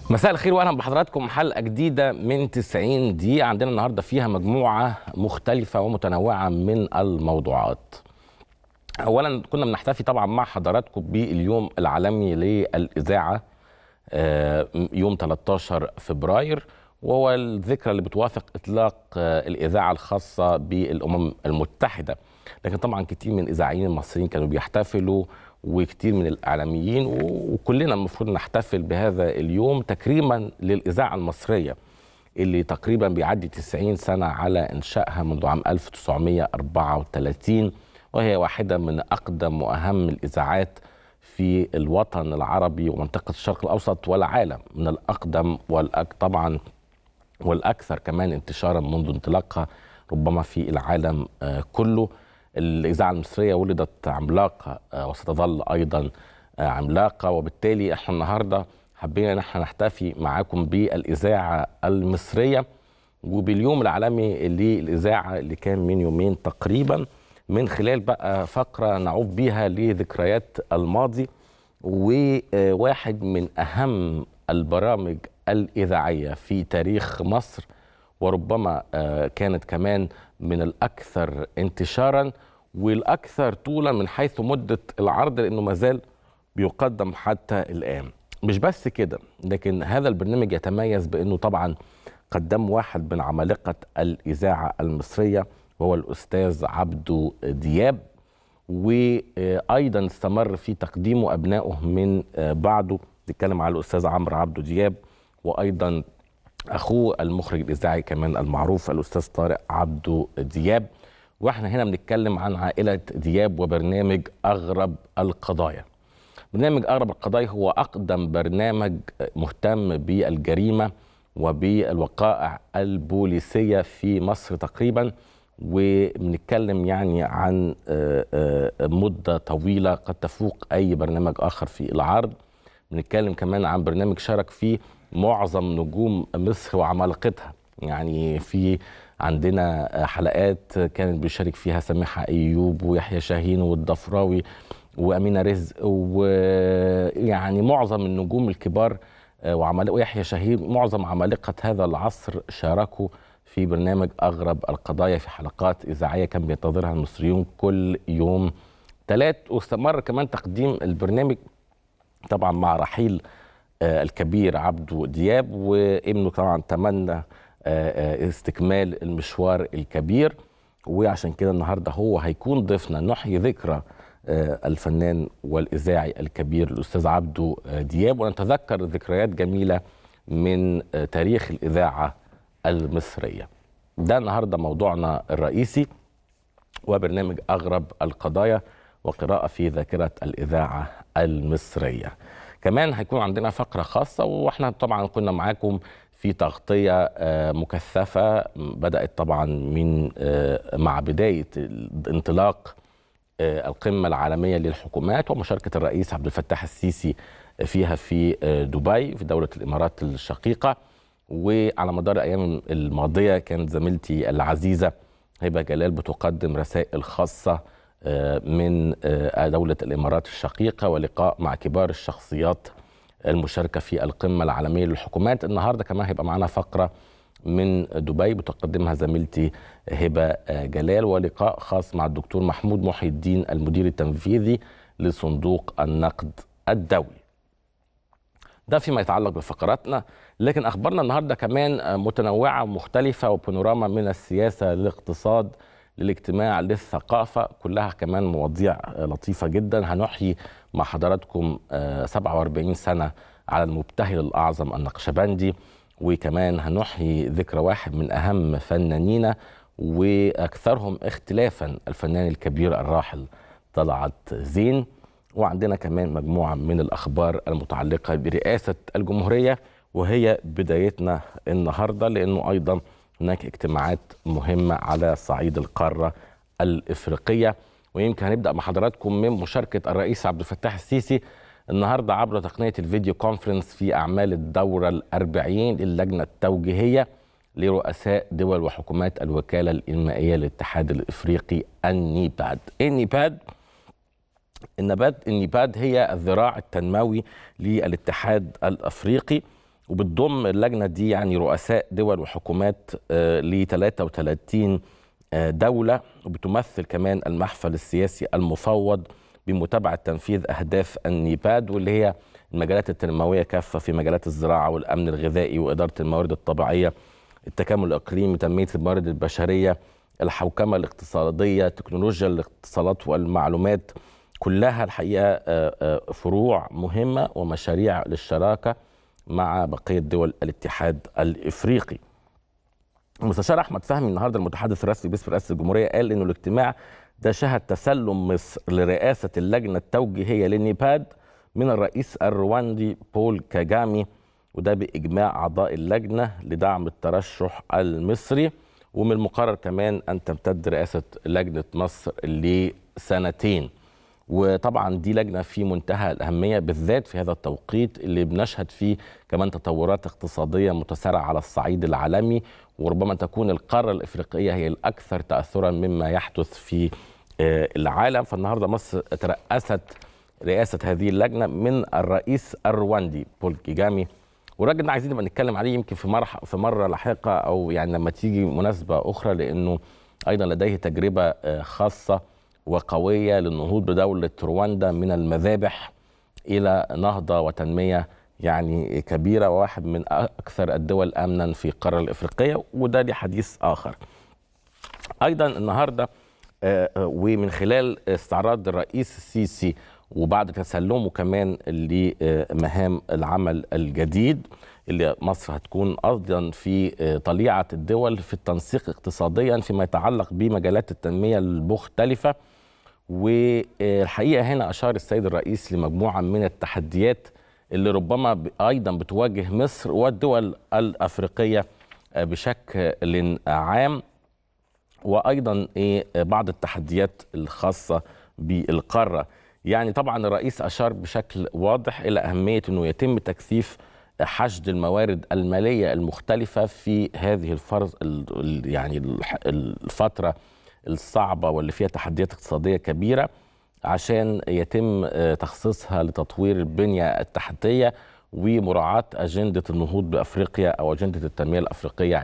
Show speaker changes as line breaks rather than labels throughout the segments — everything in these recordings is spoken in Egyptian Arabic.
مساء الخير واهلا بحضراتكم حلقه جديده من 90 دقيقه عندنا النهارده فيها مجموعه مختلفه ومتنوعه من الموضوعات. اولا كنا بنحتفي طبعا مع حضراتكم باليوم العالمي للاذاعه آه، يوم 13 فبراير وهو الذكرى اللي بتوافق اطلاق آه، الاذاعه الخاصه بالامم المتحده. لكن طبعا كتير من الاذاعيين المصريين كانوا بيحتفلوا وكتير من الاعلاميين و- وكلنا المفروض نحتفل بهذا اليوم تكريما للاذاعه المصريه اللي تقريبا بيعدي 90 سنه على انشائها منذ عام 1934 وهي واحده من اقدم واهم الاذاعات في الوطن العربي ومنطقه الشرق الاوسط والعالم من الاقدم والأك طبعا والاكثر كمان انتشارا منذ انطلاقها ربما في العالم آه، كله الاذاعه المصريه ولدت عملاقه آه، وستظل ايضا آه، عملاقه وبالتالي احنا النهارده حبينا ان احنا نحتفي معاكم بالاذاعه المصريه وباليوم العالمي للاذاعه اللي كان من يومين تقريبا من خلال بقى فقره نعود بيها لذكريات الماضي وواحد من اهم البرامج الاذاعيه في تاريخ مصر وربما آه، كانت كمان من الاكثر انتشارا والاكثر طولا من حيث مده العرض لانه ما زال بيقدم حتى الان مش بس كده لكن هذا البرنامج يتميز بانه طبعا قدم واحد من عمالقه الاذاعه المصريه وهو الاستاذ عبدو دياب وايضا استمر في تقديمه ابنائه من آه، بعده نتكلم على الاستاذ عمرو عبدو دياب وايضا اخوه المخرج الاذاعي كمان المعروف الاستاذ طارق عبدو دياب واحنا هنا بنتكلم عن عائله دياب وبرنامج اغرب القضايا برنامج اغرب القضايا هو اقدم برنامج مهتم بالجريمه وبالوقائع البوليسيه في مصر تقريبا وبنتكلم يعني عن آه، آه، مده طويله قد تفوق اي برنامج اخر في العرض بنتكلم كمان عن برنامج شارك فيه معظم نجوم مصر وعمالقتها يعني في عندنا حلقات كانت بيشارك فيها سميحة أيوب ويحيى شاهين والضفراوي وأمينة رزق ويعني معظم النجوم الكبار وعمالقة ويحيى شاهين معظم عمالقة هذا العصر شاركوا في برنامج أغرب القضايا في حلقات إذاعية كان بينتظرها المصريون كل يوم ثلاث واستمر كمان تقديم البرنامج طبعا مع رحيل آه، الكبير عبدو دياب وابنه طبعا تمنى آه، آه، استكمال المشوار الكبير وعشان كده النهارده هو هيكون ضيفنا نحيي ذكرى آه، الفنان والاذاعي الكبير الاستاذ عبدو آه، دياب ونتذكر ذكريات جميله من آه، تاريخ الاذاعه المصريه. ده النهارده موضوعنا الرئيسي وبرنامج أغرب القضايا وقراءة في ذاكرة الإذاعة المصرية كمان هيكون عندنا فقرة خاصة وإحنا طبعا كنا معاكم في تغطية آه، مكثفة بدأت طبعا من آه، مع بداية انطلاق آه، القمة العالمية للحكومات ومشاركة الرئيس عبد الفتاح السيسي فيها في آه، دبي في دولة الإمارات الشقيقة وعلى مدار الأيام الماضية كانت زميلتي العزيزة هبة جلال بتقدم رسائل خاصة آه، من آه، دولة الإمارات الشقيقة ولقاء مع كبار الشخصيات المشاركة في القمة العالمية للحكومات النهاردة كمان هيبقى معنا فقرة من دبي بتقدمها زميلتي هبة آه، جلال ولقاء خاص مع الدكتور محمود محي الدين المدير التنفيذي لصندوق النقد الدولي ده فيما يتعلق بفقراتنا لكن اخبارنا النهارده كمان آه، متنوعه ومختلفه وبانوراما من السياسه للاقتصاد للاجتماع للثقافه كلها كمان مواضيع آه، لطيفه جدا هنحيي مع حضراتكم آه، 47 سنه على المبتهل الاعظم النقشبندي وكمان هنحيي ذكرى واحد من اهم فنانينا واكثرهم اختلافا الفنان الكبير الراحل طلعت زين وعندنا كمان مجموعة من الأخبار المتعلقة برئاسة الجمهورية وهي بدايتنا النهاردة لأنه أيضا هناك اجتماعات مهمة على صعيد القارة الإفريقية ويمكن هنبدأ مع حضراتكم من مشاركة الرئيس عبد الفتاح السيسي النهاردة عبر تقنية الفيديو كونفرنس في أعمال الدورة الأربعين للجنة التوجيهية لرؤساء دول وحكومات الوكالة الإنمائية للاتحاد الإفريقي النيباد النيباد النبات النيباد هي الذراع التنموي للاتحاد الافريقي وبتضم اللجنه دي يعني رؤساء دول وحكومات ل 33 دوله وبتمثل كمان المحفل السياسي المفوض بمتابعه تنفيذ اهداف النيباد واللي هي المجالات التنمويه كافه في مجالات الزراعه والامن الغذائي واداره الموارد الطبيعيه التكامل الاقليمي تنميه الموارد البشريه الحوكمه الاقتصاديه تكنولوجيا الاتصالات والمعلومات كلها الحقيقه فروع مهمه ومشاريع للشراكه مع بقيه دول الاتحاد الافريقي. المستشار احمد فهمي النهارده المتحدث الرسمي باسم رئاسه الجمهوريه قال انه الاجتماع ده شهد تسلم مصر لرئاسه اللجنه التوجيهيه للنيباد من الرئيس الرواندي بول كاجامي وده باجماع اعضاء اللجنه لدعم الترشح المصري ومن المقرر كمان ان تمتد رئاسه لجنه مصر لسنتين. وطبعا دي لجنه في منتهى الاهميه بالذات في هذا التوقيت اللي بنشهد فيه كمان تطورات اقتصاديه متسارعه على الصعيد العالمي وربما تكون القاره الافريقيه هي الاكثر تاثرا مما يحدث في العالم فالنهارده مصر ترأست رئاسه هذه اللجنه من الرئيس الرواندي بول كيجامي والراجل ده عايزين نبقى نتكلم عليه يمكن في مره في مره لاحقه او يعني لما تيجي مناسبه اخرى لانه ايضا لديه تجربه خاصه وقويه للنهوض بدوله رواندا من المذابح الى نهضه وتنميه يعني كبيره وواحد من اكثر الدول امنا في القاره الافريقيه وده لحديث اخر. ايضا النهارده ومن خلال استعراض الرئيس السيسي وبعد تسلمه كمان لمهام العمل الجديد اللي مصر هتكون ايضا في طليعه الدول في التنسيق اقتصاديا فيما يتعلق بمجالات التنميه المختلفه والحقيقه هنا اشار السيد الرئيس لمجموعه من التحديات اللي ربما ايضا بتواجه مصر والدول الافريقيه بشكل عام وايضا بعض التحديات الخاصه بالقاره يعني طبعا الرئيس اشار بشكل واضح الى اهميه انه يتم تكثيف حشد الموارد الماليه المختلفه في هذه الفرز يعني الفتره الصعبه واللي فيها تحديات اقتصاديه كبيره عشان يتم تخصيصها لتطوير البنيه التحتيه ومراعاه اجنده النهوض بافريقيا او اجنده التنميه الافريقيه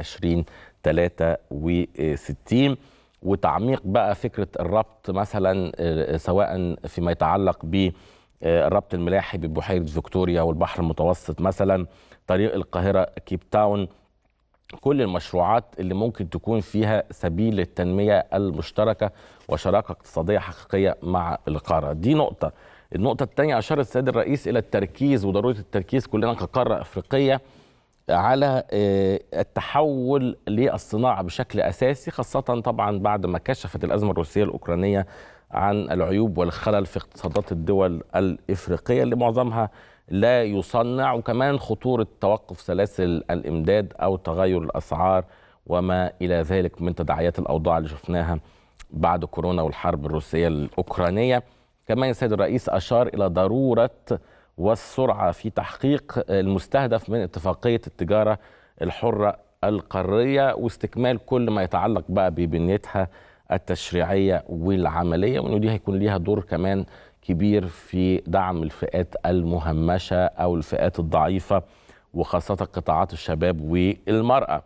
2063 وتعميق بقى فكره الربط مثلا سواء فيما يتعلق ب الربط الملاحي ببحيره فيكتوريا والبحر المتوسط مثلا طريق القاهره كيب تاون كل المشروعات اللي ممكن تكون فيها سبيل للتنميه المشتركه وشراكه اقتصاديه حقيقيه مع القاره دي نقطه النقطه الثانيه اشار السيد الرئيس الى التركيز وضروره التركيز كلنا كقاره افريقيه على التحول للصناعه بشكل اساسي خاصه طبعا بعد ما كشفت الازمه الروسيه الاوكرانيه عن العيوب والخلل في اقتصادات الدول الافريقيه اللي معظمها لا يصنع وكمان خطوره توقف سلاسل الامداد او تغير الاسعار وما الى ذلك من تداعيات الاوضاع اللي شفناها بعد كورونا والحرب الروسيه الاوكرانيه كمان السيد الرئيس اشار الى ضروره والسرعه في تحقيق المستهدف من اتفاقيه التجاره الحره القاريه واستكمال كل ما يتعلق بقى ببنيتها التشريعيه والعمليه وانه دي هيكون ليها دور كمان كبير في دعم الفئات المهمشه او الفئات الضعيفه وخاصه قطاعات الشباب والمراه.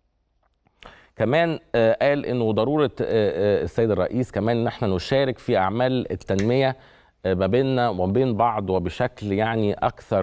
كمان قال انه ضروره السيد الرئيس كمان ان احنا نشارك في اعمال التنميه ما بيننا وما بين بعض وبشكل يعني اكثر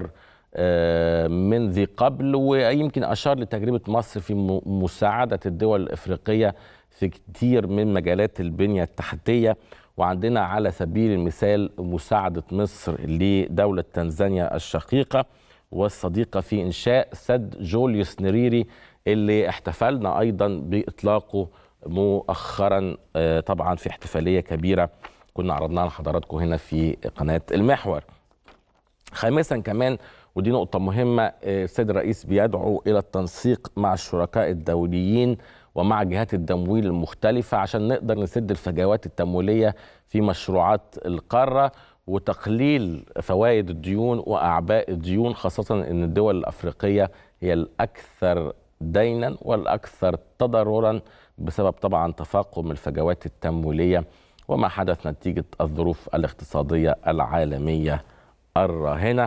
من ذي قبل ويمكن اشار لتجربه مصر في مساعده الدول الافريقيه في كتير من مجالات البنيه التحتيه وعندنا على سبيل المثال مساعده مصر لدوله تنزانيا الشقيقه والصديقه في انشاء سد جوليوس نريري اللي احتفلنا ايضا باطلاقه مؤخرا طبعا في احتفاليه كبيره كنا عرضناها لحضراتكم هنا في قناه المحور. خامسا كمان ودي نقطه مهمه السيد الرئيس بيدعو الى التنسيق مع الشركاء الدوليين ومع جهات التمويل المختلفه عشان نقدر نسد الفجوات التمويليه في مشروعات القاره وتقليل فوائد الديون واعباء الديون خاصه ان الدول الافريقيه هي الاكثر دينا والاكثر تضررا بسبب طبعا تفاقم الفجوات التمويليه وما حدث نتيجه الظروف الاقتصاديه العالميه الراهنه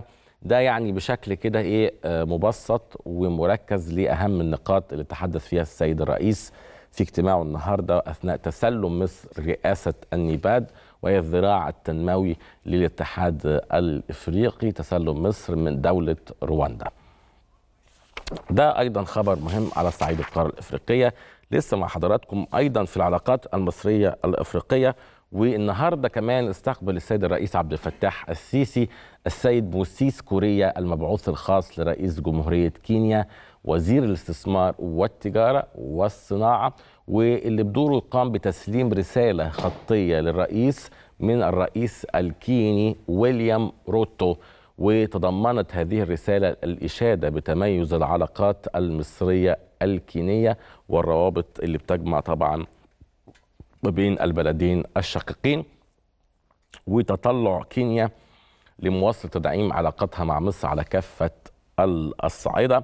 ده يعني بشكل كده ايه آه، مبسط ومركز لاهم النقاط اللي تحدث فيها السيد الرئيس في اجتماعه النهارده اثناء تسلم مصر رئاسه النيباد وهي الذراع التنموي للاتحاد الافريقي تسلم مصر من دوله رواندا. ده ايضا خبر مهم على صعيد القاره الافريقيه لسه مع حضراتكم ايضا في العلاقات المصريه الافريقيه والنهارده كمان استقبل السيد الرئيس عبد الفتاح السيسي السيد موسيس كوريا المبعوث الخاص لرئيس جمهوريه كينيا وزير الاستثمار والتجاره والصناعه واللي بدوره قام بتسليم رساله خطيه للرئيس من الرئيس الكيني ويليام روتو وتضمنت هذه الرسالة الإشادة بتميز العلاقات المصرية الكينية والروابط اللي بتجمع طبعا ما بين البلدين الشقيقين وتطلع كينيا لمواصلة تدعيم علاقتها مع مصر على كافة الصعيدة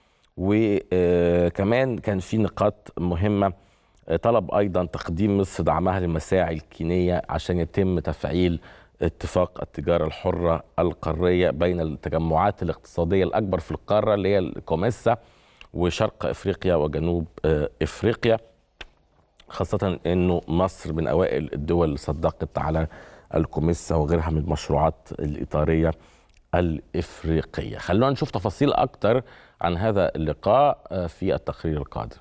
وكمان كان في نقاط مهمة طلب أيضا تقديم مصر دعمها للمساعي الكينية عشان يتم تفعيل اتفاق التجارة الحرة القارية بين التجمعات الاقتصادية الأكبر في القارة اللي هي الكوميسا وشرق أفريقيا وجنوب أفريقيا خاصة أنه مصر من أوائل الدول اللي صدقت على الكوميسا وغيرها من المشروعات الإطارية الإفريقية خلونا نشوف تفاصيل أكتر عن هذا اللقاء في التقرير القادم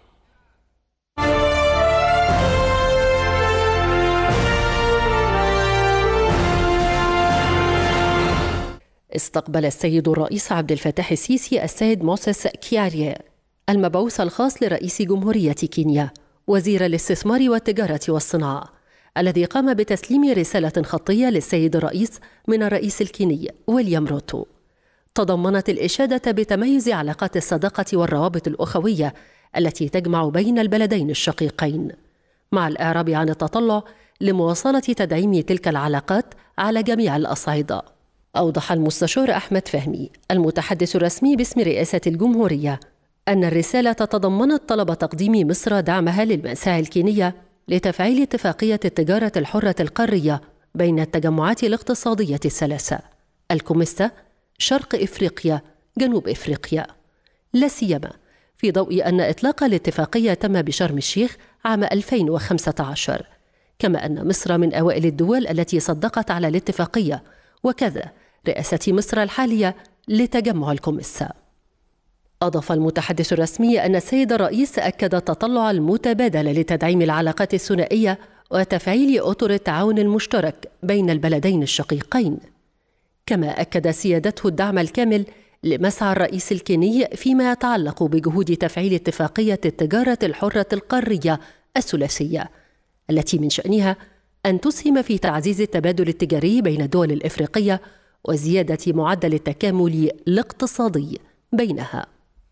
استقبل السيد الرئيس عبد الفتاح السيسي السيد موسيس كياريا المبعوث الخاص لرئيس جمهورية كينيا وزير الاستثمار والتجارة والصناعة الذي قام بتسليم رسالة خطية للسيد الرئيس من الرئيس الكيني ويليام روتو تضمنت الإشادة بتميز علاقات الصداقة والروابط الأخوية التي تجمع بين البلدين الشقيقين مع الإعراب عن التطلع لمواصلة تدعيم تلك العلاقات على جميع الأصعدة أوضح المستشار أحمد فهمي المتحدث الرسمي باسم رئاسة الجمهورية أن الرسالة تضمنت طلب تقديم مصر دعمها للمساعي الكينية لتفعيل اتفاقية التجارة الحرة القارية بين التجمعات الاقتصادية الثلاثة الكوميستا، شرق إفريقيا، جنوب إفريقيا لا سيما في ضوء أن إطلاق الاتفاقية تم بشرم الشيخ عام 2015 كما أن مصر من أوائل الدول التي صدقت على الاتفاقية وكذا رئاسة مصر الحالية لتجمع الكوميسا أضاف المتحدث الرسمي أن السيد الرئيس أكد التطلع المتبادل لتدعيم العلاقات الثنائية وتفعيل أطر التعاون المشترك بين البلدين الشقيقين كما أكد سيادته الدعم الكامل لمسعى الرئيس الكيني فيما يتعلق بجهود تفعيل اتفاقية التجارة الحرة القارية الثلاثية التي من شأنها أن تسهم في تعزيز التبادل التجاري بين الدول الإفريقية وزيادة معدل التكامل الاقتصادي بينها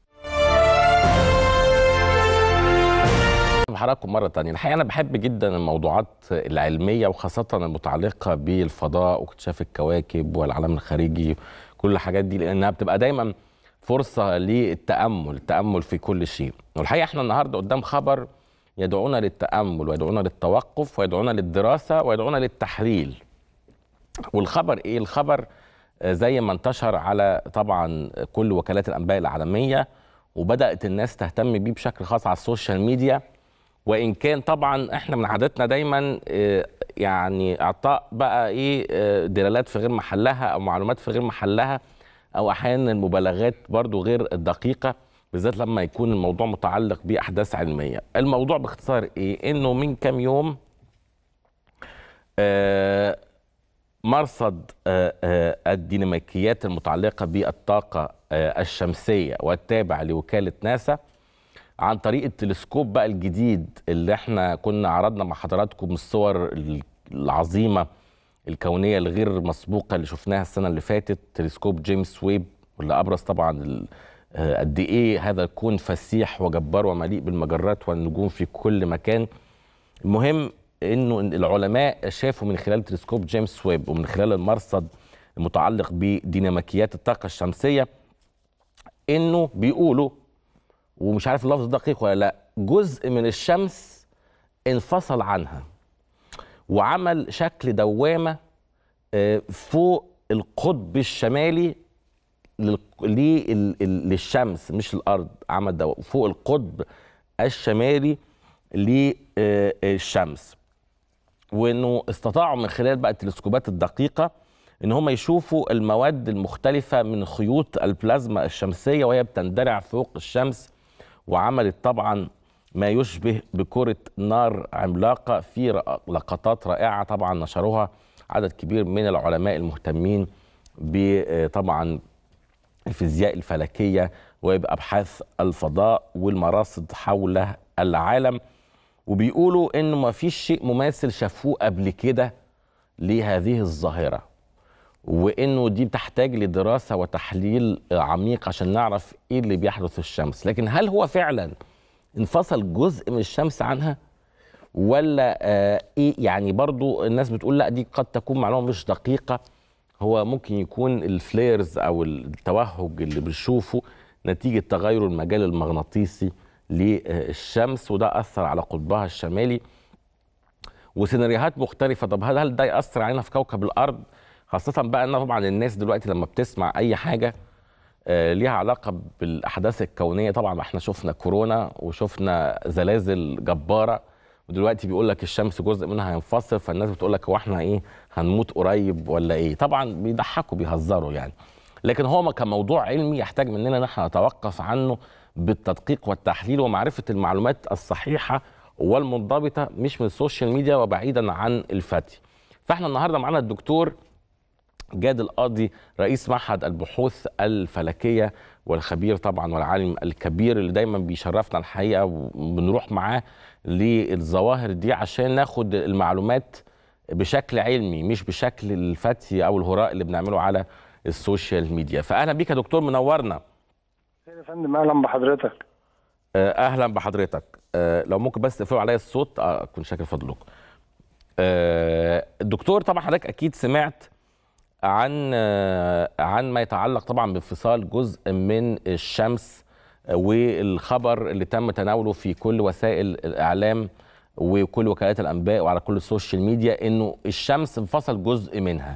بحضراتكم مرة تانية الحقيقة أنا بحب جدا الموضوعات العلمية وخاصة المتعلقة بالفضاء واكتشاف الكواكب والعالم الخارجي كل الحاجات دي لأنها بتبقى دايما فرصة للتأمل التأمل في كل شيء والحقيقة احنا النهاردة قدام خبر يدعونا للتأمل ويدعونا للتوقف ويدعونا للدراسة ويدعونا للتحليل والخبر ايه الخبر زي ما انتشر على طبعا كل وكالات الانباء العالميه وبدات الناس تهتم بيه بشكل خاص على السوشيال ميديا وان كان طبعا احنا من عادتنا دايما يعني اعطاء بقى ايه دلالات في غير محلها او معلومات في غير محلها او احيانا المبالغات برضو غير الدقيقه بالذات لما يكون الموضوع متعلق باحداث علميه الموضوع باختصار ايه انه من كام يوم آه مرصد الديناميكيات المتعلقة بالطاقة الشمسية والتابع لوكالة ناسا عن طريق التلسكوب بقى الجديد اللي احنا كنا عرضنا مع حضراتكم الصور العظيمة الكونية الغير مسبوقة اللي شفناها السنة اللي فاتت تلسكوب جيمس ويب واللي أبرز طبعا قد إيه هذا الكون فسيح وجبار ومليء بالمجرات والنجوم في كل مكان المهم انه العلماء شافوا من خلال تلسكوب جيمس ويب ومن خلال المرصد المتعلق بديناميكيات الطاقه الشمسيه انه بيقولوا ومش عارف اللفظ دقيق ولا لا جزء من الشمس انفصل عنها وعمل شكل دوامه فوق القطب الشمالي لل- لل- ال- للشمس مش الارض عمل ده فوق القطب الشمالي للشمس وانه استطاعوا من خلال بقى التلسكوبات الدقيقه ان هم يشوفوا المواد المختلفه من خيوط البلازما الشمسيه وهي بتندرع فوق الشمس وعملت طبعا ما يشبه بكره نار عملاقه في رأ- لقطات رائعه طبعا نشروها عدد كبير من العلماء المهتمين بطبعا الفيزياء الفلكيه وبابحاث الفضاء والمراصد حول العالم وبيقولوا انه ما فيش شيء مماثل شافوه قبل كده لهذه الظاهره وانه دي بتحتاج لدراسه وتحليل عميق عشان نعرف ايه اللي بيحدث في الشمس لكن هل هو فعلا انفصل جزء من الشمس عنها ولا آه ايه يعني برضو الناس بتقول لا دي قد تكون معلومه مش دقيقه هو ممكن يكون الفليرز او التوهج اللي بنشوفه نتيجه تغير المجال المغناطيسي للشمس وده اثر على قطبها الشمالي وسيناريوهات مختلفه طب هل هل ده ياثر علينا في كوكب الارض خاصه بقى ان طبعا الناس دلوقتي لما بتسمع اي حاجه آه، ليها علاقه بالاحداث الكونيه طبعا احنا شفنا كورونا وشفنا زلازل جباره ودلوقتي بيقول لك الشمس جزء منها هينفصل فالناس بتقول لك هو احنا ايه هنموت قريب ولا ايه طبعا بيضحكوا بيهزروا يعني لكن هو ما كموضوع علمي يحتاج مننا ان احنا نتوقف عنه بالتدقيق والتحليل ومعرفه المعلومات الصحيحه والمنضبطه مش من السوشيال ميديا وبعيدا عن الفتي فاحنا النهارده معانا الدكتور جاد القاضي رئيس معهد البحوث الفلكيه والخبير طبعا والعالم الكبير اللي دايما بيشرفنا الحقيقه وبنروح معاه للظواهر دي عشان ناخد المعلومات بشكل علمي مش بشكل الفتي او الهراء اللي بنعمله على السوشيال ميديا فاهلا بيك يا دكتور منورنا
يا فندم اهلا بحضرتك
آه، اهلا بحضرتك آه، لو ممكن بس تقفلوا عليا الصوت آه، اكون شاكر فضلكم آه، الدكتور طبعا حضرتك اكيد سمعت عن آه، عن ما يتعلق طبعا بانفصال جزء من الشمس آه، والخبر اللي تم تناوله في كل وسائل الاعلام وكل وكالات الانباء وعلى كل السوشيال ميديا انه الشمس انفصل جزء منها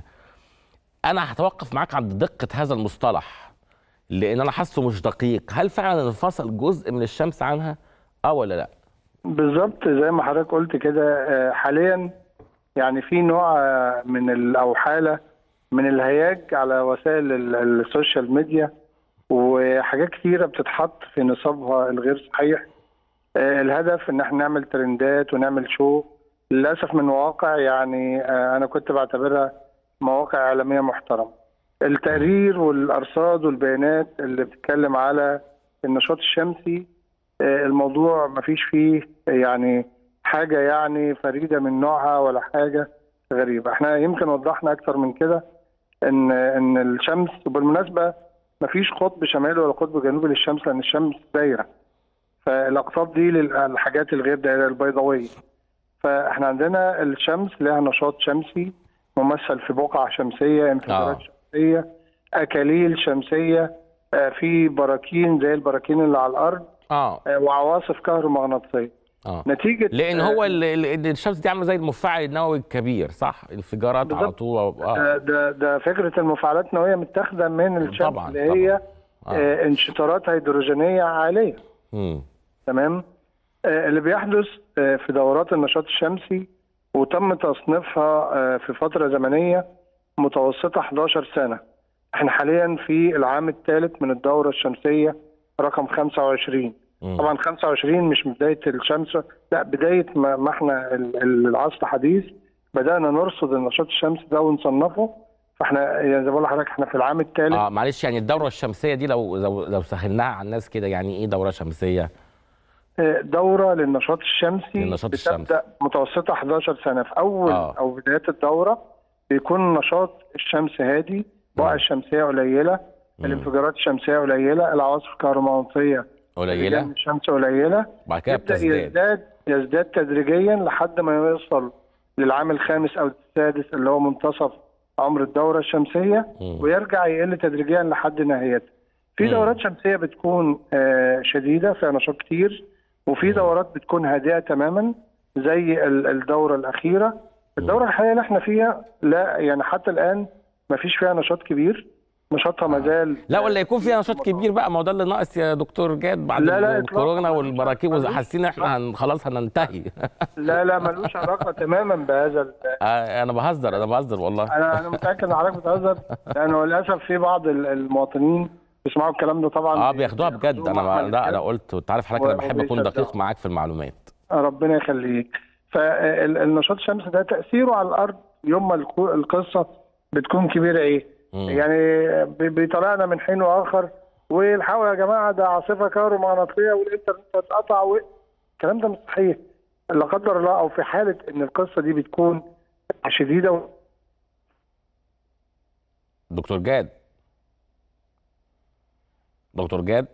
انا هتوقف معاك عند دقه هذا المصطلح لان انا حاسه مش دقيق هل فعلا انفصل جزء من الشمس عنها اه ولا لا
بالظبط زي ما حضرتك قلت كده آه، حاليا يعني في نوع آه، من ال- او حاله من الهياج على وسائل ال- السوشيال ميديا وحاجات كتيره بتتحط في نصابها الغير صحيح آه، الهدف ان احنا نعمل ترندات ونعمل شو للاسف من مواقع يعني آه، انا كنت بعتبرها مواقع اعلاميه محترمه التقرير والارصاد والبيانات اللي بتتكلم على النشاط الشمسي آه، الموضوع ما فيش فيه يعني حاجه يعني فريده من نوعها ولا حاجه غريبه احنا يمكن وضحنا اكتر من كده ان ان الشمس وبالمناسبه ما فيش قطب شمالي ولا قطب جنوبي للشمس لان الشمس دايره فالاقطاب دي للحاجات الغير دائريه البيضاويه فاحنا عندنا الشمس لها نشاط شمسي ممثل في بقع شمسيه انفجارات
آه.
شمسيه اكاليل شمسيه آه، في براكين زي البراكين اللي على الارض
اه
آه، وعواصف كهرومغناطيسيه
اه
نتيجه
لان
آه،
هو ال- ال- ال- الشمس دي عامله زي المفاعل النووي الكبير صح انفجارات على
بالظبط.
طول اه
آه، ده ده فكره المفاعلات النوويه متاخده من الشمس
طبعاً،
اللي هي
طبعاً.
آه، انشطارات هيدروجينيه عاليه
مم.
تمام آه، اللي بيحدث آه، في دورات النشاط الشمسي وتم تصنيفها آه، في فتره زمنيه متوسطه 11 سنه احنا حاليا في العام الثالث من الدوره الشمسيه رقم 25
مم.
طبعا 25 مش بدايه الشمس لا بدايه ما ما احنا ال- ال- العصر الحديث بدانا نرصد النشاط الشمسي ده ونصنفه فاحنا يعني زي ما بقول لحضرتك احنا في العام الثالث
اه معلش يعني الدوره الشمسيه دي لو لو لو سهلناها على الناس كده يعني ايه دوره شمسيه
دورة للنشاط الشمسي
للنشاط
بتبدأ
الشمسي.
متوسطة 11 سنة في أول
آه.
أو بداية الدورة بيكون نشاط الشمس هادي البقع
مم.
الشمسية قليلة
مم.
الانفجارات الشمسية قليلة العواصف الكهرومغناطيسية اللي جاية
قليله
من الشمس قليلة
بعد كده
يبدأ
بتزداد
يزداد يزداد تدريجيا لحد ما يوصل للعام الخامس أو السادس اللي هو منتصف عمر الدورة الشمسية
مم.
ويرجع يقل تدريجيا لحد نهايتها في
مم.
دورات شمسية بتكون آه، شديدة فيها نشاط كتير وفي دورات بتكون هادئة تماما زي ال- الدورة الأخيرة الدورة الحالية اللي احنا فيها لا يعني حتى الآن ما فيش فيها نشاط كبير نشاطها ما زال
لا ولا يكون فيها نشاط كبير بقى ما هو ده اللي ناقص يا دكتور جاد بعد
لا، لا،
الكورونا
إطلاقاً.
والبراكين
ملوش-
حاسين احنا هن خلاص هننتهي
لا لا ملوش علاقه تماما بهذا ال-
آه، انا بهزر انا بهزر والله
انا انا متاكد ان حضرتك بتهزر لانه للاسف في بعض ال- المواطنين بيسمعوا الكلام ده طبعا
اه بياخدوها بجد انا ما
محمل
لا انا
الكلام.
قلت انت عارف حضرتك انا بحب اكون دقيق
وبيصدقوا.
معاك في المعلومات
ربنا يخليك فالنشاط الشمسي ده تاثيره على الارض يوم ما الكو- القصه بتكون كبيره ايه
مم.
يعني بي- بيطلعنا من حين واخر والحقوا يا جماعه ده عاصفه كهرومغناطيسيه والانترنت اتقطع و- الكلام ده مش صحيح لا قدر الله او في حاله ان القصه دي بتكون شديده و-
دكتور جاد دكتور جاد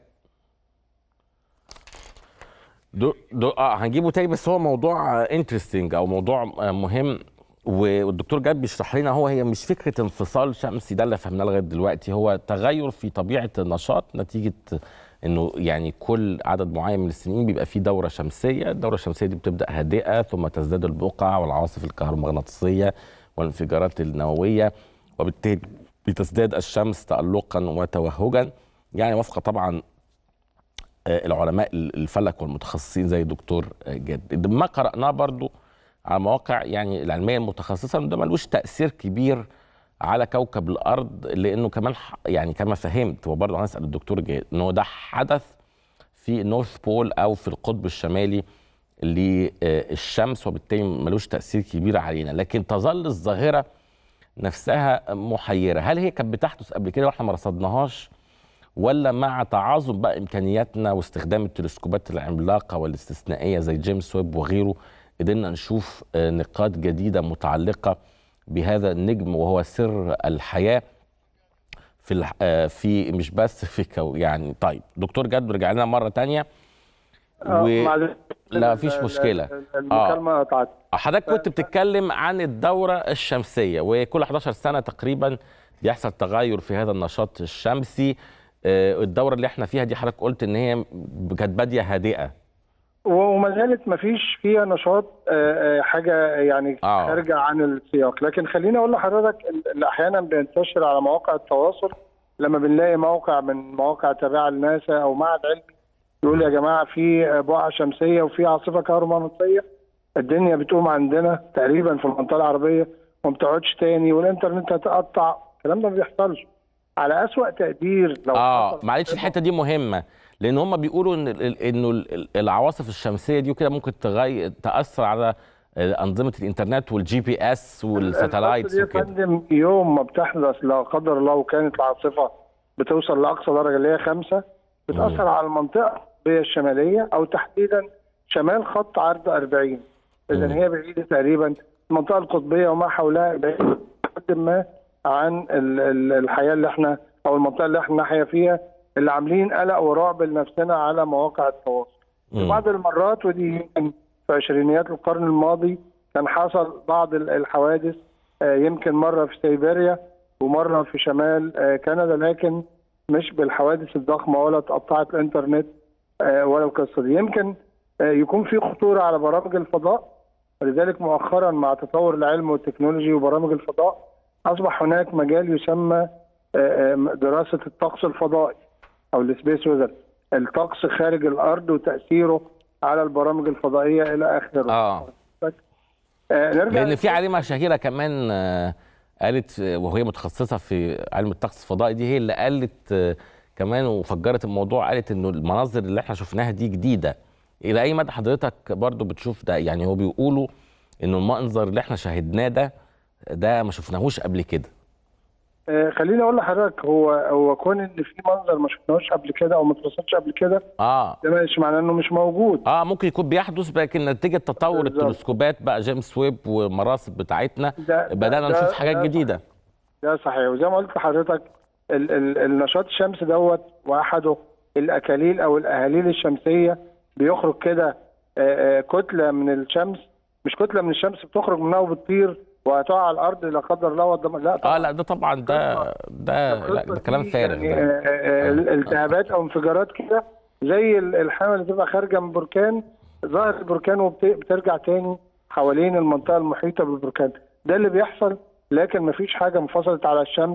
دو دو اه هنجيبه تاني بس هو موضوع انترستنج او موضوع آه، مهم و- والدكتور جاد بيشرح لنا هو هي مش فكره انفصال شمسي ده اللي فهمناه لغايه دلوقتي هو تغير في طبيعه النشاط نتيجه انه يعني كل عدد معين من السنين بيبقى فيه دوره شمسيه، الدوره الشمسيه دي بتبدا هادئه ثم تزداد البقع والعواصف الكهرومغناطيسيه والانفجارات النوويه وبالتالي بتزداد الشمس تألقا وتوهجا يعني وفق طبعا آه، العلماء الفلك والمتخصصين زي الدكتور آه، جاد ما قرأناه برضو على مواقع يعني العلمية المتخصصة إن ده ملوش تأثير كبير على كوكب الأرض لأنه كمان ح- يعني كما فهمت وبرضه هنسأل الدكتور جاد إنه ده حدث في نورث بول أو في القطب الشمالي للشمس وبالتالي ملوش تأثير كبير علينا لكن تظل الظاهرة نفسها محيرة هل هي كانت بتحدث قبل كده واحنا ما رصدناهاش ولا مع تعاظم بقى امكانياتنا واستخدام التلسكوبات العملاقه والاستثنائيه زي جيمس ويب وغيره قدرنا نشوف آه، نقاط جديده متعلقه بهذا النجم وهو سر الحياه في الح... آه، في مش بس في كو يعني طيب دكتور جد رجع لنا مره تانية
آه،
و...
معلش.
لا، مفيش
ال-
مشكلة.
ال- المكالمه قطعت
حضرتك كنت بتتكلم عن الدورة الشمسية وكل 11 سنة تقريبا بيحصل تغير في هذا النشاط الشمسي آه، الدورة اللي احنا فيها دي حضرتك قلت ان هي كانت بادية هادئة
وما زالت ما فيش فيها نشاط آه، آه، حاجه يعني
آه.
خارجه عن السياق لكن خليني اقول لحضرتك ال- اللي احيانا بينتشر على مواقع التواصل لما بنلاقي موقع من مواقع تابعه لناسا او معهد علمي يقول يا جماعه في بقعه شمسيه وفي عاصفه كهرومغناطيسيه الدنيا بتقوم عندنا تقريبا في المنطقه العربيه وما بتقعدش تاني والانترنت هتقطع الكلام ده ما بيحصلش على اسوأ تقدير لو
اه
حصل
معلش الحتة دي مهمة لان هم بيقولوا ان ال- ال- انه ال- العواصف الشمسية دي وكده ممكن تغير تأثر على آه، أنظمة الإنترنت والجي بي إس والساتلايتس
القصة دي يا
وكده
فندم يوم ما بتحدث لا قدر الله وكانت العاصفه بتوصل لاقصى درجه اللي هي خمسه بتاثر على المنطقه الشماليه او تحديدا شمال خط عرض 40 اذا هي بعيده تقريبا المنطقه القطبيه وما حولها بعيده حد ما عن ال- ال- الحياه اللي احنا او المنطقه اللي احنا نحيا فيها اللي عاملين قلق ورعب لنفسنا على مواقع التواصل.
مم.
بعض المرات ودي يمكن في عشرينيات القرن الماضي كان حصل بعض ال- الحوادث آه، يمكن مره في سيبيريا ومره في شمال آه، كندا لكن مش بالحوادث الضخمه ولا تقطعت الانترنت آه، ولا القصه دي يمكن آه، يكون في خطوره على برامج الفضاء ولذلك مؤخرا مع تطور العلم والتكنولوجي وبرامج الفضاء اصبح هناك مجال يسمى آه، آه، دراسه الطقس الفضائي او السبيس ويذر الطقس خارج الارض وتاثيره على البرامج الفضائيه الى اخره
اه
آه، نرجع
لان في عالمه شهيره كمان آه، قالت آه، وهي متخصصه في علم الطقس الفضائي دي هي اللي قالت آه، كمان وفجرت الموضوع قالت انه المناظر اللي احنا شفناها دي جديده الى اي مدى حضرتك برضو بتشوف ده يعني هو بيقولوا انه المنظر اللي احنا شاهدناه ده ده ما شفناهوش قبل كده
آه، خليني اقول لحضرتك هو هو كون ان في منظر ما شفناهوش قبل كده او ما اتوصلش قبل كده
اه
ده مش معناه انه مش موجود
اه ممكن يكون بيحدث لكن نتيجه تطور
بالظبط.
التلسكوبات بقى جيمس ويب والمراصد بتاعتنا
ده- ده-
بدانا
ده-
نشوف حاجات
ده
جديده
ده صحيح وزي ما قلت لحضرتك ال ال النشاط الشمسي دوت واحده الاكاليل او الاهاليل الشمسيه بيخرج كده آه، آه، كتله من الشمس مش كتله من الشمس بتخرج منها وبتطير وهتقع على الارض لا قدر الله وده- لا طبعا
اه لا ده طبعا ده ده لا
القصة
ده كلام
دي
فارغ
يعني
ده
آه، آه، آه، التهابات او انفجارات كده زي ال- الحمل اللي بتبقى خارجه من بركان ظهر البركان وبترجع تاني حوالين المنطقه المحيطه بالبركان ده اللي بيحصل لكن مفيش حاجه انفصلت على الشمس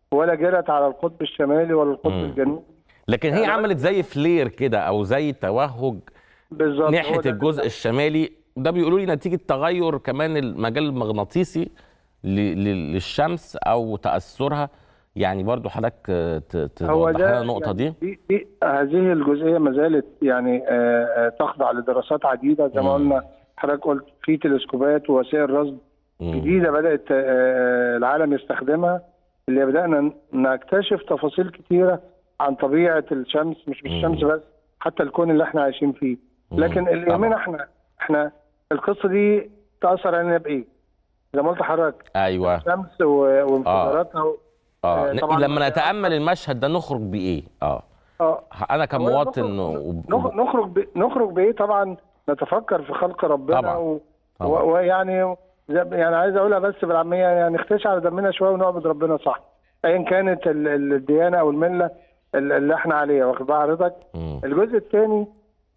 ولا جرت على القطب الشمالي ولا القطب
مم.
الجنوبي
لكن هي
أنا
عملت زي فلير كده او زي توهج
بالظبط
ناحيه
هو ده
الجزء الشمالي ده بيقولوا لي نتيجه تغير كمان المجال المغناطيسي ل- ل- للشمس او تاثرها يعني برضو حضرتك آه، ت- توضح لنا النقطه دي
دي, دي هذه الجزئيه ما زالت يعني آه، آه، تخضع لدراسات عديده زي ما
مم.
قلنا حضرتك قلت في تلسكوبات ووسائل رصد
مم.
جديده بدات آه، العالم يستخدمها اللي بدانا نكتشف تفاصيل كتيره عن طبيعه الشمس مش
مم.
الشمس بس حتى الكون اللي احنا عايشين فيه
مم.
لكن اللي
طبعاً.
يهمنا احنا احنا القصه دي تاثر علينا بايه؟ زي ما قلت لحضرتك
ايوه
الشمس و- وانفجاراتها
اه
آه،
ن-
طبعاً
لما
آه،
نتامل المشهد ده نخرج بايه اه
اه
انا كمواطن
نخرج-
وب-
نخ- نخرج ب... نخرج بايه طبعا نتفكر في خلق ربنا
طبعاً.
و...
طبعاً.
و... ويعني زي- يعني عايز اقولها بس بالعاميه يعني نختش على دمنا شويه ونعبد ربنا صح ايا كانت ال- ال- الديانه او المله ال- اللي احنا عليها واخد بال حضرتك
مم.
الجزء الثاني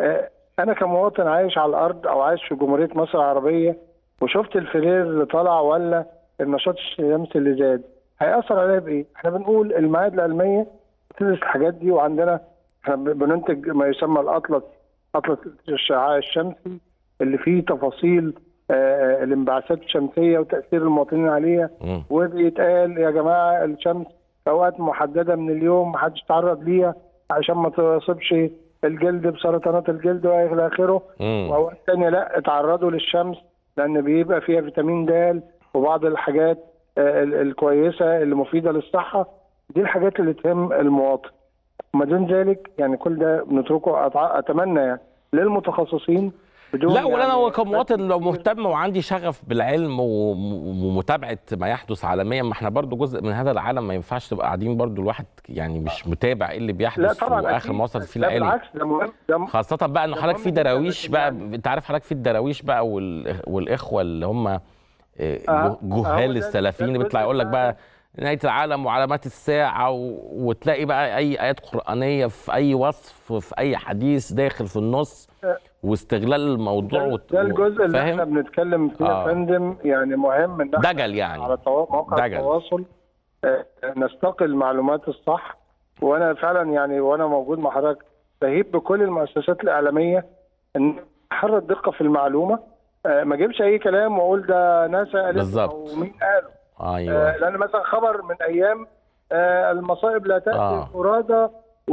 انا كمواطن عايش على الارض او عايش في جمهوريه مصر العربيه وشفت الفلير اللي طلع ولا النشاط الشمسي اللي زاد هيأثر عليا بايه؟ احنا بنقول المعاهد العلميه بتدرس الحاجات دي وعندنا احنا ب- بننتج ما يسمى الاطلس اطلس الشعاع الشمسي اللي فيه تفاصيل آه، الانبعاثات الشمسيه وتاثير المواطنين عليها
مم.
وبيتقال يا جماعه الشمس في اوقات محدده من اليوم محدش يتعرض ليها عشان ما تصيبش الجلد بسرطانات الجلد والى اخره
مم.
واوقات ثانيه لا اتعرضوا للشمس لان بيبقى فيها فيتامين د وبعض الحاجات آه، ال- الكويسه اللي مفيده للصحه دي الحاجات اللي تهم المواطن وما دون ذلك يعني كل ده بنتركه أتع- اتمنى يعني للمتخصصين بدون
لا ولا انا
يعني
هو كمواطن لو مهتم وعندي شغف بالعلم وم- ومتابعه ما يحدث عالميا ما احنا برضو جزء من هذا العالم ما ينفعش تبقى قاعدين برضو الواحد يعني مش متابع ايه اللي
لا
بيحدث
طبعا
واخر
أكيد.
ما وصل فيه
لا
العلم
بالعكس ده مهم ده
خاصة بقى انه
ده
حضرتك
مهم
في
جداً،
دراويش
لكن
بقى
يعني-
انت عارف حضرتك في الدراويش بقى والإخ- والاخوة اللي هم آه،
آه،
جه-
هو
جهال
ده-
السلفيين
ده
اللي بيطلع
الجزء
يقول لك
بتاع-
بقى نهاية العالم وعلامات الساعة و... وتلاقي بقى أي آيات قرآنية في أي وصف في أي حديث داخل في النص واستغلال الموضوع
ده,
وت...
ده الجزء اللي
فاهم؟
احنا بنتكلم فيه
آه.
يا فندم يعني مهم ان احنا
دجل يعني
على توا- مواقع
دجل.
التواصل آه، نستقي المعلومات الصح وانا فعلا يعني وانا موجود مع حضرتك بهيب بكل المؤسسات الاعلاميه ان احرر الدقه في المعلومه آه، ما اجيبش اي كلام واقول ده ناسا قالت
بالظبط.
او مين قاله آه،
أيوه
لان مثلا خبر من ايام آه، المصائب لا تاتي
آه.
فرادى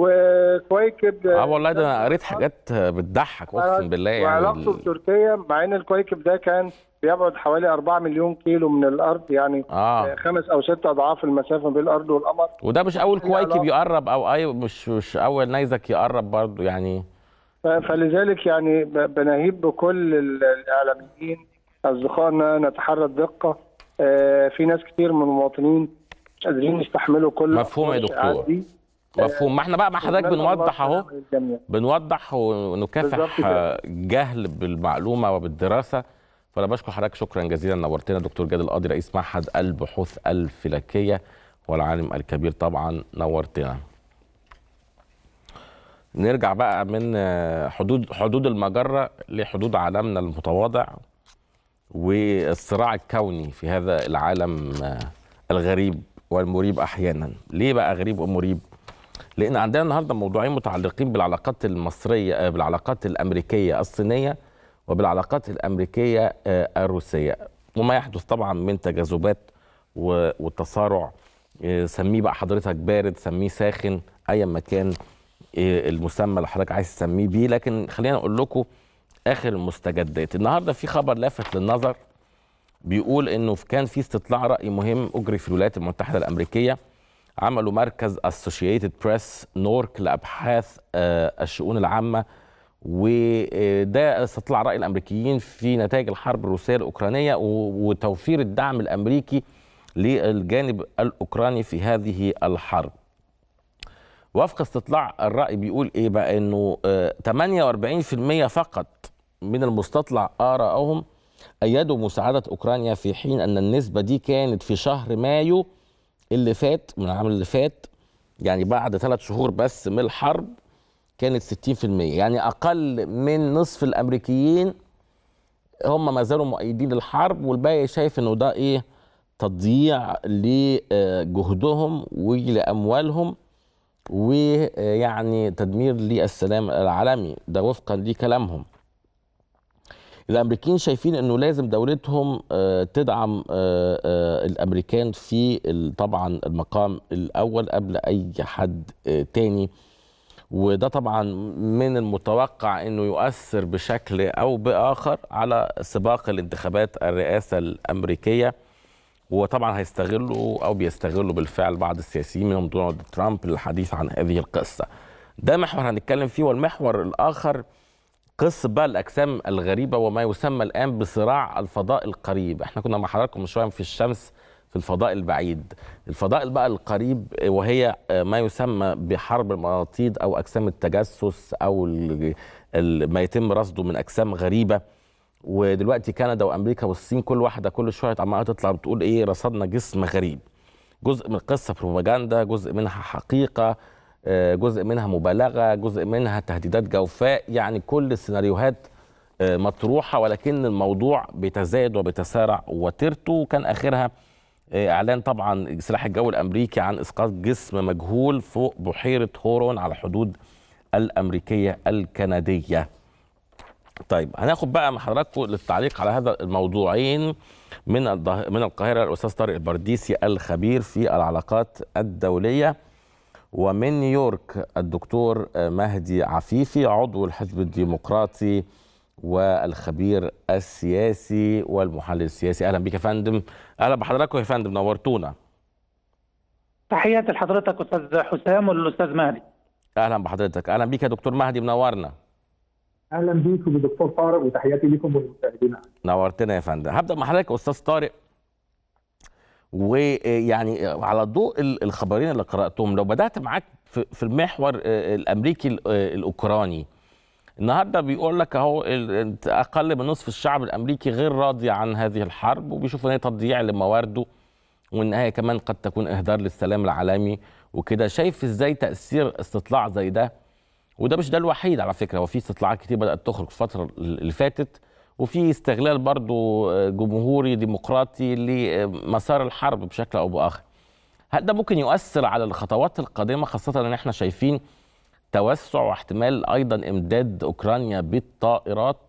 وكويكب
اه والله ده أنا قريت حاجات بتضحك أقسم بالله يعني
وعلاقته
ال-
بتركيا مع ان الكويكب ده كان بيبعد حوالي 4 مليون كيلو من الارض يعني
اه
خمس او ست اضعاف المسافه بين الارض والقمر
وده مش أول
ليه
كويكب
علاقة.
يقرب أو أي مش مش أول نيزك يقرب برضو يعني
ف- فلذلك يعني ب- بنهيب بكل ال- الاعلاميين اصدقائنا نتحرى الدقه آه، في ناس كتير من المواطنين مش قادرين يستحملوا كل
مفهوم يا
الأخبار
دكتور.
الشائعات دي.
مفهوم ما احنا بقى مع حضرتك
نسأل الله
بنوضح اهو
السلامة للجميع.
بنوضح ونكافح
بالظبط كده.
جهل بالمعلومه وبالدراسه فانا بشكر حضرتك شكرا جزيلا نورتنا دكتور جاد القاضي رئيس معهد البحوث الفلكيه والعالم الكبير طبعا نورتنا نرجع بقى من آه، حدود حدود المجره لحدود عالمنا المتواضع والصراع الكوني في هذا العالم آه، الغريب والمريب احيانا ليه بقى غريب ومريب لان عندنا النهارده موضوعين متعلقين بالعلاقات المصريه آه، بالعلاقات الامريكيه الصينيه وبالعلاقات الامريكيه آه، الروسيه وما يحدث طبعا من تجاذبات و- وتصارع آه، سميه بقى حضرتك بارد سميه ساخن ايا ما كان آه، المسمى اللي حضرتك عايز تسميه بيه لكن خلينا اقول لكم اخر المستجدات النهارده في خبر لافت للنظر بيقول انه كان في استطلاع راي مهم اجري في الولايات المتحده الامريكيه عملوا مركز اسوشيتد بريس نورك لابحاث آه، الشؤون العامه وده استطلاع راي الامريكيين في نتائج الحرب الروسيه الاوكرانيه و- وتوفير الدعم الامريكي للجانب الاوكراني في هذه الحرب وفق استطلاع الرأي بيقول ايه بقى انه آه، 48% فقط من المستطلع آراءهم أيدوا مساعدة أوكرانيا في حين أن النسبة دي كانت في شهر مايو اللي فات من العام اللي فات يعني بعد ثلاث شهور بس من الحرب كانت 60% يعني أقل من نصف الأمريكيين هم ما زالوا مؤيدين للحرب والباقي شايف انه ده ايه تضييع لجهدهم ولاموالهم ويعني تدمير للسلام العالمي ده وفقا لكلامهم الامريكيين شايفين انه لازم دولتهم آه، تدعم آه، آه، الامريكان في ال- طبعا المقام الاول قبل اي حد آه، تاني وده طبعا من المتوقع انه يؤثر بشكل او باخر على سباق الانتخابات الرئاسه الامريكيه وطبعا هيستغلوا او بيستغلوا بالفعل بعض السياسيين منهم دونالد ترامب للحديث عن هذه القصه. ده محور هنتكلم فيه والمحور الاخر قصه بقى الاجسام الغريبه وما يسمى الان بصراع الفضاء القريب، احنا كنا مع حضراتكم من شويه في الشمس في الفضاء البعيد، الفضاء بقى القريب وهي ما يسمى بحرب المناطيد او اجسام التجسس او ال- ال- ما يتم رصده من اجسام غريبه ودلوقتي كندا وامريكا والصين كل واحده كل شويه عماله تطلع بتقول ايه رصدنا جسم غريب جزء من القصه بروباجندا جزء منها حقيقه آه، جزء منها مبالغه جزء منها تهديدات جوفاء يعني كل السيناريوهات آه، مطروحه ولكن الموضوع بيتزايد وبيتسارع وتيرته كان اخرها آه، اعلان طبعا سلاح الجو الامريكي عن اسقاط جسم مجهول فوق بحيره هورون على الحدود الامريكيه الكنديه طيب هناخد بقى مع حضراتكم للتعليق على هذا الموضوعين من الظه- من القاهره الاستاذ طارق البرديسي الخبير في العلاقات الدوليه ومن نيويورك الدكتور مهدي عفيفي عضو الحزب الديمقراطي والخبير السياسي والمحلل السياسي اهلا بك يا فندم اهلا بحضراتكم يا فندم نورتونا
تحياتي لحضرتك استاذ حسام والاستاذ مهدي
اهلا بحضرتك اهلا بك يا دكتور مهدي منورنا
اهلا بيك وبدكتور طارق وتحياتي لكم وللمشاهدين
نورتنا يا فندم هبدا مع حضرتك استاذ طارق ويعني على ضوء ال- الخبرين اللي قراتهم لو بدات معاك في في المحور آه، الامريكي ال- آه، الاوكراني النهارده بيقول لك اهو ال- اقل من نصف الشعب الامريكي غير راضي عن هذه الحرب وبيشوف ان هي تضييع لموارده وان هي كمان قد تكون اهدار للسلام العالمي وكده شايف ازاي تاثير استطلاع زي ده وده مش ده الوحيد على فكره هو في استطلاعات كتير بدات تخرج في الفتره اللي فاتت وفي استغلال برضو جمهوري ديمقراطي لمسار الحرب بشكل او باخر هل ده ممكن يؤثر على الخطوات القادمه خاصه ان احنا شايفين توسع واحتمال ايضا امداد اوكرانيا بالطائرات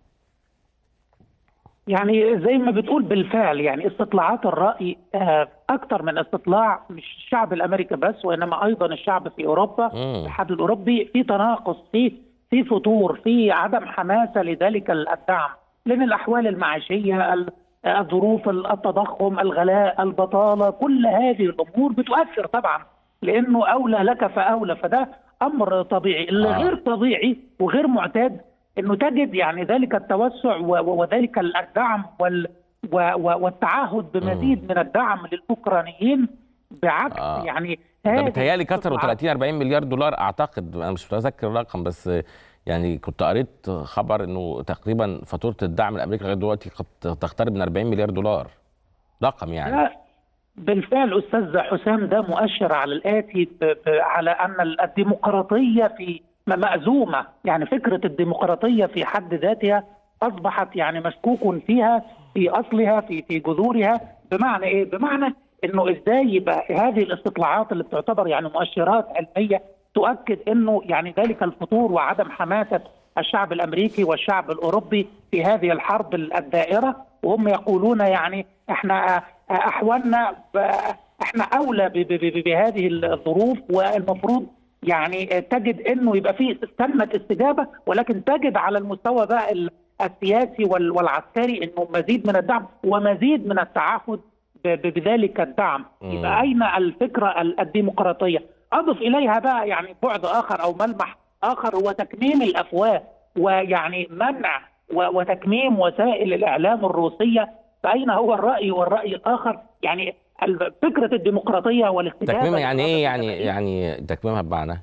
يعني زي ما بتقول بالفعل يعني استطلاعات الرأي آه، أكثر من استطلاع مش الشعب الأمريكي بس وإنما أيضا الشعب في أوروبا
مم.
الاتحاد الأوروبي في تناقص في في فتور في عدم حماسة لذلك الدعم لأن الأحوال المعيشية ال- الظروف التضخم الغلاء البطالة كل هذه الأمور بتؤثر طبعا لأنه أولى لك فأولى فده أمر طبيعي اللي
آه.
غير طبيعي وغير معتاد انه تجد يعني ذلك التوسع و- و- وذلك الدعم وال و- و- والتعهد بمزيد من الدعم للاوكرانيين بعكس
آه.
يعني
ده
هذه
بيتهيألي كسروا
الاستطلاعات.
30 40 مليار دولار اعتقد انا مش متذكر الرقم بس يعني كنت قريت خبر انه تقريبا فاتوره الدعم الامريكي لغايه دلوقتي قد تقترب من 40 مليار دولار رقم يعني
لا، بالفعل استاذ حسام ده مؤشر على الاتي ب- ب- على ان الديمقراطيه في م- مأزومه يعني فكره الديمقراطيه في حد ذاتها اصبحت يعني مشكوك فيها في اصلها في في جذورها بمعنى ايه؟ بمعنى انه ازاي يبقى هذه الاستطلاعات اللي بتعتبر يعني مؤشرات علميه تؤكد انه يعني ذلك الفتور وعدم حماسه الشعب الامريكي والشعب الاوروبي في هذه الحرب الدائره وهم يقولون يعني احنا احوالنا ب- احنا اولى ب- ب- ب- بهذه الظروف والمفروض يعني تجد انه يبقى في تمت استجابه ولكن تجد على المستوى بقى ال- السياسي وال- والعسكري انه مزيد من الدعم ومزيد من التعهد ب- ب- بذلك الدعم
مم.
يبقى اين الفكره ال- الديمقراطيه اضف اليها بقى يعني بعد اخر او ملمح اخر هو تكميم الافواه ويعني منع و- وتكميم وسائل الاعلام الروسيه فاين هو الراي والراي الاخر يعني ال- فكره الديمقراطيه والاستجابه
تكميمها يعني ايه
للرأي
يعني
الجماهيري
يعني تكميمها بمعنى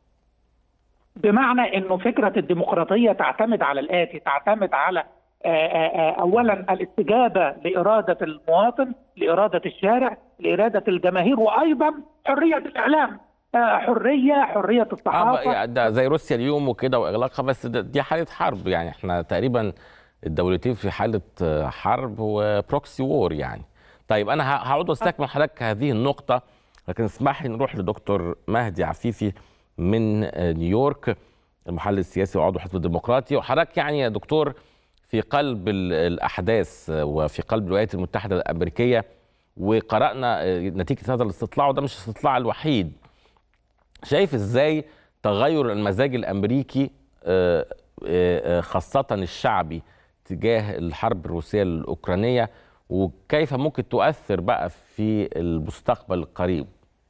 بمعنى انه فكره الديمقراطيه تعتمد على الاتي تعتمد على آه، آه، آه، اولا الاستجابه لاراده المواطن لاراده الشارع لاراده الجماهير وايضا حريه الاعلام آه، حريه حريه
اه
الصحافه
بقى- ده زي روسيا اليوم وكده واغلاقها بس ده- دي حاله حرب يعني احنا تقريبا الدولتين في حاله آه، حرب وبروكسي وور يعني طيب انا ه- هعود واستكمل حضرتك هذه النقطه لكن اسمح لي نروح لدكتور مهدي عفيفي من آه، نيويورك المحلل السياسي وعضو الحزب الديمقراطي وحضرتك يعني يا دكتور في قلب ال- الاحداث آه، وفي قلب الولايات المتحده الامريكيه وقرانا آه، نتيجه هذا الاستطلاع وده مش الاستطلاع الوحيد شايف ازاي تغير المزاج الامريكي آه، آه، آه، خاصه الشعبي تجاه الحرب الروسيه الاوكرانيه وكيف ممكن تؤثر بقى في المستقبل القريب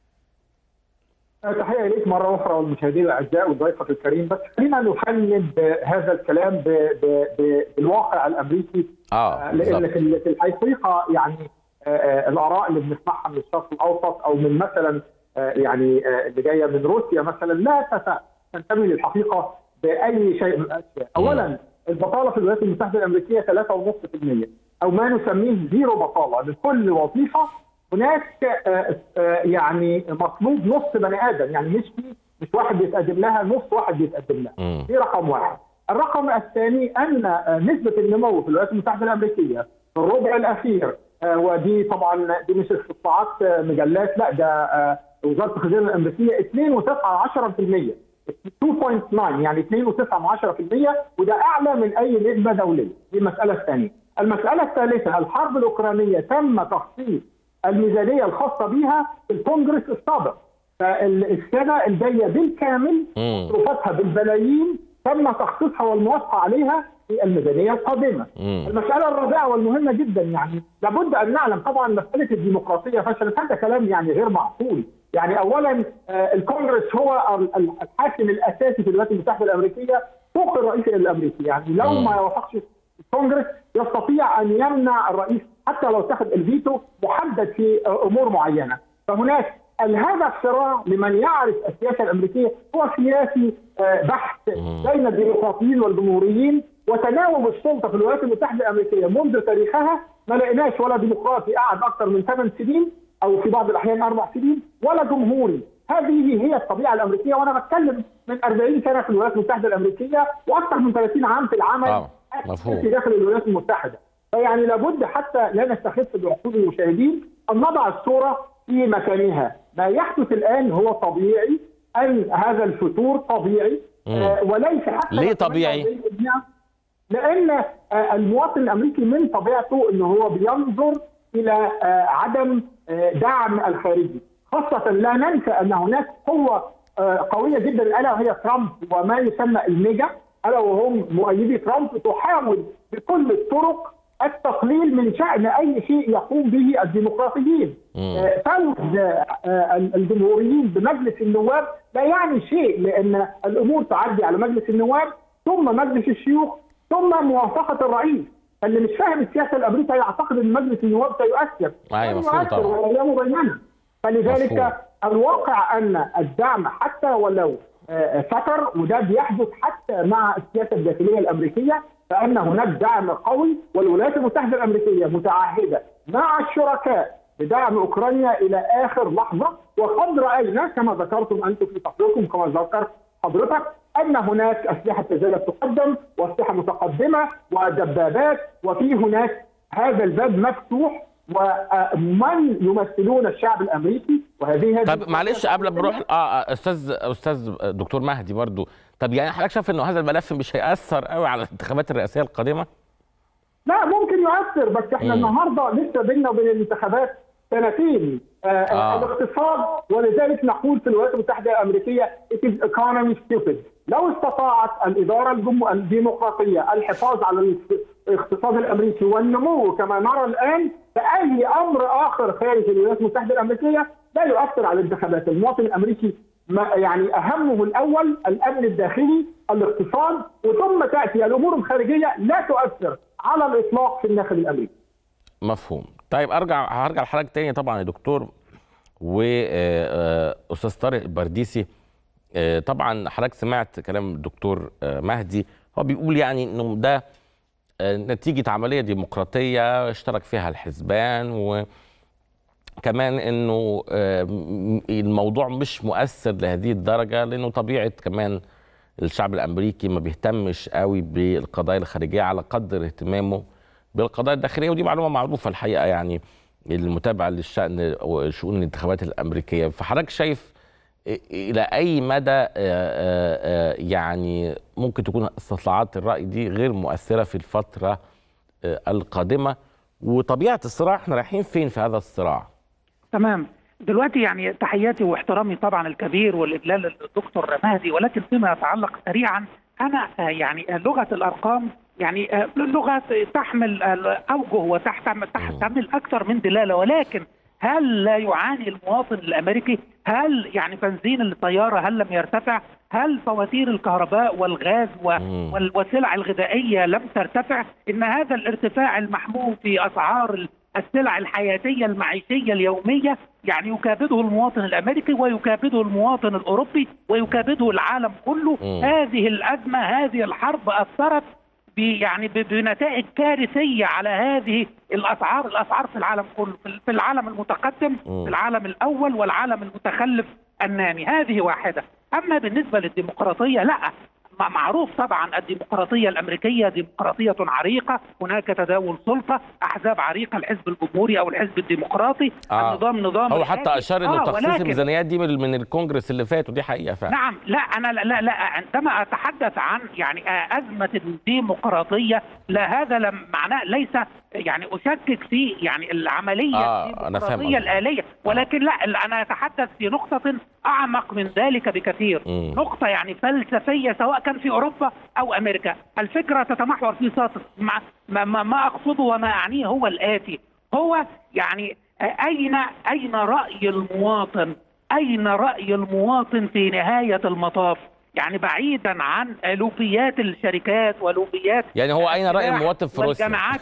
تحية إليك مرة أخرى والمشاهدين الأعزاء وضيفك الكريم بس خلينا نفند هذا الكلام ب ب ب بالواقع الأمريكي
اه
لأن
بالظبط
في في الحقيقة يعني آه، آه، الآراء اللي بنسمعها من الشرق الأوسط أو من مثلا آه، يعني آه، اللي جاية من روسيا مثلا لا تت- تنتمي للحقيقة بأي شيء من الأشياء أولا البطالة في الولايات المتحدة الأمريكية 3.5% أو ما نسميه زيرو بطالة لكل وظيفة هناك آه، آه، يعني مطلوب نص بني ادم يعني مش في مش واحد بيتقدم لها نص واحد بيتقدم لها
مم.
دي رقم واحد الرقم الثاني ان آه، نسبه النمو في الولايات المتحده الامريكيه في الربع الاخير آه، ودي طبعا دي مش استطلاعات آه، مجلات لا ده آه، وزاره الخزانه الامريكيه 2.9% 2.9 يعني 2.9% وده اعلى من اي نسبه دوليه دي المساله الثانيه المساله الثالثه الحرب الاوكرانيه تم تخصيص الميزانيه الخاصه بها في الكونجرس السابق فالسنه الجايه بالكامل
مم.
مصروفاتها بالبلايين تم تخصيصها والموافقه عليها في الميزانيه القادمه.
مم.
المساله الرابعه والمهمه جدا يعني لابد ان نعلم طبعا مساله الديمقراطيه فشلت هذا كلام يعني غير معقول. يعني اولا آه، الكونجرس هو ال- ال- الحاكم الاساسي في الولايات المتحده الامريكيه فوق الرئيس الامريكي يعني لو
مم.
ما وافقش الكونجرس يستطيع ان يمنع الرئيس حتى لو اتخذ الفيتو محدد في امور معينه فهناك هذا الصراع لمن يعرف السياسه الامريكيه هو سياسي آه، بحت بين الديمقراطيين والجمهوريين وتناوب السلطه في الولايات المتحده الامريكيه منذ تاريخها ما لقيناش ولا ديمقراطي قعد اكثر من ثمان سنين او في بعض الاحيان اربع سنين ولا جمهوري هذه هي الطبيعه الامريكيه وانا بتكلم من 40 سنه في الولايات المتحده الامريكيه واكثر من 30 عام في العمل
آه، مفهوم.
في داخل الولايات المتحده فيعني لابد حتى لا نستخف بعقول المشاهدين ان نضع الصوره في مكانها ما يحدث الان هو طبيعي ان هذا الفتور طبيعي آه وليس حتى
ليه طبيعي؟
لان آه، المواطن الامريكي من طبيعته ان هو بينظر الى آه، عدم آه، دعم الخارجي خاصه لا ننسى ان هناك قوه آه، قويه جدا الا وهي ترامب وما يسمى الميجا الا وهم مؤيدي ترامب تحاول بكل الطرق التقليل من شان اي شيء يقوم به الديمقراطيين آه، فوز آه، الجمهوريين بمجلس النواب لا يعني شيء لان الامور تعدي على مجلس النواب ثم مجلس الشيوخ ثم موافقه الرئيس اللي مش فاهم السياسه الامريكيه يعتقد ان مجلس النواب سيؤثر
أيوة،
لن
مفهوم
يؤثر
طبعا.
والايام بيننا فلذلك
مفهوم.
الواقع ان الدعم حتى ولو آه، فتر وده بيحدث حتى مع السياسه الداخليه الامريكيه فان هناك دعم قوي والولايات المتحده الامريكيه متعهده مع الشركاء بدعم اوكرانيا الى اخر لحظه وقد راينا كما ذكرتم انتم في تقريركم كما ذكرت حضرتك ان هناك اسلحه تزال تقدم واسلحه متقدمه ودبابات وفي هناك هذا الباب مفتوح ومن يمثلون الشعب الامريكي وهذه هذه
طب معلش قبل ما نروح اه آه، استاذ استاذ دكتور مهدي برضو طب يعني حضرتك شايف انه هذا الملف مش هيأثر قوي على الانتخابات الرئاسيه القادمه؟
لا ممكن يؤثر بس احنا
مم.
النهارده لسه بيننا وبين الانتخابات سنتين آه
آه.
آه. الاقتصاد ولذلك نقول في الولايات المتحده الامريكيه it is economy stupid لو استطاعت الاداره الجم... الديمقراطيه الحفاظ على الاقتصاد الامريكي والنمو كما نرى الان فاي امر اخر خارج الولايات المتحده الامريكيه لا يؤثر على الانتخابات المواطن الامريكي ما يعني اهمه الاول الامن الداخلي الاقتصاد وثم تاتي الامور الخارجيه لا تؤثر على الاطلاق في الداخل الامريكي
مفهوم طيب ارجع هرجع لحضرتك تاني طبعا يا دكتور واستاذ طارق البرديسي آه، طبعا حضرتك سمعت كلام الدكتور آه، مهدي هو بيقول يعني انه ده آه، نتيجه عمليه ديمقراطيه اشترك فيها الحزبان وكمان انه آه، م- الموضوع مش مؤثر لهذه الدرجه لانه طبيعه كمان الشعب الامريكي ما بيهتمش قوي بالقضايا الخارجيه على قدر اهتمامه بالقضايا الداخليه ودي معلومه معروفه الحقيقه يعني المتابعه للشان وشؤون الانتخابات الامريكيه فحضرتك شايف الى اي مدى آه، آه، آه، يعني ممكن تكون استطلاعات الراي دي غير مؤثره في الفتره آه، القادمه وطبيعه الصراع احنا رايحين فين في هذا الصراع
تمام دلوقتي يعني تحياتي واحترامي طبعا الكبير والاجلال للدكتور مهدي ولكن فيما يتعلق سريعا انا آه، يعني آه، لغه الارقام يعني آه، لغه تحمل آه، اوجه وتحتمل تحتمل اكثر من دلاله ولكن هل لا يعاني المواطن الامريكي؟ هل يعني بنزين الطياره هل لم يرتفع؟ هل فواتير الكهرباء والغاز و-
مم.
وال- والسلع الغذائيه لم ترتفع؟ ان هذا الارتفاع المحمول في اسعار ال- السلع الحياتيه المعيشيه اليوميه يعني يكابده المواطن الامريكي ويكابده المواطن الاوروبي ويكابده العالم كله
مم.
هذه الازمه هذه الحرب اثرت ب- يعني ب- بنتائج كارثيه على هذه الاسعار الاسعار في العالم كله في في العالم المتقدم
مم.
في العالم الاول والعالم المتخلف النامي هذه واحده اما بالنسبه للديمقراطيه لا مع- معروف طبعا الديمقراطيه الامريكيه ديمقراطيه عريقه هناك تداول سلطه احزاب عريقه الحزب الجمهوري او الحزب الديمقراطي
آه.
النظام نظام
هو
رئاسي.
حتى اشار انه
آه،
تخصيص
ولكن-
الميزانيات دي من من الكونجرس اللي فات ودي حقيقه فعلا
نعم لا انا لا لا, لا عندما اتحدث عن يعني آه، ازمه الديمقراطيه لا هذا لم معناه ليس يعني اشكك في يعني العمليه
آه، أنا فاهم
الديمقراطيه
قصدك.
الاليه ولكن لا لا، انا اتحدث في نقطه اعمق من ذلك بكثير
مم.
نقطه يعني فلسفيه سواء كان في اوروبا او امريكا الفكره تتمحور في ساط مع ما, ما, ما اقصده وما اعنيه هو الاتي هو يعني آه، اين اين راي المواطن أين رأي المواطن في نهاية المطاف؟ يعني بعيدا عن لوبيات الشركات ولوبيات
يعني هو اين راي
السلاح
المواطن في روسيا
والجامعات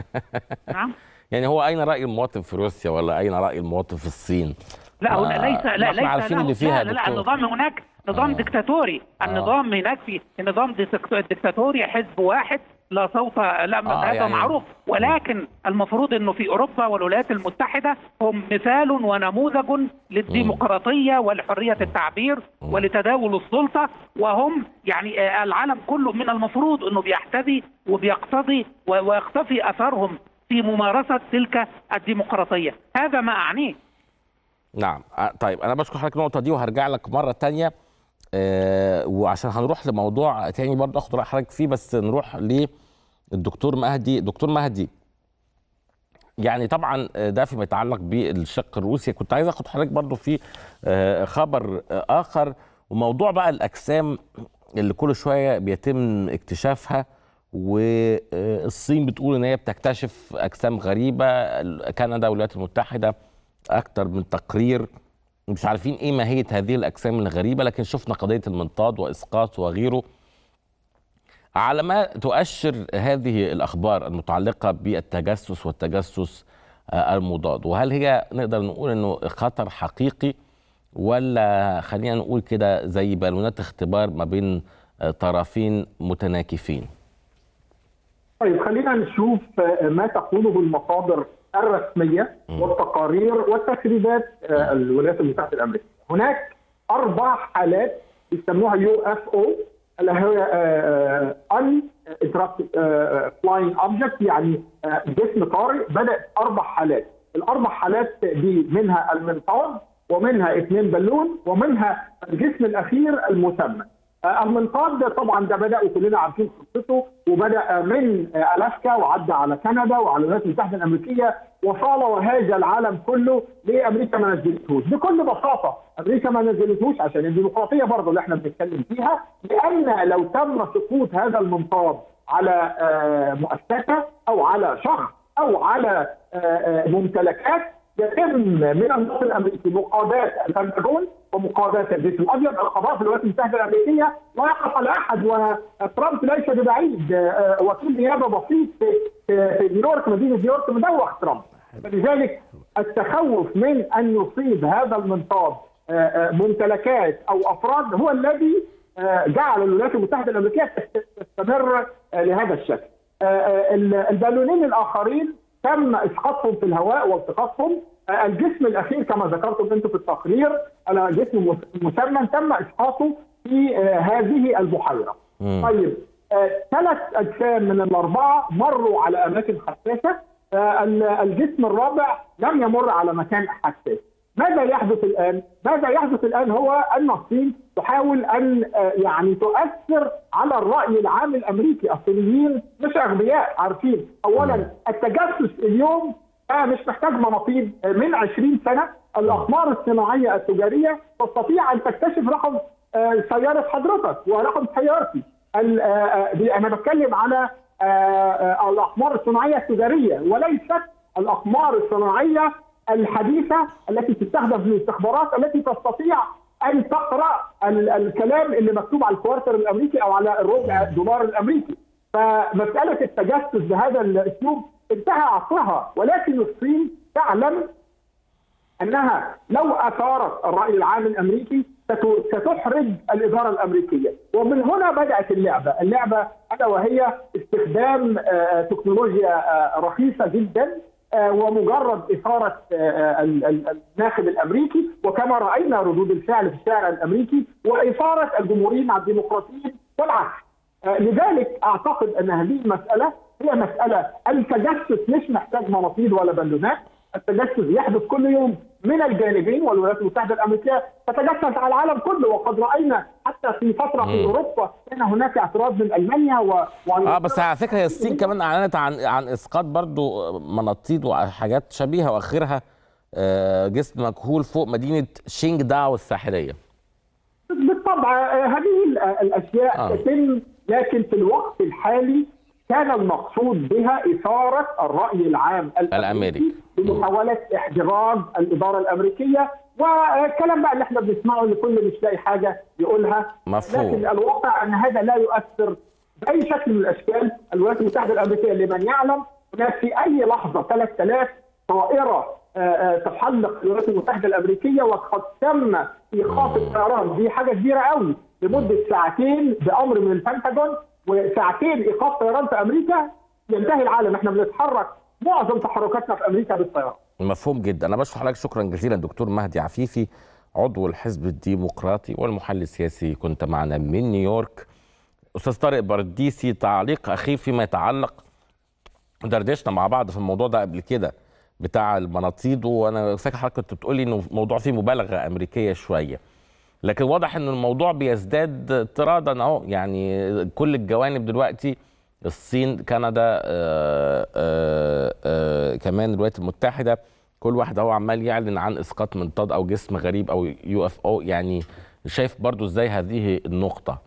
نعم
يعني هو اين راي المواطن في روسيا ولا اين راي المواطن في الصين
لا
ما-
هنا ليس
ما
لا
احنا
ليس
عارفين
له-
اللي فيها
لا, لا, لا
دكتور.
النظام هناك نظام
آه.
ديكتاتوري النظام هناك في نظام ديكت- ديكتاتوري حزب واحد لا صوت لا
آه،
هذا
يعني-
معروف ولكن المفروض انه في اوروبا والولايات المتحده هم مثال ونموذج للديمقراطيه ولحريه التعبير ولتداول السلطه وهم يعني آه، العالم كله من المفروض انه بيحتذي وبيقتضي و- ويقتفي اثرهم في ممارسه تلك الديمقراطيه هذا ما اعنيه
نعم آه، طيب انا بشكر حضرتك النقطه دي وهرجع لك مره تانية آه وعشان هنروح لموضوع تاني برضه اخد راي حضرتك فيه بس نروح للدكتور مهدي دكتور مهدي يعني طبعا آه، ده فيما يتعلق بالشق الروسي كنت عايز اخد حضرتك برضه في آه، خبر آه، اخر وموضوع بقى الاجسام اللي كل شويه بيتم اكتشافها والصين بتقول ان هي بتكتشف اجسام غريبه كندا والولايات المتحده اكتر من تقرير مش عارفين ايه ماهيه هذه الاجسام الغريبه لكن شفنا قضيه المنطاد واسقاط وغيره على ما تؤشر هذه الاخبار المتعلقه بالتجسس والتجسس آه، المضاد وهل هي نقدر نقول انه خطر حقيقي ولا خلينا نقول كده زي بالونات اختبار ما بين آه، طرفين متناكفين
طيب خلينا نشوف آه، ما تقوله المصادر الرسميه والتقارير والتسريبات آه، الولايات المتحده الامريكيه. هناك اربع حالات يسموها يو اف او اللي هي ان فلاينج اوبجكت يعني آه، جسم طارئ بدات اربع حالات، الاربع حالات دي منها المنطاد ومنها اثنين بالون ومنها الجسم الاخير المسمى. آه، المنطاد ده طبعا ده بدا وكلنا عارفين قصته وبدا من آه، الاسكا وعدى على كندا وعلى الولايات المتحده الامريكيه وصال وهاج العالم كله ليه امريكا ما نزلتهوش بكل بساطه امريكا ما نزلتهوش عشان الديمقراطيه برضه اللي احنا بنتكلم فيها لان لو تم سقوط هذا المنطاد على آه، مؤسسه او على شخص او على آه، آه، ممتلكات يتم من النص الامريكي مقاضاه البنتاجون ومقاضاه الجيش الابيض القضاء في الولايات المتحده الامريكيه لا يقف على احد وترامب ليس ببعيد آه، وكيل نيابه بسيط في في في نيويورك مدينه نيويورك مدوخ ترامب فلذلك التخوف من ان يصيب هذا المنطاد آه، آه، ممتلكات او افراد هو الذي آه، جعل الولايات المتحده الامريكيه تستمر آه، لهذا الشكل. آه، آه، البالونين الاخرين تم اسقاطهم في الهواء والتقاطهم آه، الجسم الاخير كما ذكرتم انتم في التقرير الجسم المسمى تم اسقاطه في آه، هذه البحيره.
مم.
طيب آه، ثلاث اجسام من الاربعه مروا على اماكن حساسه آه، ال- الجسم الرابع لم يمر على مكان حساس ماذا يحدث الان؟ ماذا يحدث الان هو ان الصين تحاول ان آه، يعني تؤثر على الراي العام الامريكي، الصينيين مش اغبياء عارفين، اولا التجسس اليوم آه، مش محتاج مناطيد آه، من 20 سنه الاقمار الصناعيه التجاريه تستطيع ان تكتشف رقم آه، سياره حضرتك ورقم سيارتي. ال- آه، آه، دي انا بتكلم على آه، آه، الاقمار الصناعيه التجاريه وليست الاقمار الصناعيه الحديثه التي تستخدم في الاستخبارات التي تستطيع ان تقرا ال- الكلام اللي مكتوب على الكوارتر الامريكي او على الربع دولار الامريكي فمساله التجسس بهذا الاسلوب انتهى عصرها ولكن الصين تعلم انها لو اثارت الراي العام الامريكي ست- ستحرج الاداره الامريكيه ومن هنا بدات اللعبه، اللعبه الا وهي استخدام آه، تكنولوجيا آه، رخيصه جدا آه، ومجرد اثاره آه، ال- ال- الناخب الامريكي وكما راينا ردود الفعل في الشارع الامريكي واثاره الجمهوريين على الديمقراطيين والعكس. آه، لذلك اعتقد ان هذه المساله هي مساله التجسس مش محتاج مناطيد ولا بالونات، التجسس يحدث كل يوم من الجانبين والولايات المتحده الامريكيه تتجسس على العالم كله وقد راينا حتى في فتره في
مم.
اوروبا كان هناك اعتراض من المانيا و...
اه بس على فكره هي الصين كمان اعلنت عن عن اسقاط برضو مناطيد وحاجات شبيهه واخرها آه، جسم مجهول فوق مدينه شينج داو الساحليه
بالطبع آه، هذه ال- آه، الاشياء
آه.
تتم لكن في الوقت الحالي كان المقصود بها اثاره الراي العام
الأمريكي.
بمحاوله احتجاج الاداره الامريكيه والكلام بقى اللي احنا بنسمعه اللي كل مش لاقي حاجه يقولها
مفهوم.
لكن الواقع ان هذا لا يؤثر باي شكل من الاشكال الولايات المتحده الامريكيه لمن يعلم هناك في اي لحظه 3000 طائره آه، آه، تحلق الولايات المتحده الامريكيه وقد تم ايقاف الطيران دي حاجه كبيره قوي لمده ساعتين بامر من البنتاجون وساعتين ايقاف طيران في امريكا ينتهي العالم احنا بنتحرك معظم تحركاتنا في امريكا بالطيران
مفهوم جدا انا بشكر حضرتك شكرا جزيلا دكتور مهدي عفيفي عضو الحزب الديمقراطي والمحلل السياسي كنت معنا من نيويورك استاذ طارق برديسي تعليق اخير فيما يتعلق دردشنا مع بعض في الموضوع ده قبل كده بتاع المناطيد وانا فاكر حضرتك كنت بتقولي انه موضوع فيه مبالغه امريكيه شويه لكن واضح ان الموضوع بيزداد اضطرادا اهو يعني كل الجوانب دلوقتي الصين كندا آآ آآ آآ كمان الولايات المتحده كل واحد اهو عمال يعلن عن اسقاط منطاد او جسم غريب او يو اف او يعني شايف برضو ازاي هذه النقطه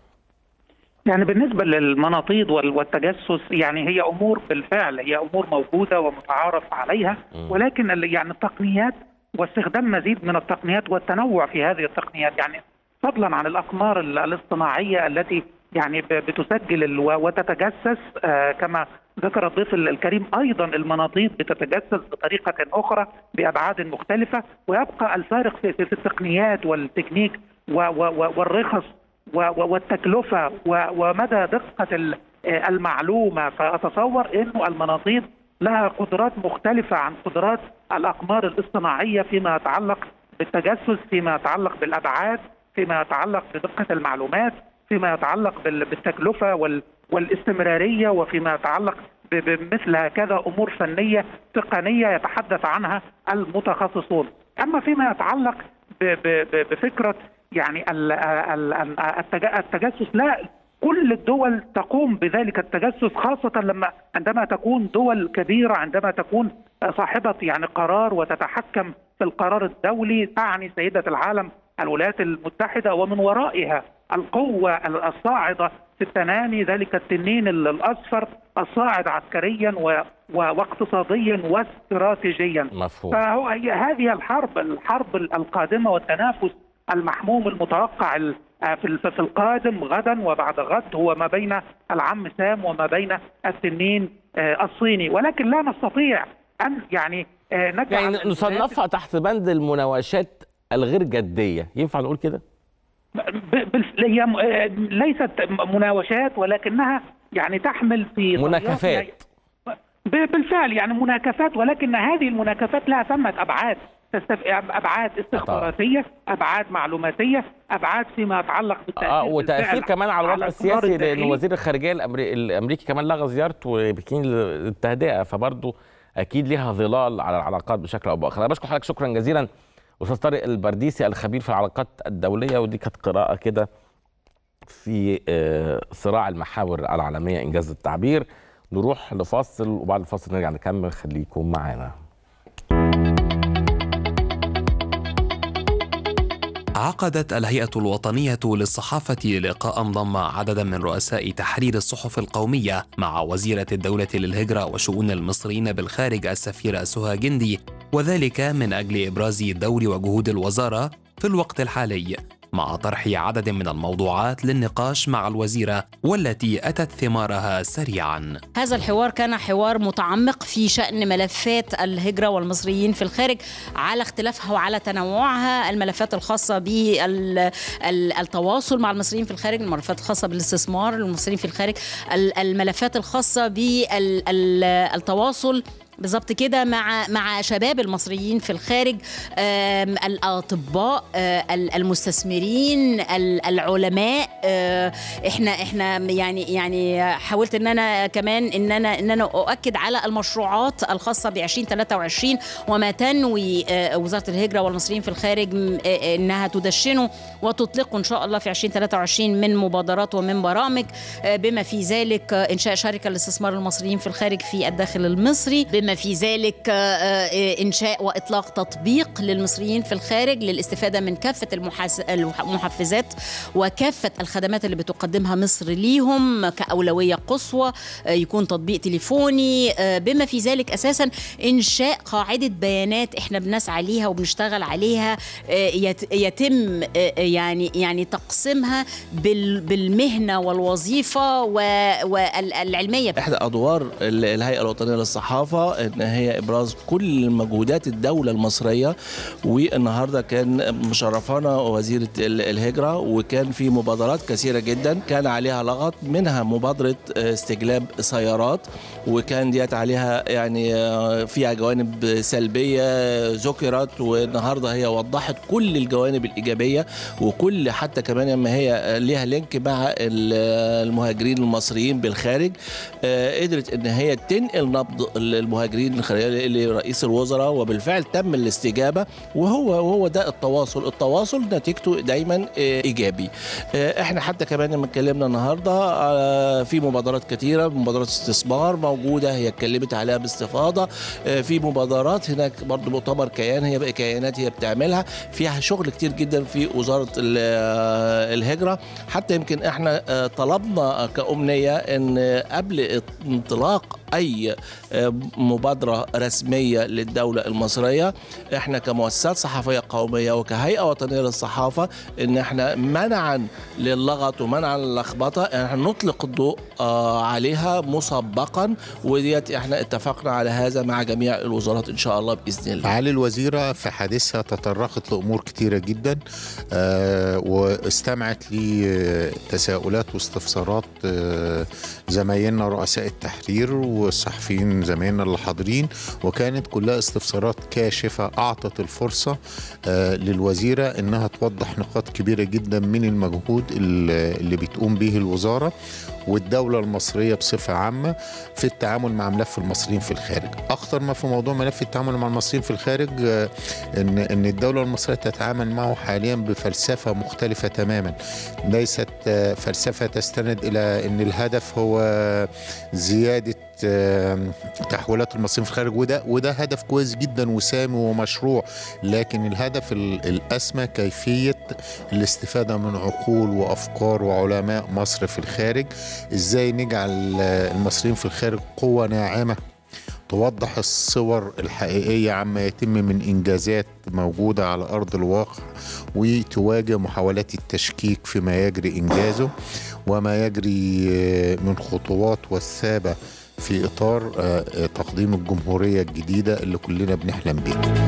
يعني بالنسبة للمناطيد وال- والتجسس يعني هي أمور بالفعل هي أمور موجودة ومتعارف عليها
مم.
ولكن ال- يعني التقنيات واستخدام مزيد من التقنيات والتنوع في هذه التقنيات يعني فضلا عن الأقمار ال- الاصطناعية التي يعني ب- بتسجل ال- و- وتتجسس آه، كما ذكر الضيف ال- الكريم أيضا المناطيد بتتجسس بطريقة أخرى بأبعاد مختلفة ويبقى الفارق في, في في التقنيات والتكنيك و- و- و- والرخص و- و- والتكلفة و- ومدى دقة ال- آه، المعلومة فأتصور أنه المناطيد لها قدرات مختلفة عن قدرات الأقمار الاصطناعية فيما يتعلق بالتجسس فيما يتعلق بالأبعاد فيما يتعلق بدقة المعلومات فيما يتعلق بال- بالتكلفة وال- والاستمرارية وفيما يتعلق ب- بمثل هكذا أمور فنية تقنية يتحدث عنها المتخصصون أما فيما يتعلق ب- ب- ب- بفكرة يعني ال- ال- ال- التج- التجسس لا كل الدول تقوم بذلك التجسس خاصة لما عندما تكون دول كبيرة عندما تكون صاحبة يعني قرار وتتحكم في القرار الدولي تعني سيدة العالم الولايات المتحدة ومن ورائها القوة الصاعدة في التناني ذلك التنين الأصفر الصاعد عسكريا و- و- واقتصاديا واستراتيجيا
مفهوم
فهو هي هذه الحرب الحرب القادمة والتنافس المحموم المتوقع ال- آه في ال- في القادم غدا وبعد غد هو ما بين العم سام وما بين التنين آه، الصيني ولكن لا نستطيع ان يعني آه، نجعل
يعني
الولايات
نصنفها تحت بند المناوشات الغير جديه ينفع نقول كده
ب- بال- هي م- آه، ليست مناوشات ولكنها يعني تحمل في
مناكفات
ب- بالفعل يعني مناكفات ولكن هذه المناكفات لها ثمة أبعاد تستف... أبعاد استخباراتية أبعاد معلوماتية أبعاد فيما يتعلق بالتأثير
اه وتاثير
بالفعل
كمان على الوضع
القرار
السياسي لان
الداخلي.
وزير الخارجيه الأمري... الامريكي كمان لغى زيارته بكين للتهدئه فبرضه اكيد ليها ظلال على العلاقات بشكل او باخر انا بشكر حضرتك شكرا جزيلا استاذ طارق البرديسي الخبير في العلاقات الدوليه ودي كانت قراءه كده في آه، صراع المحاور العالميه انجاز التعبير نروح لفاصل وبعد الفاصل نرجع نكمل خليكم معانا
عقدت الهيئة الوطنية للصحافة لقاء ضم عددا من رؤساء تحرير الصحف القومية مع وزيرة الدولة للهجرة وشؤون المصريين بالخارج السفيرة سهى جندي وذلك من أجل إبراز دور وجهود الوزارة في الوقت الحالي مع طرح عدد من الموضوعات للنقاش مع الوزيرة والتي أتت ثمارها سريعاً
هذا الحوار كان حوار متعمق في شأن ملفات الهجرة والمصريين في الخارج على اختلافها وعلى تنوعها الملفات الخاصة بالتواصل مع المصريين في الخارج الملفات الخاصة بالاستثمار المصريين في الخارج ال- الملفات الخاصة بالتواصل بالظبط كده مع مع شباب المصريين في الخارج آم، الاطباء آه، ال- المستثمرين ال- العلماء آه، احنا احنا يعني يعني حاولت ان انا كمان ان انا ان انا اؤكد على المشروعات الخاصه ب 2023 وما تنوي آه، وزاره الهجره والمصريين في الخارج م- آه، انها تدشنه وتطلقه ان شاء الله في 2023 من مبادرات ومن برامج آه، بما في ذلك آه، انشاء شركه لاستثمار المصريين في الخارج في الداخل المصري بما في ذلك آه، آه، انشاء واطلاق تطبيق للمصريين في الخارج للاستفاده من كافه المحاس- المحفزات وكافه الخدمات اللي بتقدمها مصر ليهم كاولويه قصوى آه، يكون تطبيق تليفوني آه، بما في ذلك اساسا انشاء قاعده بيانات احنا بنسعى ليها وبنشتغل عليها آه، يت- يتم آه، يعني يعني تقسيمها بال- بالمهنه والوظيفه و- والعلميه
احدى ادوار ال- الهيئه الوطنيه للصحافه ان هي ابراز كل مجهودات الدوله المصريه والنهارده كان مشرفانا وزيره ال- الهجره وكان في مبادرات كثيره جدا كان عليها لغط منها مبادره استجلاب سيارات وكان ديت عليها يعني آه، فيها جوانب سلبيه ذكرت والنهارده هي وضحت كل الجوانب الايجابيه وكل حتى كمان لما هي ليها لينك مع ال- المهاجرين المصريين بالخارج آه، قدرت ان هي تنقل نبض المهاجرين الخارجية لرئيس الوزراء وبالفعل تم الاستجابه وهو وهو ده التواصل التواصل نتيجته دايما آه، ايجابي آه، احنا حتى كمان لما اتكلمنا النهارده آه، في مبادرات كثيره مبادرات استثمار موجوده هي اتكلمت عليها باستفاضه آه، في مبادرات هناك برضو مؤتمر كيان هي بقى كيانات هي بتعملها فيها شغل كتير جدا في وزاره ال- آه، الهجره حتى يمكن احنا آه، طلبنا كأمنية ان قبل انطلاق اي آه، مبادرة رسمية للدولة المصرية احنا كمؤسسات صحفية قومية وكهيئة وطنية للصحافة ان احنا منعا للغط ومنعا للخبطة احنا نطلق الضوء آه، عليها مسبقا وديت احنا اتفقنا على هذا مع جميع الوزارات ان شاء الله باذن الله
معالي الوزيرة في حديثها تطرقت لأمور كتيرة جدا آه، واستمعت لتساؤلات واستفسارات آه، زمايلنا رؤساء التحرير والصحفيين زمايلنا اللي حاضرين وكانت كلها استفسارات كاشفة أعطت الفرصة آه، للوزيرة إنها توضح نقاط كبيرة جدا من المجهود اللي اللي بتقوم به الوزارة والدولة المصرية بصفة عامة في التعامل مع ملف المصريين في الخارج أخطر ما في موضوع ملف التعامل مع المصريين في الخارج آه، إن إن الدولة المصرية تتعامل معه حاليا بفلسفة مختلفة تماما ليست آه، فلسفة تستند إلى أن الهدف هو زيادة آه، تحويلات المصريين في الخارج وده وده هدف كويس جدا وسامي ومشروع لكن الهدف ال- الأسمى كيفية الاستفادة من عقول وأفكار وعلماء مصر في الخارج إزاي نجعل آه، المصريين في الخارج قوة ناعمة توضح الصور الحقيقية عما يتم من إنجازات موجودة على أرض الواقع وتواجه محاولات التشكيك فيما يجري إنجازه وما يجري آه، من خطوات وثابة في إطار آه، آه، تقديم الجمهورية الجديدة اللي كلنا بنحلم بيها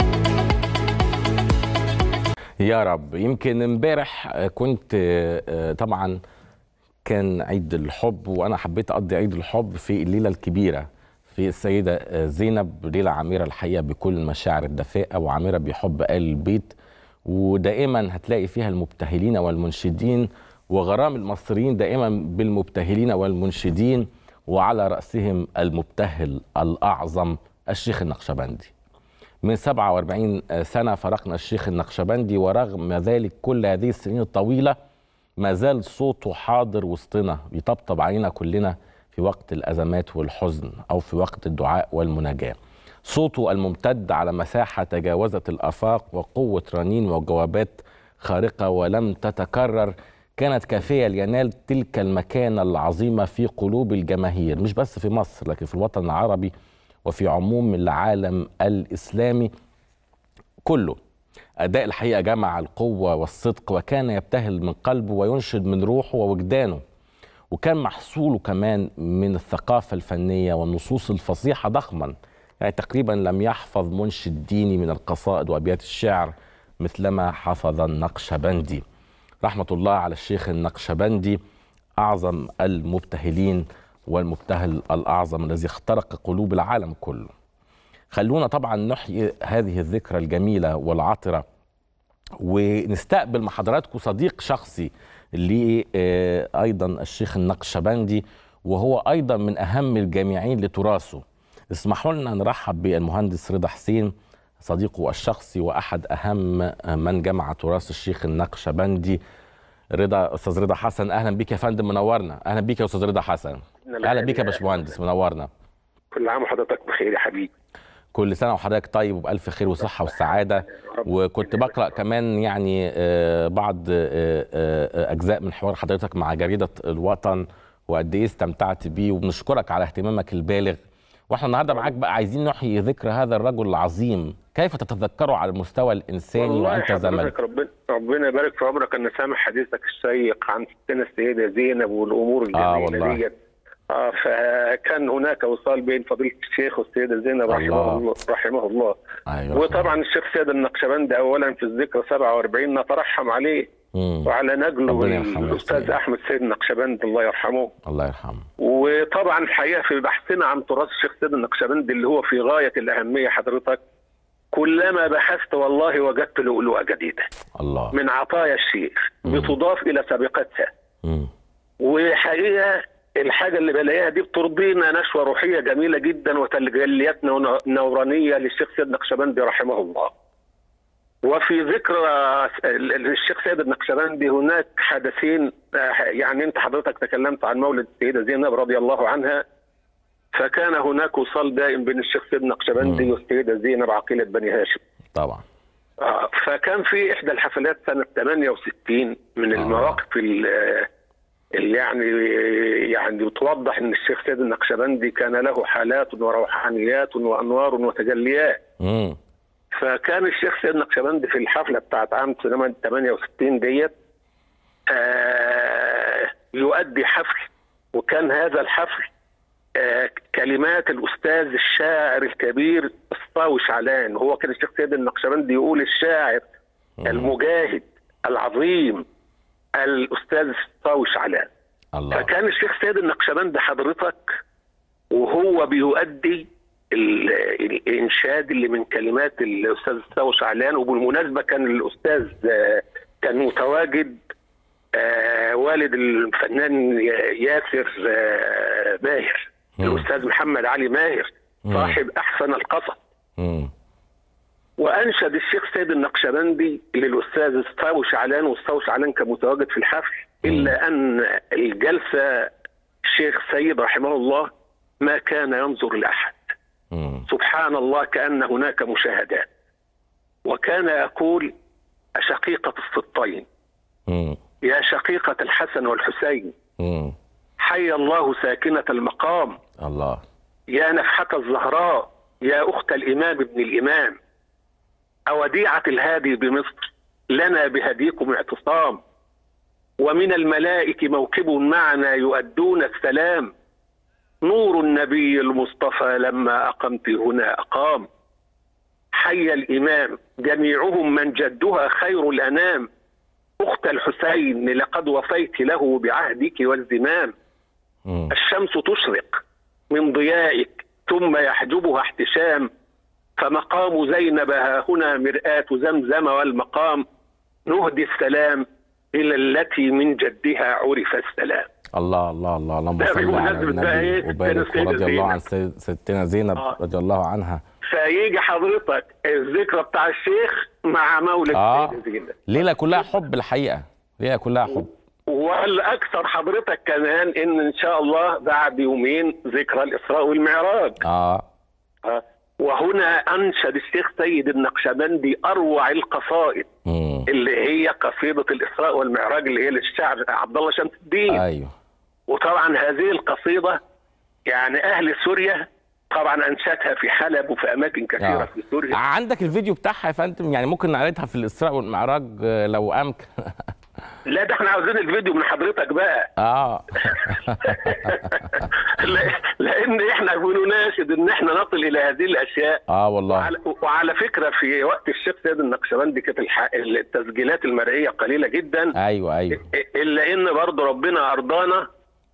يا رب يمكن امبارح آه، كنت آه، آه، طبعا كان عيد الحب وانا حبيت اقضي عيد الحب في الليله الكبيره في السيده آه، زينب ليله عامره الحقيقه بكل المشاعر الدافئه وعامره بحب ال البيت ودائما هتلاقي فيها المبتهلين والمنشدين وغرام المصريين دائما بالمبتهلين والمنشدين وعلى راسهم المبتهل الاعظم الشيخ النقشبندي من 47 سنة فرقنا الشيخ النقشبندي ورغم ذلك كل هذه السنين الطويلة ما زال صوته حاضر وسطنا بيطبطب علينا كلنا في وقت الأزمات والحزن أو في وقت الدعاء والمناجاة صوته الممتد على مساحة تجاوزت الآفاق وقوة رنين وجوابات خارقة ولم تتكرر كانت كافية لينال تلك المكانة العظيمة في قلوب الجماهير مش بس في مصر لكن في الوطن العربي وفي عموم العالم الإسلامي كله أداء الحقيقة جمع القوة والصدق وكان يبتهل من قلبه وينشد من روحه ووجدانه وكان محصوله كمان من الثقافة الفنية والنصوص الفصيحة ضخما يعني تقريبا لم يحفظ منشد ديني من القصائد وأبيات الشعر مثلما حفظ النقشبندي رحمة الله على الشيخ النقشبندي أعظم المبتهلين والمبتهل الأعظم الذي اخترق قلوب العالم كله خلونا طبعا نحيي هذه الذكرى الجميلة والعطرة ونستقبل مع حضراتكم صديق شخصي لي أيضا الشيخ النقشبندي وهو أيضا من أهم الجامعين لتراثه اسمحوا لنا نرحب بالمهندس رضا حسين صديقه الشخصي واحد اهم من جمع تراث الشيخ النقشبندي رضا استاذ رضا حسن اهلا بيك يا فندم منورنا اهلا بيك يا استاذ رضا حسن اهلا بيك يا باشمهندس منورنا
كل عام وحضرتك بخير يا حبيبي
كل سنه وحضرتك طيب وبالف خير وصحه والسعاده وكنت بقرا كمان يعني بعض اجزاء من حوار حضرتك مع جريده الوطن وقد ايه استمتعت بيه وبنشكرك على اهتمامك البالغ واحنا النهارده معاك بقى عايزين نحيي ذكر هذا الرجل العظيم كيف تتذكره على المستوى الانساني وانت زمن
ربنا ربنا يبارك في عمرك ان سامع حديثك الشيق عن ستنا السيده زينب والامور الجميله
آه والله.
ديت اه فكان هناك وصال بين فضيله الشيخ والسيده زينب رحمه
الله.
الله رحمه الله
أيوة
وطبعا الشيخ سيد النقشبندي اولا في الذكرى 47 نترحم عليه
مم.
وعلى نجله
ربنا يرحمه يا
الاستاذ
أستاذ.
احمد سيد النقشبندي الله يرحمه
الله يرحمه
وطبعا الحقيقه في بحثنا عن تراث الشيخ سيد النقشبندي اللي هو في غايه الاهميه حضرتك كلما بحثت والله وجدت لؤلؤه جديده
الله
من عطايا الشيخ بتضاف الى سابقتها
مم.
وحقيقه الحاجه اللي بلاقيها دي بترضينا نشوه روحيه جميله جدا وتجليات نو- نورانيه للشيخ سيد النقشبندي رحمه الله. وفي ذكرى ال- الشيخ سيد النقشبندي هناك حدثين آه، يعني انت حضرتك تكلمت عن مولد السيده زينب رضي الله عنها فكان هناك وصال دائم بين الشيخ سيد النقشبندي
مم.
والسيده زينب عقيله بني هاشم.
طبعا
آه، فكان في احدى الحفلات سنه 68 من
آه.
المواقف ال- اللي يعني يعني بتوضح ان الشيخ سيد النقشبندي كان له حالات وروحانيات وانوار وتجليات
مم.
فكان الشيخ سيد النقشبندي في الحفله بتاعت عام 68 ديت آه، يؤدي حفل وكان هذا الحفل آه، كلمات الاستاذ الشاعر الكبير الصاوي شعلان هو كان الشيخ سيد النقشبندي يقول الشاعر المجاهد العظيم الاستاذ الصاوي شعلان
الله
فكان الشيخ سيد النقشبندي حضرتك وهو بيؤدي ال- الانشاد اللي من كلمات الاستاذ الصاوي شعلان وبالمناسبه كان الاستاذ آه، كان متواجد آه، والد الفنان ياسر آه، ماهر
مم.
الاستاذ محمد علي ماهر
مم.
صاحب احسن القصص
مم.
وانشد الشيخ سيد النقشبندي للاستاذ الصاوي شعلان والصاوي شعلان كان متواجد في الحفل الا ان الجلسه الشيخ سيد رحمه الله ما كان ينظر لاحد
مم.
سبحان الله كان هناك مشاهدات وكان يقول شقيقه السبطين
مم.
يا شقيقه الحسن والحسين
مم.
حي الله ساكنه المقام
الله
يا نفحة الزهراء يا أخت الإمام ابن الإمام أوديعة الهادي بمصر لنا بهديكم اعتصام ومن الملائك موكب معنا يؤدون السلام نور النبي المصطفى لما أقمت هنا أقام حي الإمام جميعهم من جدها خير الأنام أخت الحسين لقد وفيت له بعهدك والزمام
مم.
الشمس تشرق من ضيائك ثم يحجبها احتشام فمقام زينب ها هنا مرآة زمزم والمقام نهدي السلام إلى التي من جدها عرف السلام
الله الله الله اللهم
ده
صل على
بمناسبة بقى
النبي
إيه؟
وبارك
ستنا
ورضي الله
زينب.
عن سيد- ستنا زينب
آه.
رضي الله عنها
فيجي حضرتك الذكرى بتاع الشيخ مع مولد
اه
السيدة زينب
ليله كلها حب الحقيقه ليله كلها حب
والاكثر حضرتك كمان ان ان شاء الله بعد يومين ذكرى الاسراء والمعراج
اه
آه. وهنا انشد الشيخ سيد النقشبندي اروع القصائد
مم.
اللي هي قصيده الاسراء والمعراج اللي هي للشاعر عبد الله شمس الدين
ايوه
وطبعا هذه القصيده يعني اهل سوريا طبعا انشدها في حلب وفي اماكن كثيره
آه.
في سوريا
عندك الفيديو بتاعها يا فندم يعني ممكن نعرضها في الاسراء والمعراج آه، لو امكن
لا ده احنا عاوزين الفيديو من حضرتك بقى
اه
لا- لان احنا بنناشد ان احنا نصل الى هذه الاشياء
اه والله
وعلى, وعلى فكره في وقت الشيخ سيد النقشبندي كانت الح- التسجيلات المرئيه قليله جدا
ايوه ايوه
الا ان برضه ربنا ارضانا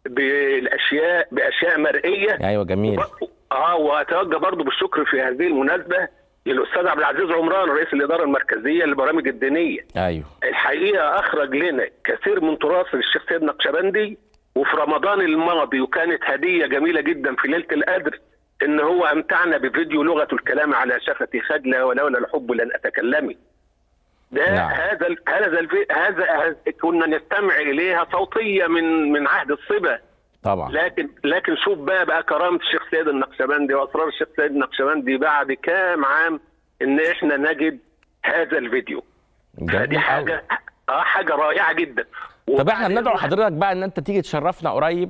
بالاشياء باشياء مرئيه
ايوه جميل
اه واتوجه برضه بالشكر في هذه المناسبه للاستاذ عبد العزيز عمران رئيس الاداره المركزيه للبرامج الدينيه
ايوه
الحقيقه اخرج لنا كثير من تراث الشيخ سيد نقشبندي وفي رمضان الماضي وكانت هديه جميله جدا في ليله القدر ان هو امتعنا بفيديو لغه الكلام على شفتي خجله ولولا الحب لن اتكلمي ده
نعم.
هذا ال- هذا الفي هذا هذا- كنا نستمع اليها صوتيه من من عهد الصبا
طبعا
لكن لكن شوف بقى بقى كرامه الشيخ سيد النقشبندي واسرار الشيخ سيد النقشبندي بعد كام عام ان احنا نجد هذا الفيديو
جميل
فدي
أوي.
حاجه اه حاجه رائعه جدا
طب احنا
وبعدين-
بندعو حضرتك بقى ان انت تيجي تشرفنا قريب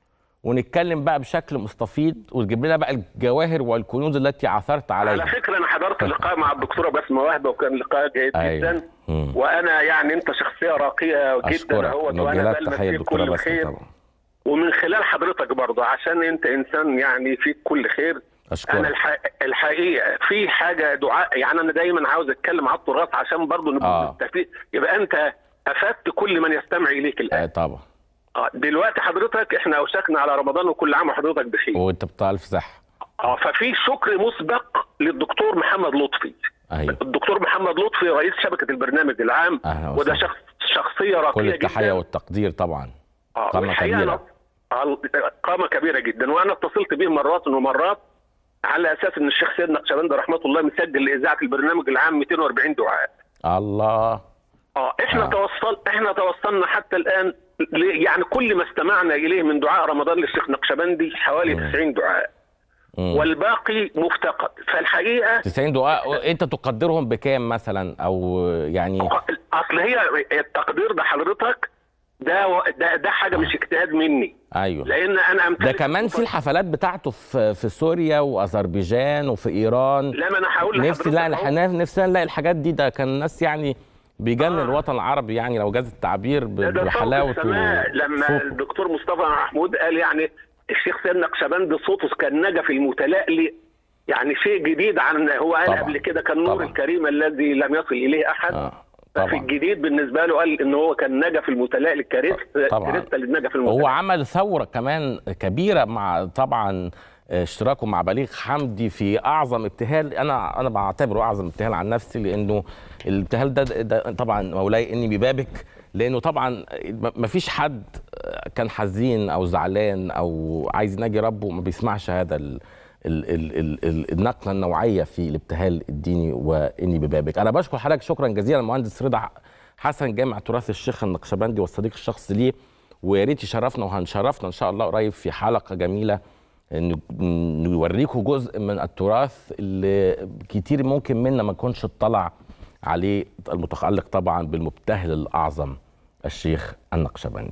ونتكلم بقى بشكل مستفيض وتجيب لنا بقى الجواهر والكنوز التي عثرت
على
عليها
فكره انا حضرت لقاء مع الدكتوره بسمه وهبه وكان لقاء جيد
أيوة.
جدا
مم.
وانا يعني انت شخصيه راقيه جدا
اشكرك
اهوت
نوجه
وانا
لك
بلمس
تحيه
فيك
الدكتوره
كل
بسمه
خير
طبعا
ومن خلال حضرتك برضه عشان انت انسان يعني فيك كل خير انا
اشكرك
الح... الحقيقه في حاجه دعاء يعني انا دايما عاوز اتكلم على التراث عشان برضه نبقى
آه.
مستفيد يبقى انت افدت كل من يستمع اليك الان
آه طبعا
آه، دلوقتي حضرتك احنا اوشكنا على رمضان وكل عام وحضرتك بخير
وانت بتعرف صح
اه ففي شكر مسبق للدكتور محمد لطفي
ايوه
الدكتور محمد لطفي رئيس شبكه البرنامج العام
أهلا
وده
وسهلا.
شخص شخصيه راقيه
كل التحيه
جدا
والتقدير طبعا
آه،
قامة
والحقيقة
كبيرة.
أنا- آه، قامه كبيره جدا وانا اتصلت به مرات ومرات على اساس ان الشيخ سيد نقشبندي رحمه الله مسجل لاذاعه البرنامج العام 240 دعاء
الله
اه احنا
آه.
آه. توصل احنا توصلنا حتى الان ل- يعني كل ما استمعنا اليه من دعاء رمضان للشيخ نقشبندي حوالي 90 دعاء
مم.
والباقي مفتقد فالحقيقه
90 دقاء انت تقدرهم بكام مثلا او يعني
اصل هي التقدير ده حضرتك ده ده ده حاجه مش اجتهاد مني
ايوه
لان انا امتلك
ده كمان في الحفلات بتاعته في في سوريا واذربيجان وفي ايران
لا ما انا هقول
نفسي
لحضرتك
لا
أهو.
نفسي نلاقي الحاجات دي ده كان الناس يعني بيجنن
آه.
الوطن العربي يعني لو جاز التعبير ب-
ده ده صوت
بحلاوته
السماء لما
صوته.
الدكتور مصطفى محمود قال يعني الشيخ سيد نقشبند صوته كان نجف المتلألئ يعني شيء جديد عن هو قال
طبعا.
قبل كده كان نور
طبعا.
الكريم الذي لم يصل اليه احد
اه
في
طبعا
الجديد بالنسبه له قال ان هو كان نجف المتلألئ كارثه
طبعا.
كارثه للنجف
هو
المتلألئ
عمل ثوره كمان كبيره مع طبعا اشتراكه مع بليغ حمدي في اعظم ابتهال انا انا بعتبره اعظم ابتهال عن نفسي لانه الابتهال ده, ده طبعا مولاي اني ببابك لانه طبعا ما فيش حد كان حزين او زعلان او عايز يناجي ربه ما بيسمعش هذا ال ال ال ال ال النقله النوعيه في الابتهال الديني واني ببابك انا بشكر حضرتك شكرا جزيلا المهندس رضا حسن جامع تراث الشيخ النقشبندي والصديق الشخصي ليه ويا ريت يشرفنا وهنشرفنا ان شاء الله قريب في حلقه جميله ن- نوريكم جزء من التراث اللي كتير ممكن منا ما يكونش اطلع عليه المتعلق طبعا بالمبتهل الاعظم الشيخ النقشبندي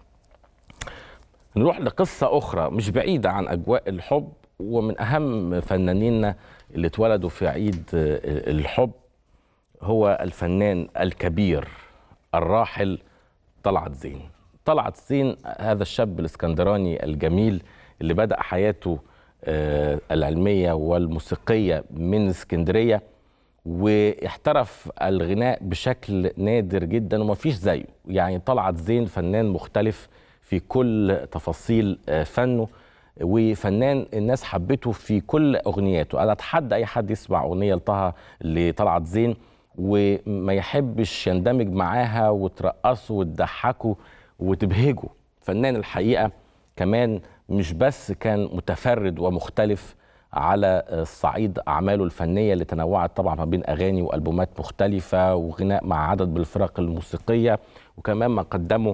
نروح لقصة أخرى مش بعيدة عن أجواء الحب ومن أهم فنانينا اللي اتولدوا في عيد آه، الحب هو الفنان الكبير الراحل طلعت زين طلعت زين هذا الشاب الاسكندراني الجميل اللي بدأ حياته آه، العلمية والموسيقية من اسكندرية واحترف الغناء بشكل نادر جدا ومفيش زيه يعني طلعت زين فنان مختلف في كل تفاصيل آه، فنه وفنان الناس حبته في كل اغنياته انا اتحدى اي حد يسمع اغنيه لطه لطلعت زين وما يحبش يندمج معاها وترقصه وتضحكه وتبهجه فنان الحقيقه كمان مش بس كان متفرد ومختلف على الصعيد اعماله الفنيه اللي تنوعت طبعا ما بين اغاني والبومات مختلفه وغناء مع عدد بالفرق الموسيقيه وكمان ما قدمه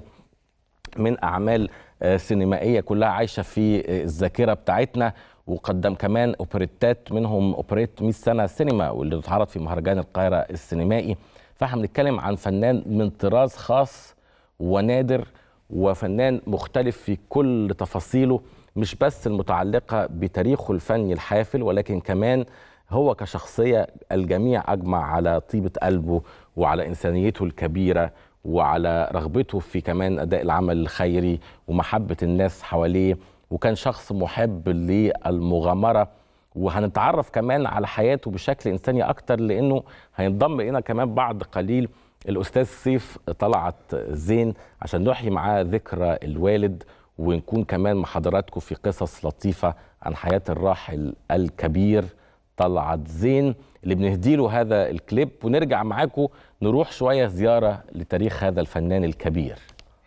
من اعمال آه، سينمائيه كلها عايشه في آه، الذاكره بتاعتنا وقدم كمان اوبريتات منهم اوبريت 100 سنه سينما واللي اتعرض في مهرجان القاهره السينمائي فاحنا بنتكلم عن فنان من طراز خاص ونادر وفنان مختلف في كل تفاصيله مش بس المتعلقه بتاريخه الفني الحافل ولكن كمان هو كشخصيه الجميع اجمع على طيبه قلبه وعلى انسانيته الكبيره وعلى رغبته في كمان اداء العمل الخيري ومحبه الناس حواليه وكان شخص محب للمغامره وهنتعرف كمان على حياته بشكل انساني اكتر لانه هينضم الينا كمان بعد قليل الاستاذ سيف طلعت زين عشان نحيي معاه ذكرى الوالد ونكون كمان مع حضراتكم في قصص لطيفه عن حياه الراحل الكبير طلعت زين اللي بنهديله هذا الكليب ونرجع معاكم نروح شويه زياره لتاريخ هذا الفنان الكبير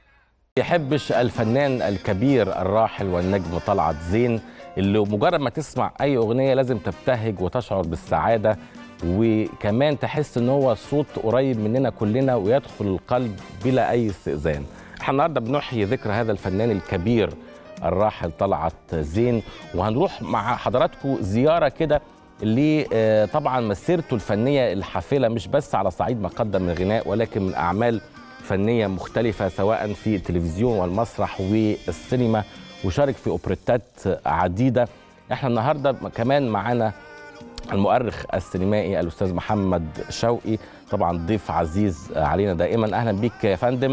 يحبش الفنان الكبير الراحل والنجم طلعت زين اللي مجرد ما تسمع اي اغنيه لازم تبتهج وتشعر بالسعاده وكمان تحس ان هو صوت قريب مننا كلنا ويدخل القلب بلا اي استئذان احنا النهارده بنحيي ذكرى هذا الفنان الكبير الراحل طلعت زين وهنروح مع حضراتكم زياره كده اللي آه، طبعا مسيرته الفنيه الحافله مش بس على صعيد ما قدم من غناء ولكن من اعمال فنيه مختلفه سواء في التلفزيون والمسرح والسينما وشارك في اوبريتات عديده احنا النهارده كمان معانا المؤرخ السينمائي الاستاذ محمد شوقي طبعا ضيف عزيز علينا دائما اهلا بيك يا فندم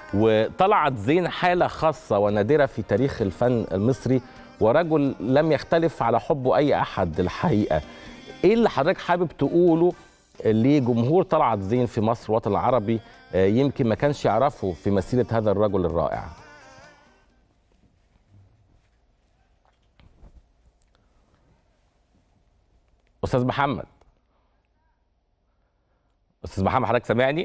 وطلعت زين حاله خاصه ونادره في تاريخ الفن المصري ورجل لم يختلف على حبه اي احد الحقيقه ايه اللي حضرتك حابب تقوله لجمهور طلعت زين في مصر والوطن العربي آه، يمكن ما كانش يعرفه في مسيره هذا الرجل الرائع استاذ محمد استاذ محمد حضرتك سامعني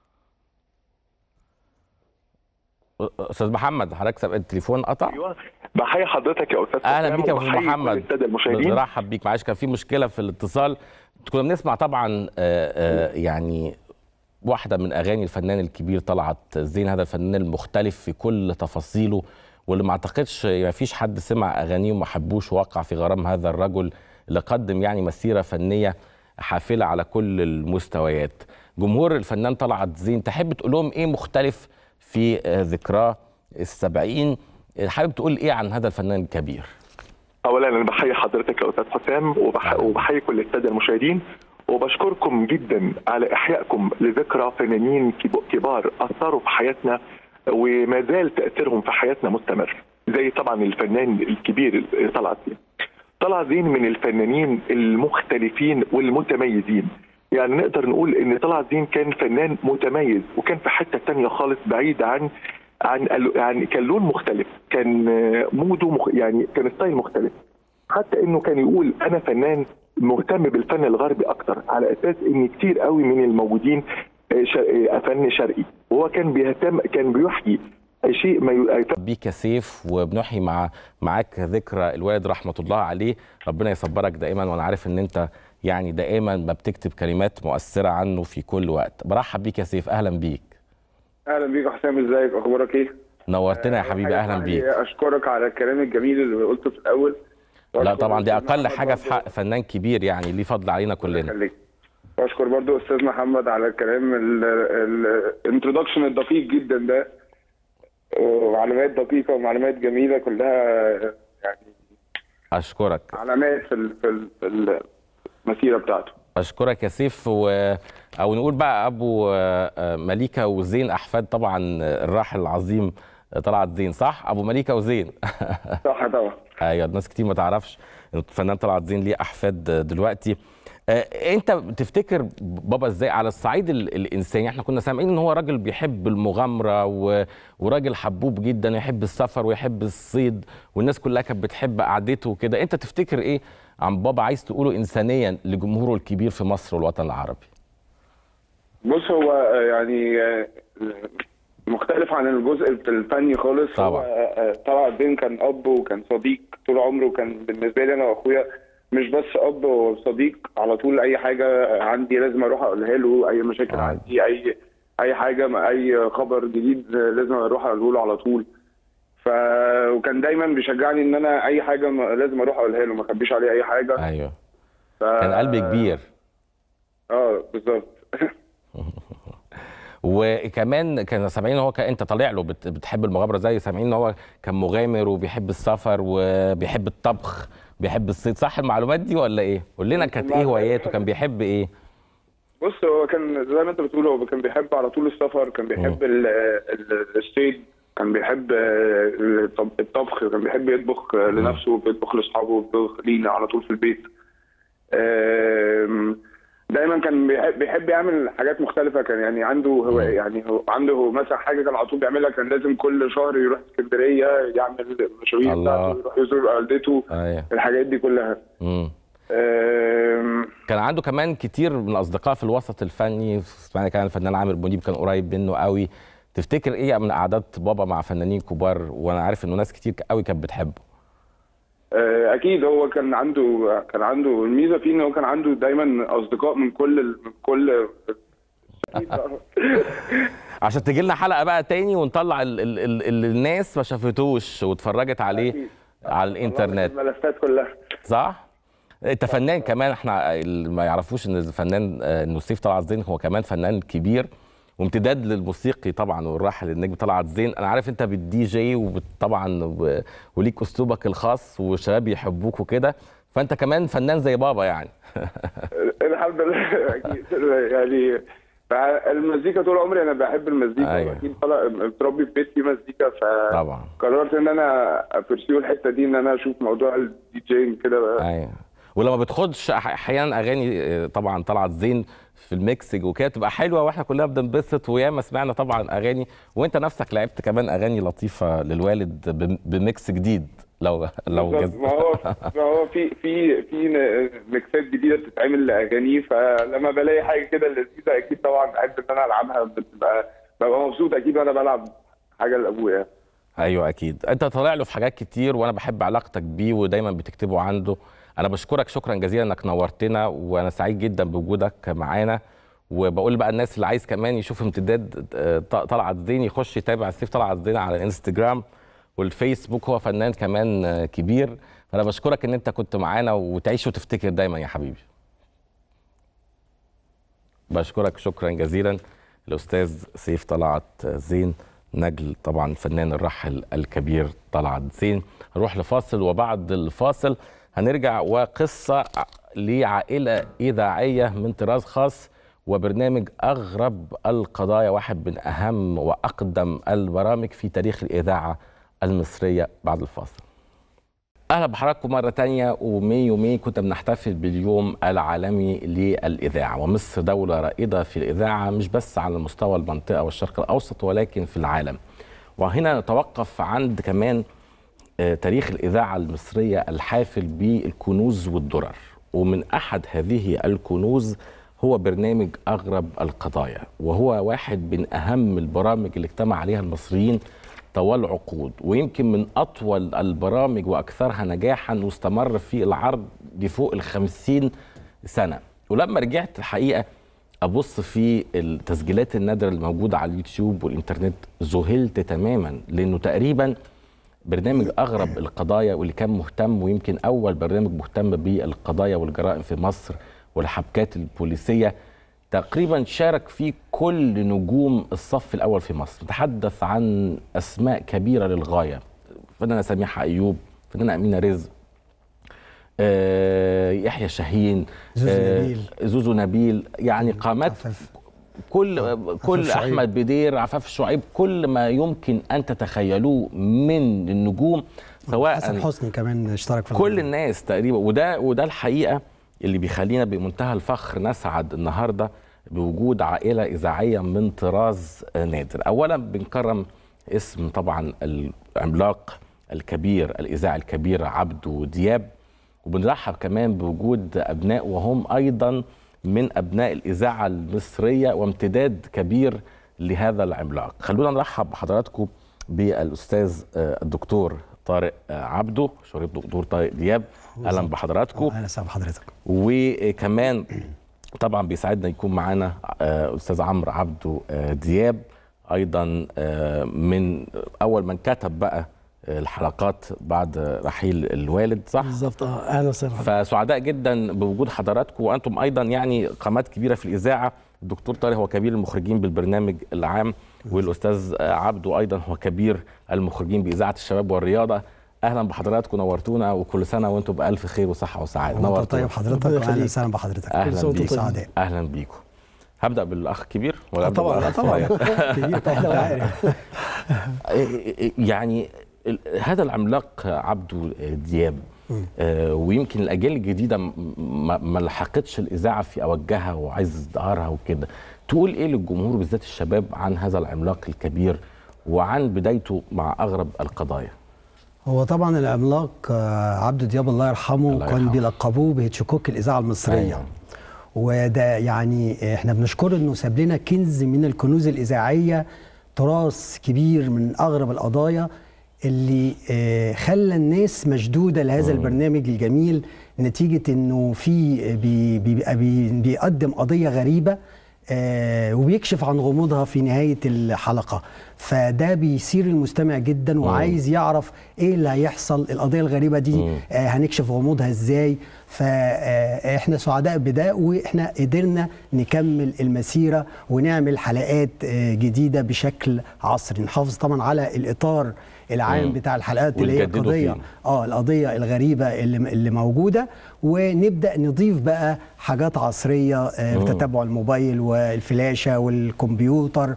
استاذ محمد حضرتك سامع التليفون قطع
ايوه بحيي حضرتك يا استاذ
اهلا
حسام
بيك يا استاذ
وبحيي كل
محمد
الساده المشاهدين
برحب بيك معلش كان في مشكله في الاتصال كنا بنسمع طبعا آه، آه، يعني واحده من اغاني الفنان الكبير طلعت زين هذا الفنان المختلف في كل تفاصيله واللي ما اعتقدش ما فيش حد سمع اغانيه وما حبوش ووقع في غرام هذا الرجل اللي قدم يعني مسيره فنيه حافله على كل المستويات جمهور الفنان طلعت زين تحب تقول لهم ايه مختلف في آه، ذكراه السبعين حابب تقول ايه عن هذا الفنان الكبير
اولا انا بحيي حضرتك يا استاذ حسام وبح... وبحيي كل الساده المشاهدين وبشكركم جدا على احيائكم لذكرى فنانين كب- كبار اثروا في حياتنا وما زال تاثيرهم في حياتنا مستمر زي طبعا الفنان الكبير طلعت زين طلعت زين من الفنانين المختلفين والمتميزين يعني نقدر نقول ان طلعت زين كان فنان متميز وكان في حته تانية خالص بعيد عن عن يعني كان لون مختلف كان آه، موده مخ يعني كان ستايل مختلف حتى انه كان يقول انا فنان مهتم بالفن الغربي اكتر على اساس ان كتير قوي من الموجودين آه، شر- آه، فن شرقي وهو كان بيهتم كان بيحيي شيء ما ي-
بيك يا سيف وبنحيي مع معاك ذكرى الوالد رحمه الله عليه ربنا يصبرك دائما وانا عارف ان انت يعني دائما ما بتكتب كلمات مؤثره عنه في كل وقت برحب بيك يا سيف اهلا بيك
اهلا بيك يا حسام ازيك اخبارك ايه
نورتنا يا حبيبي اهلا بيك
اشكرك على الكلام الجميل اللي قلته في الاول
لا طبعا دي اقل حاجه في حق فنان كبير يعني ليه فضل علينا كلنا
خليك واشكر برضو استاذ محمد على الكلام الانترودكشن الدقيق جدا ده ومعلومات دقيقه ومعلومات جميله كلها يعني
اشكرك
علامات في ال- في ال- في المسيره بتاعته
اشكرك يا سيف و... او نقول بقى ابو آه، آه، مليكه وزين احفاد طبعا الراحل العظيم طلعت زين صح ابو مليكه وزين
صح طبعا
ايوه ناس كتير ما تعرفش ان الفنان طلعت زين ليه احفاد دلوقتي آه، انت تفتكر بابا ازاي على الصعيد ال- الانساني احنا كنا سامعين ان هو راجل بيحب المغامره و... وراجل حبوب جدا يحب السفر ويحب الصيد والناس كلها كانت بتحب قعدته وكده انت تفتكر ايه عن بابا عايز تقوله انسانيا لجمهوره الكبير في مصر والوطن العربي
بص هو يعني مختلف عن الجزء الفني خالص
طبعا.
هو آه، طلعت الدين كان اب وكان صديق طول عمره كان بالنسبه لي انا واخويا مش بس اب وصديق على طول اي حاجه عندي لازم اروح اقولها له اي مشاكل
عادي.
عندي اي اي حاجه ما اي خبر جديد لازم اروح اقوله له على طول ف وكان دايما بيشجعني ان انا اي حاجه ما- لازم اروح اقولها له ما اخبيش عليه اي حاجه
ايوه
ف...
كان قلب كبير
اه بالظبط
وكمان كان سامعين هو كان انت طالع له بت- بتحب المغامره زي سامعين ان هو كان مغامر وبيحب السفر وبيحب الطبخ بيحب الصيد صح المعلومات دي ولا ايه؟ قول لنا كانت ايه هواياته كان بيحب ايه؟
بص هو كان زي ما انت بتقول هو كان بيحب على طول السفر كان بيحب ال- ال- الصيد كان بيحب آه، الطب- الطبخ كان بيحب يطبخ آه، لنفسه بيطبخ لاصحابه بيطبخ لينا على طول في البيت آم، دايما كان بيحب, بيحب يعمل حاجات مختلفة كان يعني عنده هو يعني هو عنده مثلا حاجة كان على طول بيعملها كان لازم كل شهر يروح اسكندرية يعمل المشاوير
الله.
بتاعته يروح يزور والدته
ايوه
الحاجات دي كلها
مم.
آم،
كان عنده كمان كتير من الاصدقاء في الوسط الفني سمعنا كان الفنان عامر منيب كان قريب منه قوي تفتكر ايه من قعدات بابا مع فنانين كبار وانا عارف انه ناس كتير قوي كانت بتحبه
آه، اكيد هو كان عنده كان عنده الميزه فيه ان هو كان عنده دايما اصدقاء من كل من كل
عشان تجي لنا حلقه بقى تاني ونطلع ال ال ال ال الناس ما شافتوش واتفرجت عليه على الانترنت
الملفات كلها
صح؟ انت فنان كمان احنا اللي ما يعرفوش ان الفنان آه، انه سيف طلعت زين هو كمان فنان كبير وامتداد للموسيقي طبعا والراحل النجم طلعت زين انا عارف انت بالدي جي وطبعا و- وليك اسلوبك الخاص وشباب يحبوك وكده فانت كمان فنان زي بابا يعني
الحمد لله اكيد يعني المزيكا طول عمري انا بحب المزيكا
أيوة.
اكيد طلع متربي في بيت فيه مزيكا
طبعا
فقررت ان انا ابرسيو الحته دي ان انا اشوف موضوع الدي جي كده بقى.
ايوه ولما بتاخدش أح- احيانا اغاني آه، طبعا طلعت زين في الميكسج وكده تبقى حلوه واحنا كلنا بننبسط وياما سمعنا طبعا اغاني وانت نفسك لعبت كمان اغاني لطيفه للوالد بم- بميكس جديد لو لو
بالظبط.
جز...
ما هو ما هو في في في ن- ميكسات جديده بتتعمل لاغانيه فلما بلاقي حاجه كده لذيذه اكيد طبعا بحب ان انا العبها بتبقى ببقى مبسوط اكيد وانا بلعب حاجه لابويا
ايوه اكيد انت طالع له في حاجات كتير وانا بحب علاقتك بيه ودايما بتكتبه عنده انا بشكرك شكرا جزيلا انك نورتنا وانا سعيد جدا بوجودك معانا وبقول بقى الناس اللي عايز كمان يشوف امتداد آه، ط- طلعت زين يخش يتابع سيف طلعت زين على الانستجرام والفيسبوك هو فنان كمان آه، كبير فانا بشكرك ان انت كنت معانا وتعيش وتفتكر دايما يا حبيبي بشكرك شكرا جزيلا الاستاذ سيف طلعت زين نجل طبعا الفنان الراحل الكبير طلعت زين هنروح لفاصل وبعد الفاصل هنرجع وقصه لعائله اذاعيه من طراز خاص وبرنامج اغرب القضايا واحد من اهم واقدم البرامج في تاريخ الاذاعه المصريه بعد الفاصل اهلا بحضراتكم مره تانية ومي يومين كنا بنحتفل باليوم العالمي للاذاعه ومصر دوله رائده في الاذاعه مش بس على مستوى المنطقه والشرق الاوسط ولكن في العالم وهنا نتوقف عند كمان آه، تاريخ الاذاعه المصريه الحافل بالكنوز والدرر ومن احد هذه الكنوز هو برنامج اغرب القضايا وهو واحد من اهم البرامج اللي اجتمع عليها المصريين طوال عقود ويمكن من أطول البرامج وأكثرها نجاحا واستمر في العرض لفوق الخمسين سنة ولما رجعت الحقيقة أبص في التسجيلات النادرة الموجودة على اليوتيوب والإنترنت ذهلت تماما لأنه تقريبا برنامج أغرب القضايا واللي كان مهتم ويمكن أول برنامج مهتم بالقضايا والجرائم في مصر والحبكات البوليسية تقريبا شارك فيه كل نجوم الصف الاول في مصر نتحدث عن اسماء كبيره للغايه فنانه سميحه ايوب فنانه امينه رزق آه، يحيى شاهين
زوزو
آه،
نبيل.
زوزو نبيل يعني قامات كل كل
شعيب.
احمد بدير عفاف شعيب كل ما يمكن ان تتخيلوه من النجوم سواء
حسن حسني كمان اشترك في
كل الناس تقريبا وده وده الحقيقه اللي بيخلينا بمنتهى الفخر نسعد النهارده بوجود عائله اذاعيه من طراز نادر. اولا بنكرم اسم طبعا العملاق الكبير الاذاعي الكبير عبده دياب وبنرحب كمان بوجود ابناء وهم ايضا من ابناء الاذاعه المصريه وامتداد كبير لهذا العملاق خلونا نرحب بحضراتكم بالاستاذ آه، الدكتور طارق آه، عبده شريط دكتور طارق دياب اهلا بحضراتكم
اهلا وسهلا بحضرتك
وكمان طبعا بيسعدنا يكون معانا آه، استاذ عمرو عبده آه، دياب ايضا آه، من اول من كتب بقى آه، الحلقات بعد رحيل الوالد صح
بالظبط اه اهلا وسهلا بحضرتك.
فسعداء جدا بوجود حضراتكم وانتم ايضا يعني قامات كبيره في الاذاعه الدكتور طارق هو كبير المخرجين بالبرنامج العام والاستاذ آه، عبده ايضا هو كبير المخرجين باذاعه الشباب والرياضه اهلا بحضراتكم نورتونا وكل سنه وانتم بالف خير وصحه وسعاده
وانت
نورتونا.
طيب حضرتك
ربنا
واهلا
يخليك.
وسهلا بحضرتك
اهلا
وانتم
بيكم
سعداء
اهلا بيكم هبدا بالاخ الكبير ولا
آه
أبدأ
طبعا
بالأخ
آه طبعا
الصغير؟
كبير طبعا عارف
يعني ال- هذا العملاق عبده دياب آه، ويمكن الاجيال الجديده م- ما ما لحقتش الاذاعه في اوجهها وعايز ازدهارها وكده تقول ايه للجمهور بالذات الشباب عن هذا العملاق الكبير وعن بدايته مع اغرب القضايا
هو طبعا العملاق آه، عبده دياب الله يرحمه
الله
كان
يرحمه.
بيلقبوه بهتشكوك الاذاعه المصريه
أيوة.
وده يعني احنا بنشكره انه ساب لنا كنز من الكنوز الاذاعيه تراث كبير من اغرب القضايا اللي آه، خلى الناس مشدوده لهذا البرنامج الجميل نتيجه انه في بي- بيبقى بي- بيقدم قضيه غريبه آه، وبيكشف عن غموضها في نهايه الحلقه فده بيثير المستمع جدا وعايز يعرف ايه اللي هيحصل القضيه الغريبه دي آه، هنكشف غموضها ازاي فاحنا سعداء بده واحنا قدرنا نكمل المسيره ونعمل حلقات آه، جديده بشكل عصري نحافظ طبعا على الاطار العام
مم.
بتاع الحلقات اللي هي
وتجددوا
القضيه
فيه.
اه القضيه الغريبه اللي اللي موجوده ونبدا نضيف بقى حاجات عصريه آه، بتتبع الموبايل والفلاشه والكمبيوتر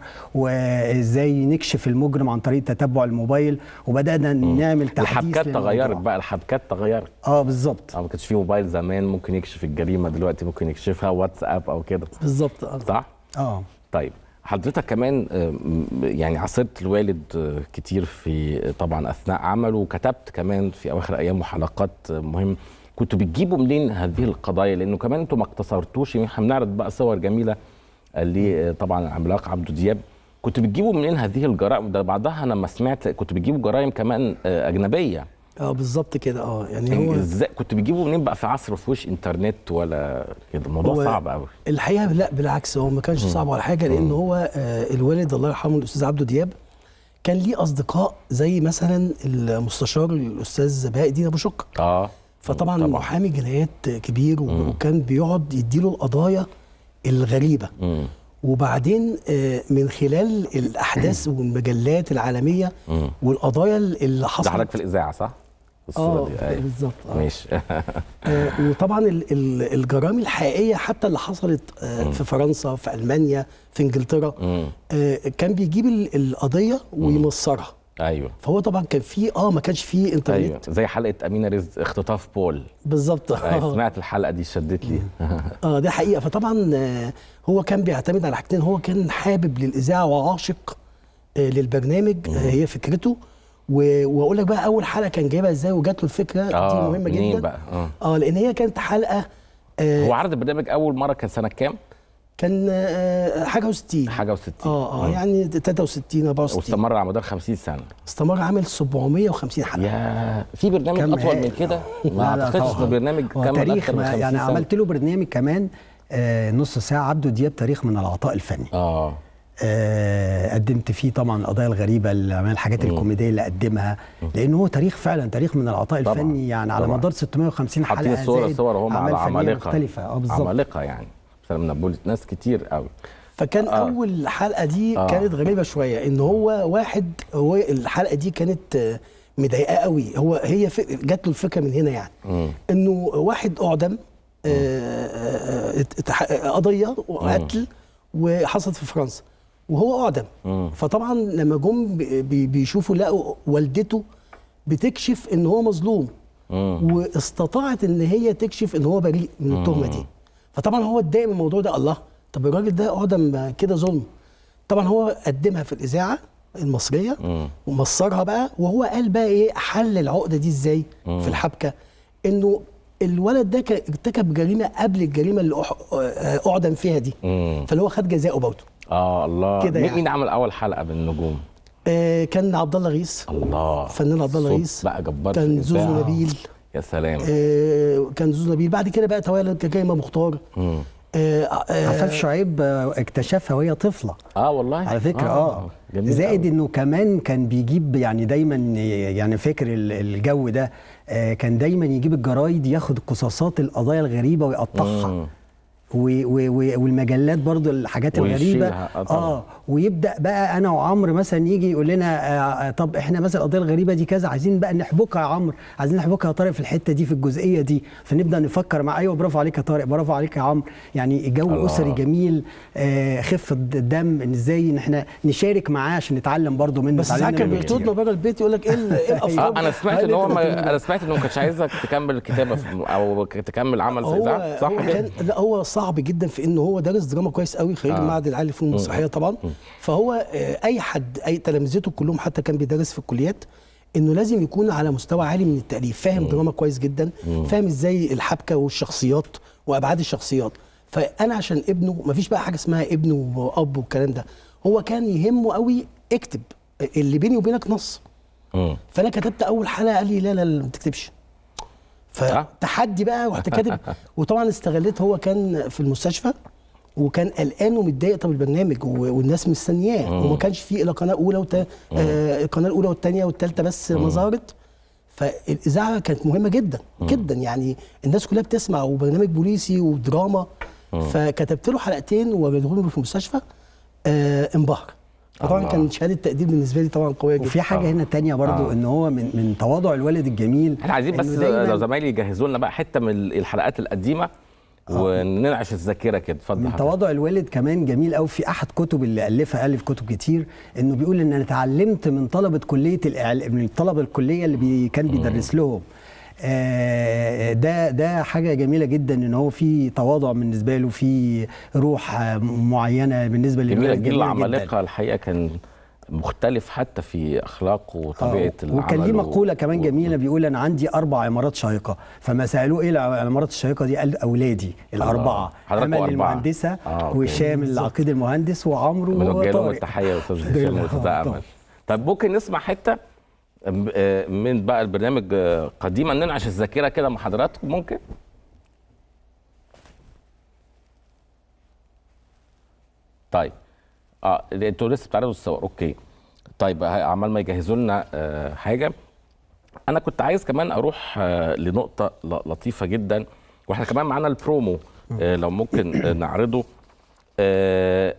وازاي نكشف المجرم عن طريق تتبع الموبايل وبدانا نعمل تحديث
الحبكات
للموضوع.
تغيرت بقى الحبكات تغيرت
اه بالظبط
اه ما كانش في موبايل زمان ممكن يكشف الجريمه دلوقتي ممكن يكشفها واتساب او كده
بالظبط اه
صح
اه
طيب حضرتك كمان آه، م- يعني عاصرت الوالد آه، كتير في آه، طبعا اثناء عمله وكتبت كمان في اواخر ايامه حلقات آه، مهم كنتوا بتجيبوا منين هذه القضايا لانه كمان انتوا ما اقتصرتوش يعني احنا بنعرض بقى صور جميله آه، ل آه، طبعا العملاق عبده دياب كنتوا بتجيبوا منين هذه الجرائم ده بعدها انا لما سمعت كنتوا بتجيبوا جرائم كمان آه، اجنبيه
اه بالظبط كده اه يعني هو
ازاي كنتوا بتجيبوا منين بقى في عصر فيهوش انترنت ولا كده الموضوع
هو
صعب قوي
الحقيقه لا بالعكس هو ما كانش صعب ولا حاجه لان هو آه الوالد الله يرحمه الاستاذ عبده دياب كان ليه اصدقاء زي مثلا المستشار الاستاذ بهاء الدين ابو شكر
اه
فطبعا
طبعاً.
محامي جنايات كبير وكان بيقعد يديله القضايا الغريبه
مم.
وبعدين آه، من خلال الاحداث والمجلات العالميه
مم.
والقضايا اللي
ده
حصلت
حضرتك في الاذاعه صح؟ الصورة
اه
دي، أيوة.
بالظبط آه.
ماشي
آه، وطبعا ال- ال- الجرائم الحقيقيه حتى اللي حصلت آه، في فرنسا في المانيا في انجلترا
مم.
آه، كان بيجيب ال- القضيه ويمصرها
ايوه
فهو طبعا كان في اه ما كانش فيه انترنت
ايوه زي حلقه امينه رزق اختطاف بول
بالظبط
أيوة. سمعت الحلقه دي شدت لي
اه ده حقيقه فطبعا آه، هو كان بيعتمد على حاجتين هو كان حابب للاذاعه وعاشق آه، للبرنامج آه، هي فكرته و- واقول لك بقى اول حلقه كان جايبها ازاي وجات له الفكره دي
اه
مهمه
منين
جدا
بقى اه
اه لان هي كانت حلقه آه
هو عرض البرنامج اول مره كان سنه كام؟
كان آه حاجه و60
حاجه و60
اه اه يعني 63 64
واستمر على مدار 50 سنه
استمر عامل 750 حلقه
يا في برنامج
كم
اطول
هائل.
من كده ما
لا، لا،
اعتقدش
طبعاً.
ان برنامج
هو
كمل
تاريخ
اكتر من
ما-
50
يعني
سنه
عملت له برنامج كمان آه، نص ساعه عبده دياب تاريخ من العطاء الفني
اه
آه، قدمت فيه طبعا القضايا الغريبه اللي عمل الحاجات الكوميديه اللي قدمها لان هو تاريخ فعلا تاريخ من العطاء
طبعاً،
الفني يعني على
طبعاً.
مدار 650
حاطين
حلقه
الصور
زائد
صور هم
أعمال
على
فنية
عمالقه
مختلفه اه بالظبط
عمالقه يعني سلام نابولي ناس كتير قوي
فكان
آه.
آه. اول حلقه دي
آه.
آه. كانت غريبه شويه ان هو واحد هو الحلقه دي كانت آه، مضايقاه قوي هو هي ف- جات له الفكره من هنا يعني
مم.
انه واحد اعدم آه، آه، ات- اتح- قضيه وقتل وحصلت في فرنسا وهو اعدم
مم.
فطبعا لما جم بي- بي- بيشوفوا لقوا والدته بتكشف ان هو مظلوم
مم.
واستطاعت ان هي تكشف ان هو بريء من التهمه دي فطبعا هو اتضايق من الموضوع ده الله طب الراجل ده اعدم كده ظلم طبعا هو قدمها في الاذاعه المصريه
مم.
ومصرها بقى وهو قال بقى ايه حل العقده دي ازاي في الحبكه انه الولد ده كان ارتكب جريمه قبل الجريمه اللي أح- اعدم فيها دي
مم.
فاللي هو خد جزاؤه برضه
اه الله
كده
مين,
يعني.
مين عمل اول حلقه بالنجوم
آه كان عبد الله غيث
الله
فنان عبد الله
صوت
غيث
بقى جبار في
كان زوزو
الإذاعة.
نبيل
يا سلام
آه كان زوزو نبيل بعد كده بقى توالى كريمه مختار
مم.
آه آه
عفاف شعيب آه، اكتشفها وهي طفله
اه والله
على فكره اه,
جميل
زائد
أوي.
انه كمان كان بيجيب يعني دايما يعني فاكر ال- الجو ده آه، كان دايما يجيب الجرايد ياخد قصاصات القضايا الغريبه ويقطعها
مم.
و- و- و- والمجلات برضو الحاجات الغريبه
ويشيلها، آه طبعاً.
اه ويبدا بقى انا وعمرو مثلا يجي يقول لنا آه آه، طب احنا مثلا القضيه الغريبه دي كذا عايزين بقى نحبكها يا عمرو عايزين نحبكها يا طارق في الحته دي في الجزئيه دي فنبدا نفكر مع ايوه برافو عليك يا طارق برافو عليك يا عمرو يعني جو
الله.
اسري جميل آه خفه الدم ان ازاي ان احنا نشارك معاه عشان نتعلم برضو منه
بس ساعات
اتعلمنا
كان
منه
بيطردنا
كتير.
بره البيت يقول لك ايه ال- ايه الافكار
آه انا سمعت
هل
ان هو
أنت
ما
بتعمل
انا سمعت انه ما كانش عايزك تكمل الكتابه في او تكمل عمل في
هو
الاذاعه صح
هو
كده؟
كان لا هو صعب جدا في انه هو دارس دراما كويس قوي خريج
آه.
المعهد العالي للفنون المسرحيه طبعا فهو آه، اي حد اي تلامذته كلهم حتى كان بيدرس في الكليات انه لازم يكون على مستوى عالي من التاليف فاهم دراما كويس جدا فاهم ازاي الحبكه والشخصيات وابعاد الشخصيات فانا عشان ابنه مفيش بقى حاجه اسمها ابن واب والكلام ده هو كان يهمه قوي اكتب اللي بيني وبينك نص
مم.
فانا كتبت اول حلقه قال لي لا لا لا ما تكتبش فتحدي بقى ورحت كاتب وطبعا استغليت هو كان في المستشفى وكان قلقان ومتضايق طب البرنامج و- والناس مستنياه وما كانش فيه الا قناه اولى وت... آه القناه الاولى والثانيه والثالثه بس ما ظهرت فالاذاعه كانت مهمه جدا جدا يعني الناس كلها بتسمع وبرنامج بوليسي ودراما فكتبت له حلقتين ووريتهم له في المستشفى آه انبهر طبعا
الله.
كان شهاده تقدير بالنسبه لي طبعا قويه جدا
وفي حاجه هنا تانية برضو
آه.
ان هو من من تواضع الوالد الجميل
احنا عايزين بس
إنه دايماً-
لو زمايلي يجهزوا لنا بقى حته من الحلقات القديمه وننعش الذاكره كده اتفضل
من
حضرتك.
تواضع الوالد كمان جميل قوي في احد كتب اللي الفها الف كتب كتير انه بيقول ان انا اتعلمت من طلبه كليه الإعلام من الطلبه الكليه اللي بي كان بيدرس لهم آه، ده ده حاجه جميله جدا ان هو في تواضع بالنسبه له في روح آه، معينه بالنسبه
جميل
للولد
الجيل
جميله جدا
العمالقه الحقيقه كان مختلف حتى في اخلاقه وطبيعه العمل
وكان ليه
و-
مقوله كمان
و-
جميله بيقول انا عندي اربع عمارات شيقه فما سالوه ايه العمارات الشيقه دي قال اولادي الاربعه
حضرتك
امل
أربعة.
المهندسه
آه، أوكي.
وهشام العقيد المهندس وعمرو
بنوجه لهم
وطارق
التحيه يا استاذ
الحمد
هشام
لله.
واستاذ
طبعاً.
امل طب ممكن نسمع حته م- آه، من بقى البرنامج آه، قديما ننعش الذاكره كده مع حضراتكم ممكن طيب اه انتوا لسه بتعرضوا الصور اوكي طيب ه- عمال ما يجهزوا لنا آه، حاجه انا كنت عايز كمان اروح آه، لنقطه ل- لطيفه جدا واحنا كمان معانا البرومو آه، لو ممكن آه، نعرضه آه،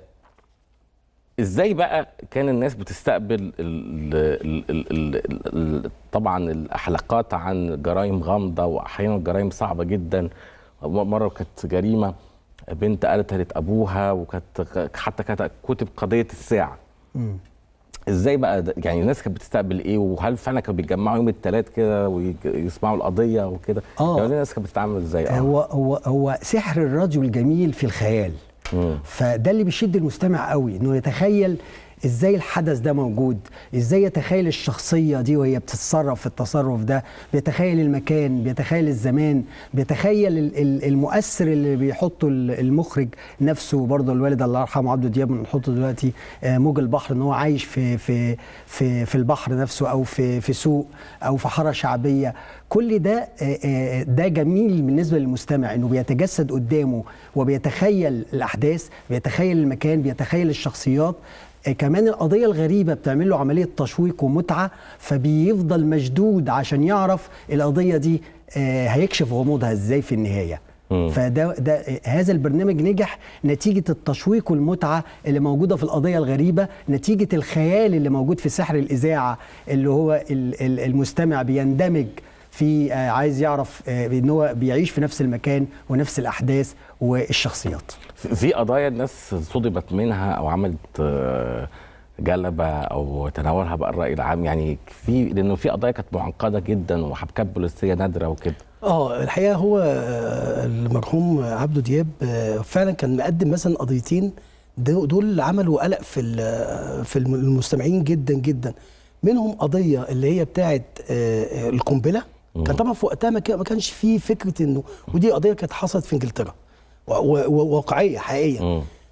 ازاي بقى كان الناس بتستقبل ال ال ال ال ال ال طبعا الاحلقات عن جرائم غامضه واحيانا جرائم صعبه جدا مره كانت جريمه بنت قتلت ابوها وكانت حتى كانت كتب قضيه الساعه
مم.
ازاي بقى ده يعني الناس كانت بتستقبل ايه وهل فعلا كانوا بيتجمعوا يوم الثلاث كده ويسمعوا القضيه وكده
آه.
يعني الناس كانت بتتعامل ازاي اه
هو هو هو سحر الراديو الجميل في الخيال
مم.
فده اللي بيشد المستمع قوي انه يتخيل ازاي الحدث ده موجود ازاي يتخيل الشخصيه دي وهي بتتصرف في التصرف ده بيتخيل المكان بيتخيل الزمان بيتخيل ال- ال- المؤثر اللي بيحطه ال- المخرج نفسه برضه الوالد الله يرحمه عبده دياب بنحطه دلوقتي آه، موج البحر ان هو عايش في في في في البحر نفسه او في في سوق او في حاره شعبيه كل ده آه، آه، ده جميل بالنسبه للمستمع انه بيتجسد قدامه وبيتخيل الاحداث بيتخيل المكان بيتخيل الشخصيات آه، كمان القضيه الغريبه بتعمل له عمليه تشويق ومتعه فبيفضل مشدود عشان يعرف القضيه دي آه، هيكشف غموضها ازاي في النهايه
مم.
فده ده هذا البرنامج نجح نتيجه التشويق والمتعه اللي موجوده في القضيه الغريبه نتيجه الخيال اللي موجود في سحر الاذاعه اللي هو ال- ال- المستمع بيندمج في آه، عايز يعرف آه، ان هو بيعيش في نفس المكان ونفس الاحداث والشخصيات
في في قضايا الناس صدمت منها او عملت آه، جلبه او تناولها بقى الراي العام يعني في لانه في قضايا كانت معقده جدا وحبكات بوليسيه نادره وكده
اه الحقيقه هو آه، المرحوم عبده دياب آه، فعلا كان مقدم مثلا قضيتين دو- دول اللي عملوا قلق في ال- في الم- المستمعين جدا جدا منهم قضيه اللي هي بتاعه آه، القنبله كان طبعا في وقتها ما كان- ما كانش فيه فكره انه ودي قضيه كانت حصلت في انجلترا و- و- وواقعيه حقيقيه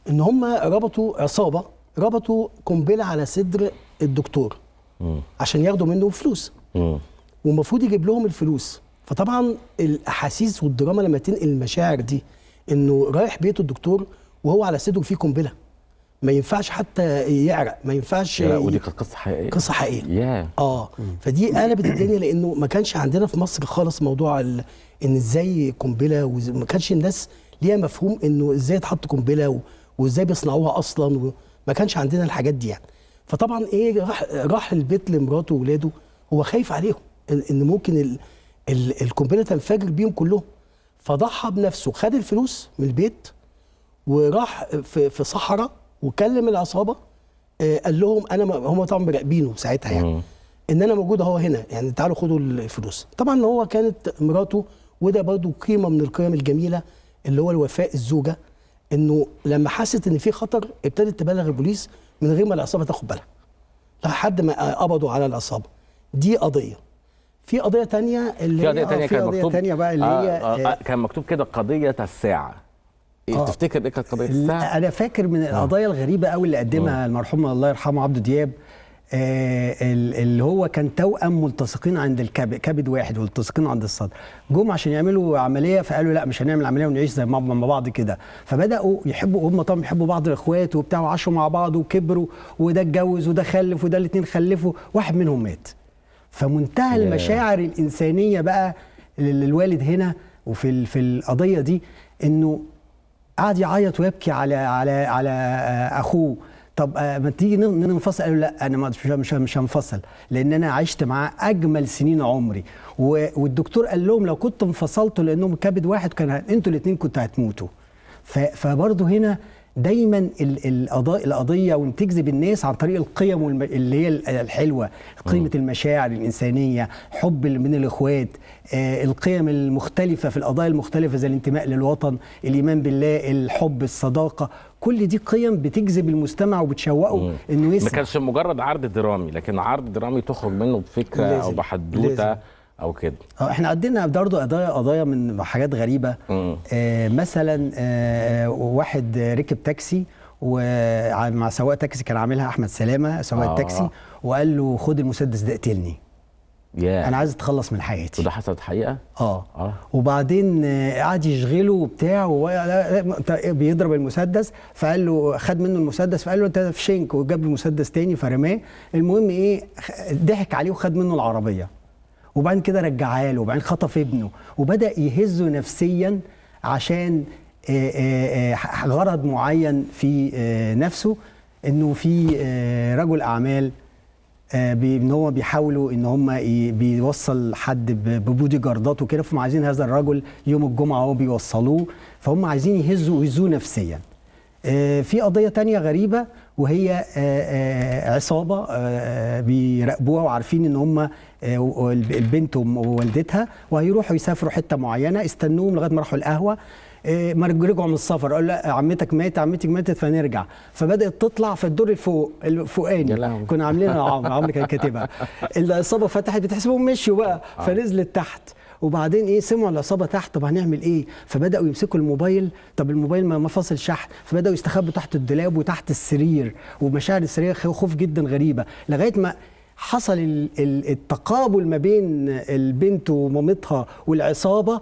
ان هم ربطوا عصابه ربطوا قنبله على صدر الدكتور
مم.
عشان ياخدوا منه فلوس
مم.
والمفروض يجيب لهم الفلوس فطبعا الاحاسيس والدراما لما تنقل المشاعر دي انه رايح بيت الدكتور وهو على صدره فيه قنبله ما ينفعش حتى يعرق ما ينفعش
لا
ي-
ودي كانت قصه حقيقيه
قصه حقيقيه
ياه
اه فدي قلبت الدنيا لانه ما كانش عندنا في مصر خالص موضوع ال... ان ازاي قنبله وز... ما كانش الناس ليها مفهوم انه ازاي تحط قنبله و... وازاي بيصنعوها اصلا و... ما كانش عندنا الحاجات دي يعني فطبعا ايه راح راح البيت لمراته واولاده هو خايف عليهم ان, إن ممكن ال... ال... القنبله تنفجر بيهم كلهم فضحى بنفسه خد الفلوس من البيت وراح في في صحراء وكلم العصابه آه، قال لهم انا م- هم طبعا مراقبينه ساعتها يعني ان انا موجود اهو هنا يعني تعالوا خدوا الفلوس طبعا هو كانت مراته وده برضو قيمه من القيم الجميله اللي هو الوفاء الزوجه انه لما حست ان في خطر ابتدت تبلغ البوليس من غير ما العصابه تاخد بالها لحد ما قبضوا على العصابه دي قضيه في قضيه تانية اللي
في
هي-
قضيه
آه،
تانية
في
كان
قضيه
مكتوب
تانية بقى اللي
آه
هي
آه آه كان مكتوب كده قضيه الساعه إيه
آه.
تفتكر ايه كانت قضيه
لا،
الساعه
انا فاكر من القضايا الغريبه قوي اللي قدمها المرحوم الله يرحمه عبده دياب آه ال- اللي هو كان توأم ملتصقين عند الكبد كبد واحد ملتصقين عند الصدر جم عشان يعملوا عمليه فقالوا لا مش هنعمل عمليه ونعيش زي ما مع بعض كده فبداوا يحبوا هم طبعا بيحبوا بعض الاخوات وبتاع وعاشوا مع بعض وكبروا وده اتجوز وده خلف وده الاثنين خلفوا واحد منهم مات فمنتهى
ياه.
المشاعر الانسانيه بقى للوالد هنا وفي ال- في القضيه دي انه قعد يعيط ويبكي على على على آه، اخوه طب آه، ما تيجي ن- ننفصل قالوا لا انا ما- مش مش مش هنفصل لان انا عشت معاه اجمل سنين عمري و- والدكتور قال لهم لو كنت انفصلتوا لانهم كبد واحد كان ه- انتوا الاثنين كنتوا هتموتوا ف- فبرضه هنا دايما ال- القضاء القضيه وان تجذب الناس عن طريق القيم والم... اللي هي ال- الحلوه قيمه المشاعر الانسانيه حب ال- من الاخوات آه القيم المختلفه في القضايا المختلفه زي الانتماء للوطن الايمان بالله الحب الصداقه كل دي قيم بتجذب المستمع وبتشوقه انه
ما
يسمع
كانش مجرد عرض درامي لكن عرض درامي تخرج منه بفكره او
لازم.
بحدوته
لازم.
او كده
اه احنا عندنا برضه قضايا قضايا من حاجات غريبه آه مثلا آه واحد ركب تاكسي ومع سواق تاكسي كان عاملها احمد سلامه سواق
آه.
التاكسي وقال له خد المسدس ده اقتلني
ياه
انا عايز اتخلص من حياتي
وده حصلت حقيقه
اه
اه
وبعدين آه، قعد يشغله وبتاع وهو- لا- لا، أنت بيضرب المسدس فقال له خد منه المسدس فقال له انت في شنك وجاب له مسدس تاني فرماه المهم ايه خ- ضحك عليه وخد منه العربيه وبعدين كده رجعها له وبعدين خطف ابنه وبدا يهزه نفسيا عشان آه، آه، آه، غرض معين في آه، نفسه انه في آه، رجل اعمال آه، بي- ان هو بيحاولوا ان هم ي- بيوصل حد ب- ببودي جاردات وكده فهم عايزين هذا الرجل يوم الجمعه هو بيوصلوه فهم عايزين يهزوا ويهزوه نفسيا آه، في قضيه تانية غريبه وهي آه، آه، عصابه آه، بيراقبوها وعارفين ان هم آه، و- البنت وم- ووالدتها وهيروحوا يسافروا حته معينه استنوهم لغايه ما راحوا القهوه آه، ما رج- رجعوا من السفر قالوا لا عمتك ماتت عمتك ماتت فنرجع فبدات تطلع في الدور الفوق الفوقاني كنا عاملينها عمرو عمرو كان كاتبها العصابه فتحت بتحسبهم مشوا بقى فنزلت تحت وبعدين ايه سمعوا العصابه تحت طب هنعمل ايه فبداوا يمسكوا الموبايل طب الموبايل ما ما فاصل شحن فبداوا يستخبوا تحت الدولاب وتحت السرير ومشاعر السرير خ- خوف جدا غريبه لغايه ما حصل ال- ال- التقابل ما بين البنت ومامتها والعصابه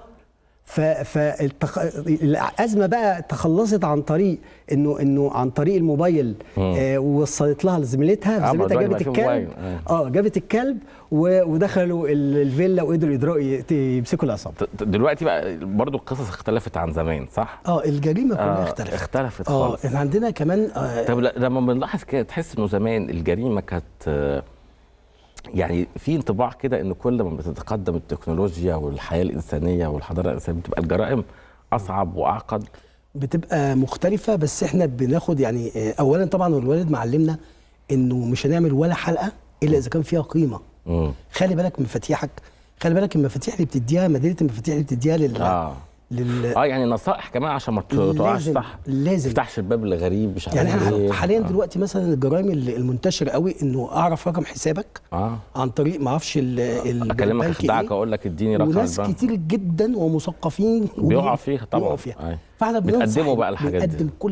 فالازمه بقى تخلصت عن طريق انه انه عن طريق الموبايل
مم.
آه ووصلت لها لزميلتها
آه،
زميلتها
ما
جابت
دلوقتي بقى في
الكلب
موبايل، آه.
اه جابت الكلب و- ودخلوا ال- الفيلا وقدروا يدروا يت- يمسكوا العصابه
ت- دلوقتي بقى برضو القصص اختلفت عن زمان صح؟
اه الجريمه كلها
آه،
اختلفت
اختلفت
اه
خالص
احنا عندنا كمان آه
طب ل- لما بنلاحظ كده تحس انه زمان الجريمه كانت آه، يعني في انطباع كده ان كل ما بتتقدم التكنولوجيا والحياه الانسانيه والحضاره الانسانيه بتبقى الجرائم اصعب واعقد
بتبقى مختلفة بس احنا بناخد يعني آه، اولا طبعا الوالد معلمنا انه مش هنعمل ولا حلقة الا اذا كان فيها قيمة
مم.
خلي بالك من مفاتيحك خلي بالك المفاتيح اللي بتديها مدينة المفاتيح اللي بتديها لل
اه
لل
اه يعني نصائح كمان عشان ما ت- تقعش
لازم-
صح
لازم.
ما تفتحش الباب لغريب مش عارف
يعني احنا
ايه
حاليا
آه.
دلوقتي مثلا الجرائم اللي- المنتشرة قوي انه اعرف رقم حسابك
اه
عن طريق ما اعرفش ال- ال-
اكلمك
البنك
اخدعك
إيه.
اقول لك اديني رقم
وناس
البنك.
كتير جدا ومثقفين
بيقعوا
وبي-
فيها طبعا
بيقعوا فيها
أيوة.
فاحنا بننصح
بتقدموا بقى الحاجات دي
بنقدم كل حاجه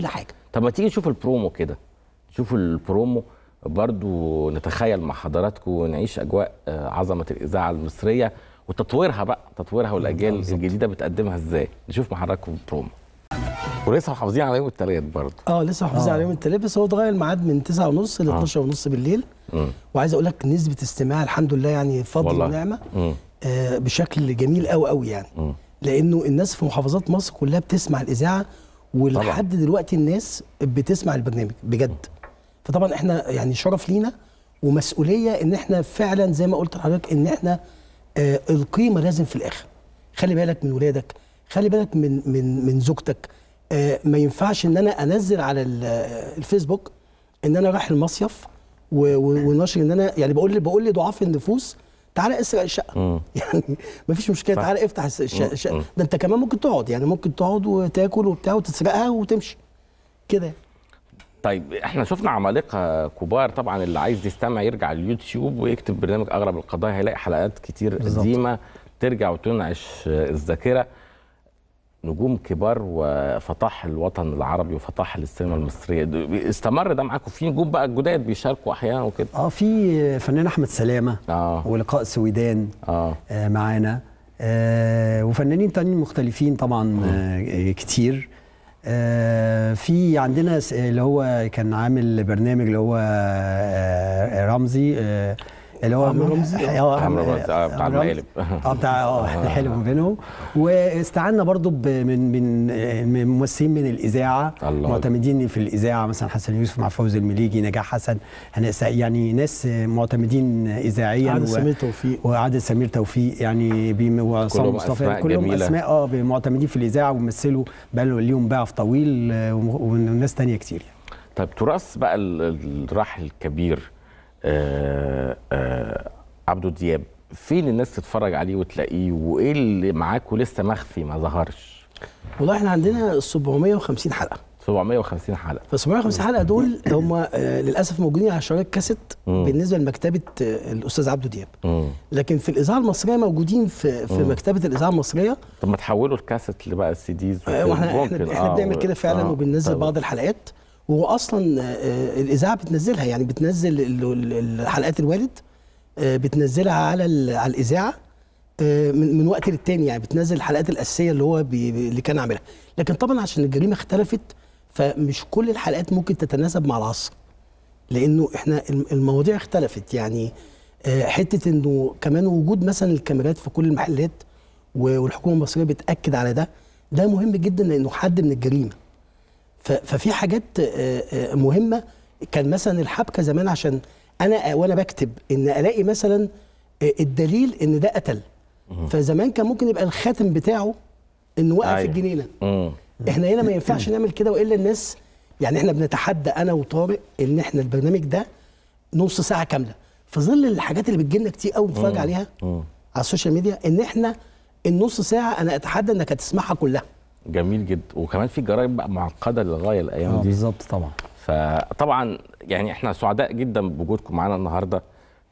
طب ما تيجي نشوف البرومو كده نشوف البرومو برضو نتخيل مع حضراتكم ونعيش اجواء آه، عظمه الاذاعه المصريه وتطويرها بقى تطويرها والاجيال الجديده بتقدمها ازاي نشوف مع حضراتكم البرومو ولسه محافظين على يوم الثلاث برضه
اه لسه محافظين على يوم التلات بس هو اتغير الميعاد من 9 ونص ل 12 ونص بالليل
مم.
وعايز اقول لك نسبه استماع الحمد لله يعني فضل
والله.
ونعمه
مم.
آه بشكل جميل قوي قوي يعني
مم.
لانه الناس في محافظات مصر كلها بتسمع الاذاعه ولحد دلوقتي الناس بتسمع البرنامج بجد فطبعا احنا يعني شرف لينا ومسؤوليه ان احنا فعلا زي ما قلت لحضرتك ان احنا آه القيمه لازم في الاخر خلي بالك من ولادك خلي بالك من من من زوجتك آه ما ينفعش ان انا انزل على ال- آه، الفيسبوك ان انا رايح المصيف و- و- وناشر ان انا يعني بقول بقول لضعاف النفوس تعالى اسرق الشقه
مم.
يعني مفيش مشكله
صح.
تعالى افتح الس- الش-
مم.
الشقه
مم.
ده انت كمان ممكن تقعد يعني ممكن تقعد وتاكل وبتاع وتسرقها وتمشي كده
طيب احنا شفنا عمالقه كبار طبعا اللي عايز يستمع يرجع اليوتيوب ويكتب برنامج اغرب القضايا هيلاقي حلقات كتير
بالظبط.
قديمه ترجع وتنعش الذاكره نجوم كبار وفطاح الوطن العربي وفطاح السينما المصريه د- استمر ده معاكم في نجوم بقى جداد بيشاركوا احيانا وكده
اه في فنان احمد سلامه
اه
ولقاء سويدان
اه,
آه معانا آه وفنانين تانيين مختلفين طبعا آه كتير آه في عندنا س- اللي هو كان عامل برنامج اللي هو آه رمزي آه اللي هو
عمرو رمزي؟
اه
عمرو رمزي، آه، بتاع
عمرو رمزي.
المقالب.
اه بتاع اه حلو بينهم واستعنا برضو ب- من من آه، من ممثلين من الاذاعه
الله.
معتمدين في الاذاعه مثلا حسن يوسف مع فوزي المليجي نجاح حسن هناء سعيد، يعني ناس معتمدين اذاعيا
عادل
و-
سمير توفيق
وعادل سمير توفيق يعني بيم- وعصام
كلهم
مصطفى
أسماء
كلهم
جميلة.
اسماء اه معتمدين في الاذاعه ومثلوا بقى ليهم باع في طويل آه، وناس تانية كتير
طيب تراث بقى ال- الراحل الكبير آه آه عبده دياب فين الناس تتفرج عليه وتلاقيه وايه اللي معاكوا لسه مخفي ما ظهرش
والله احنا عندنا 750 حلقه
750 حلقه
ف 750 حلقه دول هم آه، للاسف موجودين على شرايط كاسيت
مم.
بالنسبه لمكتبه آه، الاستاذ عبده دياب
مم.
لكن في الاذاعه المصريه موجودين في في
مم.
مكتبه الاذاعه المصريه
طب ما تحولوا الكاسيت اللي بقى السي ديز
آه، واحنا احنا, احنا بنعمل كده فعلا
آه،
وبننزل
طب.
بعض الحلقات وهو اصلا آه، الاذاعه بتنزلها يعني بتنزل ال- ال- الحلقات الوالد آه، بتنزلها على ال- على الاذاعه آه، من من وقت للتاني يعني بتنزل الحلقات الاساسيه اللي هو بي بي- اللي كان عاملها لكن طبعا عشان الجريمه اختلفت فمش كل الحلقات ممكن تتناسب مع العصر لانه احنا الم- المواضيع اختلفت يعني آه، حته انه كمان وجود مثلا الكاميرات في كل المحلات و- والحكومه المصريه بتاكد على ده ده مهم جدا لانه حد من الجريمه ف- ففي حاجات آه، آه، مهمه كان مثلا الحبكه زمان عشان انا وانا بكتب ان الاقي مثلا آه، الدليل ان ده قتل فزمان كان ممكن يبقى الخاتم بتاعه انه وقع في
أيوة.
الجنينه
مم.
احنا هنا ما ينفعش نعمل كده والا الناس يعني احنا بنتحدى انا وطارق ان احنا البرنامج ده نص ساعه كامله في ظل الحاجات اللي بتجيلنا كتير قوي بنتفرج
مم.
عليها
مم.
على السوشيال ميديا ان احنا النص ساعه انا اتحدى انك هتسمعها كلها
جميل جدا وكمان في جرائم بقى معقده للغايه الايام
اه
دي
بالظبط طبعا
فطبعا يعني احنا سعداء جدا بوجودكم معانا النهارده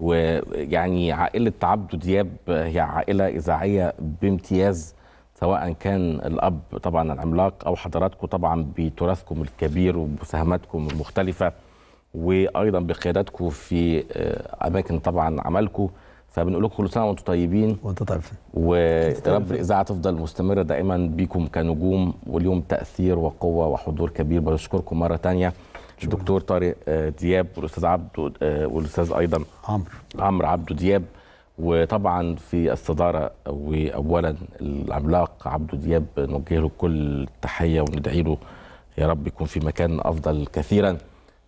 ويعني عائله عبده دياب هي عائله اذاعيه بامتياز سواء كان الاب طبعا العملاق او حضراتكم طبعا بتراثكم الكبير ومساهماتكم المختلفه وايضا بقياداتكم في آه، اماكن طبعا عملكم فبنقول لكم كل سنه وانتم طيبين
وانت طيب
ويا رب الاذاعه تفضل مستمره دائما بيكم كنجوم واليوم تاثير وقوه وحضور كبير بشكركم مره تانية الدكتور طارق آه، دياب والاستاذ عبده آه، والاستاذ ايضا
عمرو
عمرو عبده دياب وطبعا في الصداره واولا العملاق عبده دياب نوجه له كل التحيه وندعي له يا رب يكون في مكان افضل كثيرا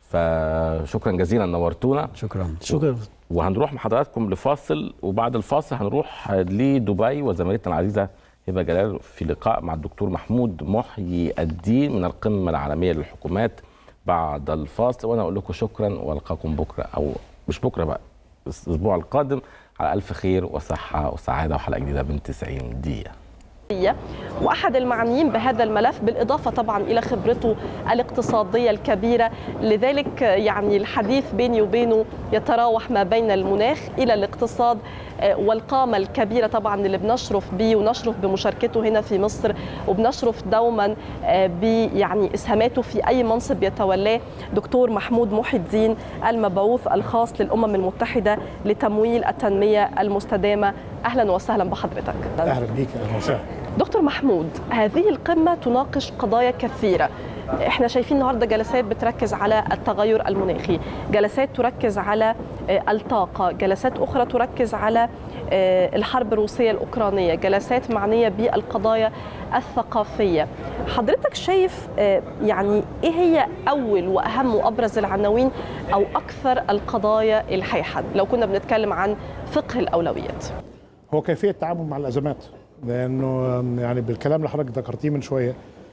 فشكرا جزيلا نورتونا
شكرا
شكرا
وهنروح مع حضراتكم لفاصل وبعد الفاصل هنروح لدبي وزميلتنا العزيزه هبه جلال في لقاء مع الدكتور محمود محيي الدين من القمه العالميه للحكومات بعد الفاصل وانا اقول لكم شكرا والقاكم بكره او مش بكره بقى الاسبوع القادم على الف خير وصحه وسعاده وحلقه جديده من 90 دقيقه
واحد المعنيين بهذا الملف بالاضافه طبعا الى خبرته الاقتصاديه الكبيره لذلك يعني الحديث بيني وبينه يتراوح ما بين المناخ الى الاقتصاد والقامه الكبيره طبعا اللي بنشرف بيه ونشرف بمشاركته هنا في مصر وبنشرف دوما ب يعني اسهاماته في اي منصب يتولاه دكتور محمود محي الدين المبعوث الخاص للامم المتحده لتمويل التنميه المستدامه اهلا وسهلا بحضرتك
اهلا بيك اهلا وسهلا
دكتور محمود هذه القمة تناقش قضايا كثيرة احنا شايفين النهارده جلسات بتركز على التغير المناخي جلسات تركز على الطاقة جلسات أخرى تركز على الحرب الروسية الأوكرانية جلسات معنية بالقضايا الثقافية حضرتك شايف يعني إيه هي أول وأهم وأبرز العناوين أو أكثر القضايا الحيحة لو كنا بنتكلم عن فقه الأولويات
هو كيفية التعامل مع الأزمات لانه يعني بالكلام اللي حضرتك ذكرتيه من شويه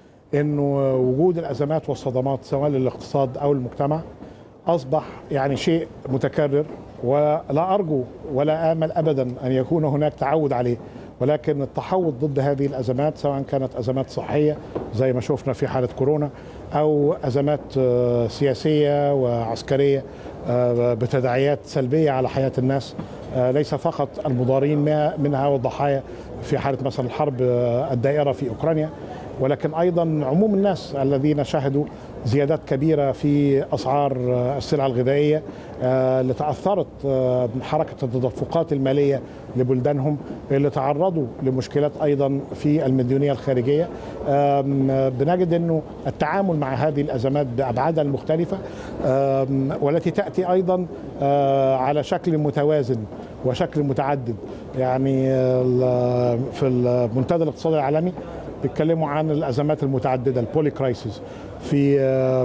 انه وجود الازمات والصدمات سواء للاقتصاد او المجتمع اصبح يعني شيء متكرر ولا ارجو ولا امل ابدا ان يكون هناك تعود عليه ولكن التحوط ضد هذه الازمات سواء كانت ازمات صحيه زي ما شفنا في حاله كورونا او ازمات سياسيه وعسكريه بتداعيات سلبيه على حياه الناس ليس فقط المضارين منها والضحايا في حاله مثلا الحرب الدائره في اوكرانيا ولكن ايضا عموم الناس الذين شهدوا زيادات كبيره في اسعار السلع الغذائيه اللي تاثرت حركه التدفقات الماليه لبلدانهم اللي تعرضوا لمشكلات ايضا في المديونيه الخارجيه بنجد انه التعامل مع هذه الازمات بابعادها المختلفه والتي تاتي ايضا على شكل متوازن وشكل متعدد يعني في المنتدى الاقتصادي العالمي بيتكلموا عن الازمات المتعدده البولي كرايسيس في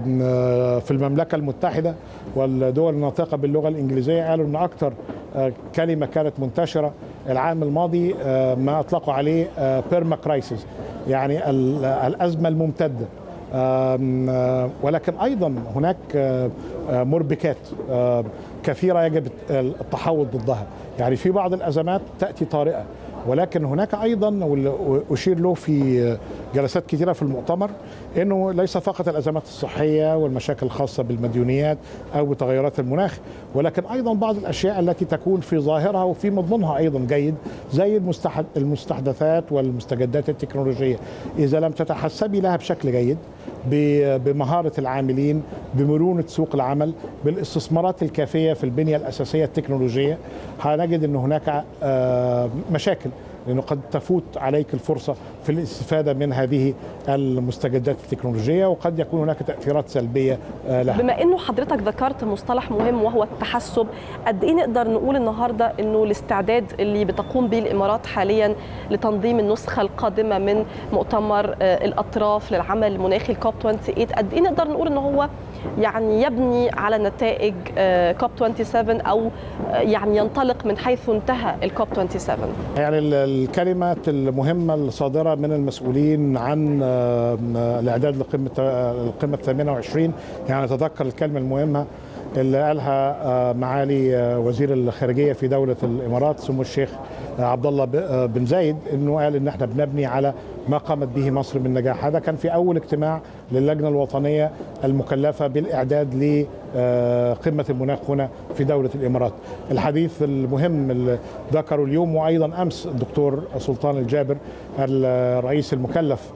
في المملكه المتحده والدول الناطقه باللغه الانجليزيه قالوا ان اكثر كلمه كانت منتشره العام الماضي ما اطلقوا عليه بيرما كرايسيس يعني الازمه الممتده ولكن ايضا هناك مربكات كثيره يجب التحوط ضدها يعني في بعض الازمات تاتي طارئه ولكن هناك ايضا اشير له في جلسات كثيره في المؤتمر انه ليس فقط الازمات الصحيه والمشاكل الخاصه بالمديونيات او بتغيرات المناخ ولكن ايضا بعض الاشياء التي تكون في ظاهرها وفي مضمونها ايضا جيد زي المستحدثات والمستجدات التكنولوجيه اذا لم تتحسبي لها بشكل جيد بمهاره العاملين بمرونه سوق العمل بالاستثمارات الكافيه في البنيه الاساسيه التكنولوجيه هنجد ان هناك مشاكل لانه قد تفوت عليك الفرصه في الاستفاده من هذه المستجدات التكنولوجيه وقد يكون هناك تاثيرات سلبيه لها.
بما انه حضرتك ذكرت مصطلح مهم وهو التحسب، قد ايه نقدر نقول النهارده انه الاستعداد اللي بتقوم به الامارات حاليا لتنظيم النسخه القادمه من مؤتمر الاطراف للعمل المناخي الكوب 28 قد ايه نقدر نقول ان هو يعني يبني على نتائج كوب 27 او يعني ينطلق من حيث انتهى الكوب 27
يعني الكلمة المهمة الصادرة من المسؤولين عن الإعداد لقمة القمة 28 يعني أتذكر الكلمة المهمة اللي قالها معالي وزير الخارجية في دولة الإمارات سمو الشيخ عبد الله بن زايد انه قال ان احنا بنبني على ما قامت به مصر من نجاح هذا كان في اول اجتماع للجنه الوطنيه المكلفه بالاعداد لقمه المناخ هنا في دوله الامارات الحديث المهم اللي ذكره اليوم وايضا امس الدكتور سلطان الجابر الرئيس المكلف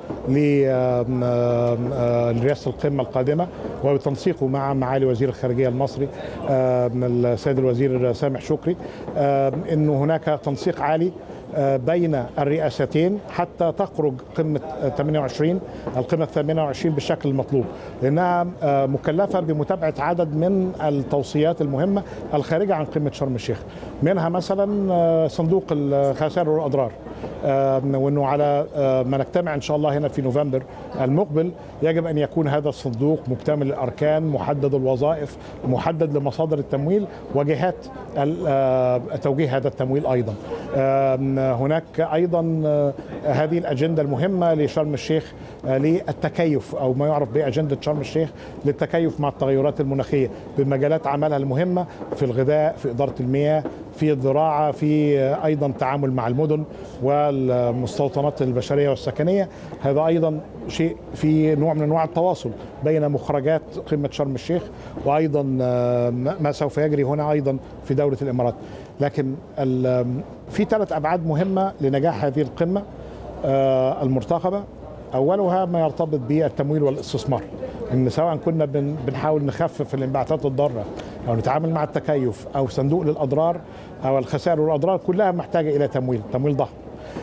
لرئاسه القمه القادمه وبتنسيقه مع معالي وزير الخارجيه المصري السيد الوزير سامح شكري انه هناك تنسيق عالي بين الرئاستين حتى تخرج قمة 28 القمة 28 بالشكل المطلوب لأنها مكلفة بمتابعة عدد من التوصيات المهمة الخارجة عن قمة شرم الشيخ منها مثلا صندوق الخسائر والأضرار وأنه على ما نجتمع إن شاء الله هنا في نوفمبر المقبل يجب أن يكون هذا الصندوق مكتمل الأركان محدد الوظائف محدد لمصادر التمويل وجهات توجيه هذا التمويل أيضا هناك ايضا آه، هذه الاجنده المهمه لشرم الشيخ آه، للتكيف او ما يعرف باجنده شرم الشيخ للتكيف مع التغيرات المناخيه بمجالات عملها المهمه في الغذاء في اداره المياه في الزراعه في آه، ايضا التعامل مع المدن والمستوطنات البشريه والسكنيه هذا ايضا شيء في نوع من انواع التواصل بين مخرجات قمه شرم الشيخ وايضا آه، ما سوف يجري هنا ايضا في دوله الامارات لكن ال- في ثلاث ابعاد مهمه لنجاح هذه القمه آه، المرتقبه اولها ما يرتبط بالتمويل والاستثمار ان سواء كنا بن- بنحاول نخفف الانبعاثات الضاره او نتعامل مع التكيف او صندوق للاضرار او الخسائر والاضرار كلها محتاجه الى تمويل تمويل ضخم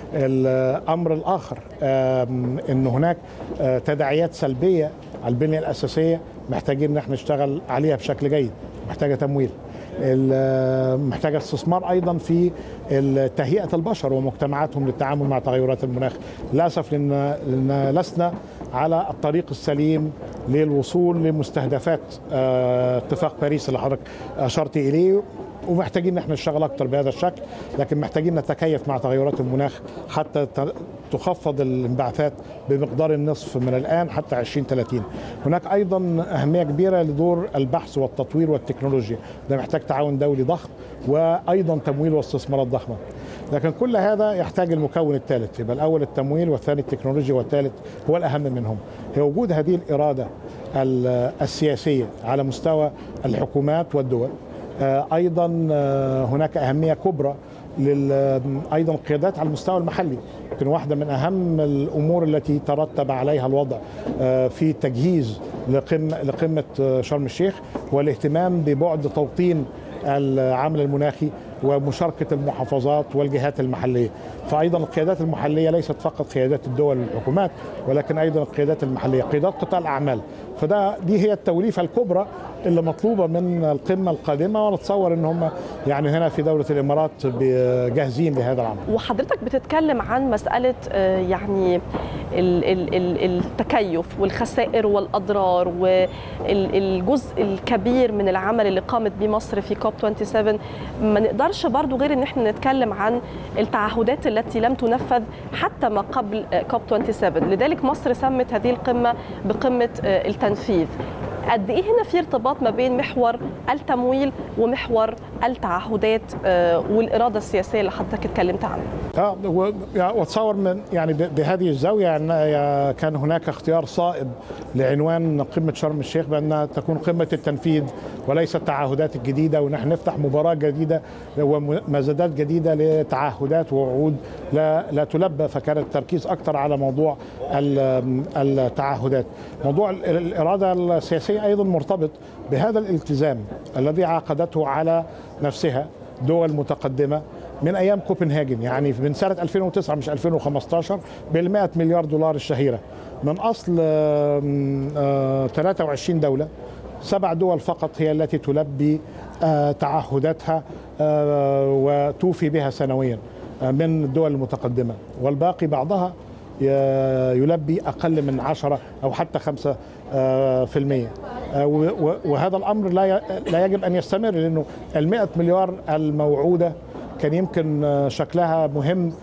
الامر الاخر آم، ان هناك آه، تداعيات سلبيه على البنيه الاساسيه محتاجين ان احنا نشتغل عليها بشكل جيد محتاجه تمويل ال- محتاجه استثمار ايضا في ال- تهيئه البشر ومجتمعاتهم للتعامل مع تغيرات المناخ للاسف لان لأن لسنا على الطريق السليم للوصول لمستهدفات آه، اتفاق باريس اللي حضرتك اشرت اليه ومحتاجين ان احنا نشتغل اكتر بهذا الشكل لكن محتاجين نتكيف مع تغيرات المناخ حتى ت- تخفض الانبعاثات بمقدار النصف من الان حتى 2030 هناك ايضا اهميه كبيره لدور البحث والتطوير والتكنولوجيا ده محتاج تعاون دولي ضخم وايضا تمويل واستثمارات ضخمه لكن كل هذا يحتاج المكون الثالث يبقى الاول التمويل والثاني التكنولوجيا والثالث هو الاهم منهم هي وجود هذه الاراده ال- السياسيه على مستوى الحكومات والدول آه، ايضا آه، هناك اهميه كبرى لل ايضا القيادات على المستوى المحلي يمكن واحده من اهم الامور التي ترتب عليها الوضع آه، في التجهيز لقمه لقمه آه، شرم الشيخ هو الاهتمام ببعد توطين العمل المناخي ومشاركه المحافظات والجهات المحليه فايضا القيادات المحليه ليست فقط قيادات الدول والحكومات ولكن ايضا القيادات المحليه قيادات قطاع الاعمال فده دي هي التوليفه الكبرى اللي مطلوبه من القمه القادمه ونتصور ان هم يعني هنا في دوله الامارات جاهزين لهذا العمل
وحضرتك بتتكلم عن مسألة آه، يعني ال- ال- ال- التكيف والخسائر والأضرار والجزء الكبير من العمل اللي قامت به مصر في كوب 27 ما نقدرش برضو غير ان احنا نتكلم عن التعهدات التي لم تنفذ حتى ما قبل آه، كوب 27 لذلك مصر سمت هذه القمة بقمة آه، التنفيذ قد ايه هنا في ارتباط ما بين محور التمويل ومحور التعهدات آه، والاراده السياسيه اللي حضرتك اتكلمت عنها
اه و- يعني واتصور من يعني ب- بهذه الزاويه يعني يا- كان هناك اختيار صائب لعنوان قمه شرم الشيخ بانها تكون قمه التنفيذ وليس التعهدات الجديده ونحن نفتح مباراه جديده ومزادات جديده لتعهدات ووعود لا لا تلبى فكان التركيز اكثر على موضوع ال- التعهدات موضوع ال- الاراده السياسيه ايضا مرتبط بهذا الالتزام الذي عقدته على نفسها دول متقدمه من ايام كوبنهاجن يعني من سنه 2009 مش 2015 بال 100 مليار دولار الشهيره من اصل آم، آه، 23 دوله سبع دول فقط هي التي تلبي آه، تعهداتها آه، وتوفي بها سنويا آه، من الدول المتقدمه والباقي بعضها ي- يلبي اقل من 10 او حتى 5 آه، في المية آه، و- و- وهذا الامر لا ي- لا يجب ان يستمر لانه ال 100 مليار الموعوده كان يمكن آه، شكلها مهم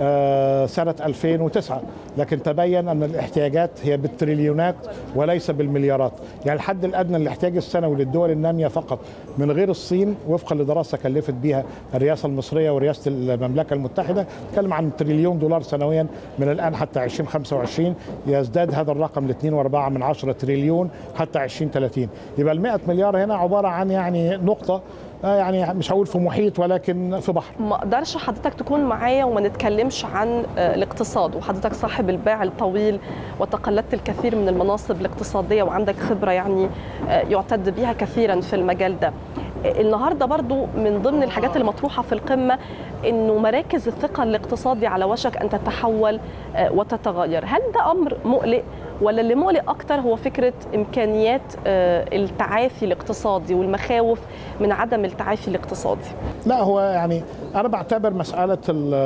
آه، سنة 2009 لكن تبين أن الاحتياجات هي بالتريليونات وليس بالمليارات يعني الحد الأدنى للاحتياج السنوي للدول النامية فقط من غير الصين وفقا لدراسة كلفت بها الرئاسة المصرية ورئاسة المملكة المتحدة تكلم عن تريليون دولار سنويا من الآن حتى 2025 يزداد هذا الرقم ل 2.4 من 10 تريليون حتى 2030 يبقى ال 100 مليار هنا عبارة عن يعني نقطة آه، يعني مش هقول في محيط ولكن في بحر
ما اقدرش حضرتك تكون معايا وما نتكلمش عن آه، الاقتصاد وحضرتك صاحب الباع الطويل وتقلدت الكثير من المناصب الاقتصاديه وعندك خبره يعني آه، يعتد بها كثيرا في المجال ده آه، النهارده برضو من ضمن الحاجات المطروحه في القمه انه مراكز الثقه الاقتصادي على وشك ان تتحول آه، وتتغير هل ده امر مقلق ولا اللي مقلق اكتر هو فكره امكانيات آه، التعافي الاقتصادي والمخاوف من عدم التعافي الاقتصادي
لا هو يعني انا بعتبر مساله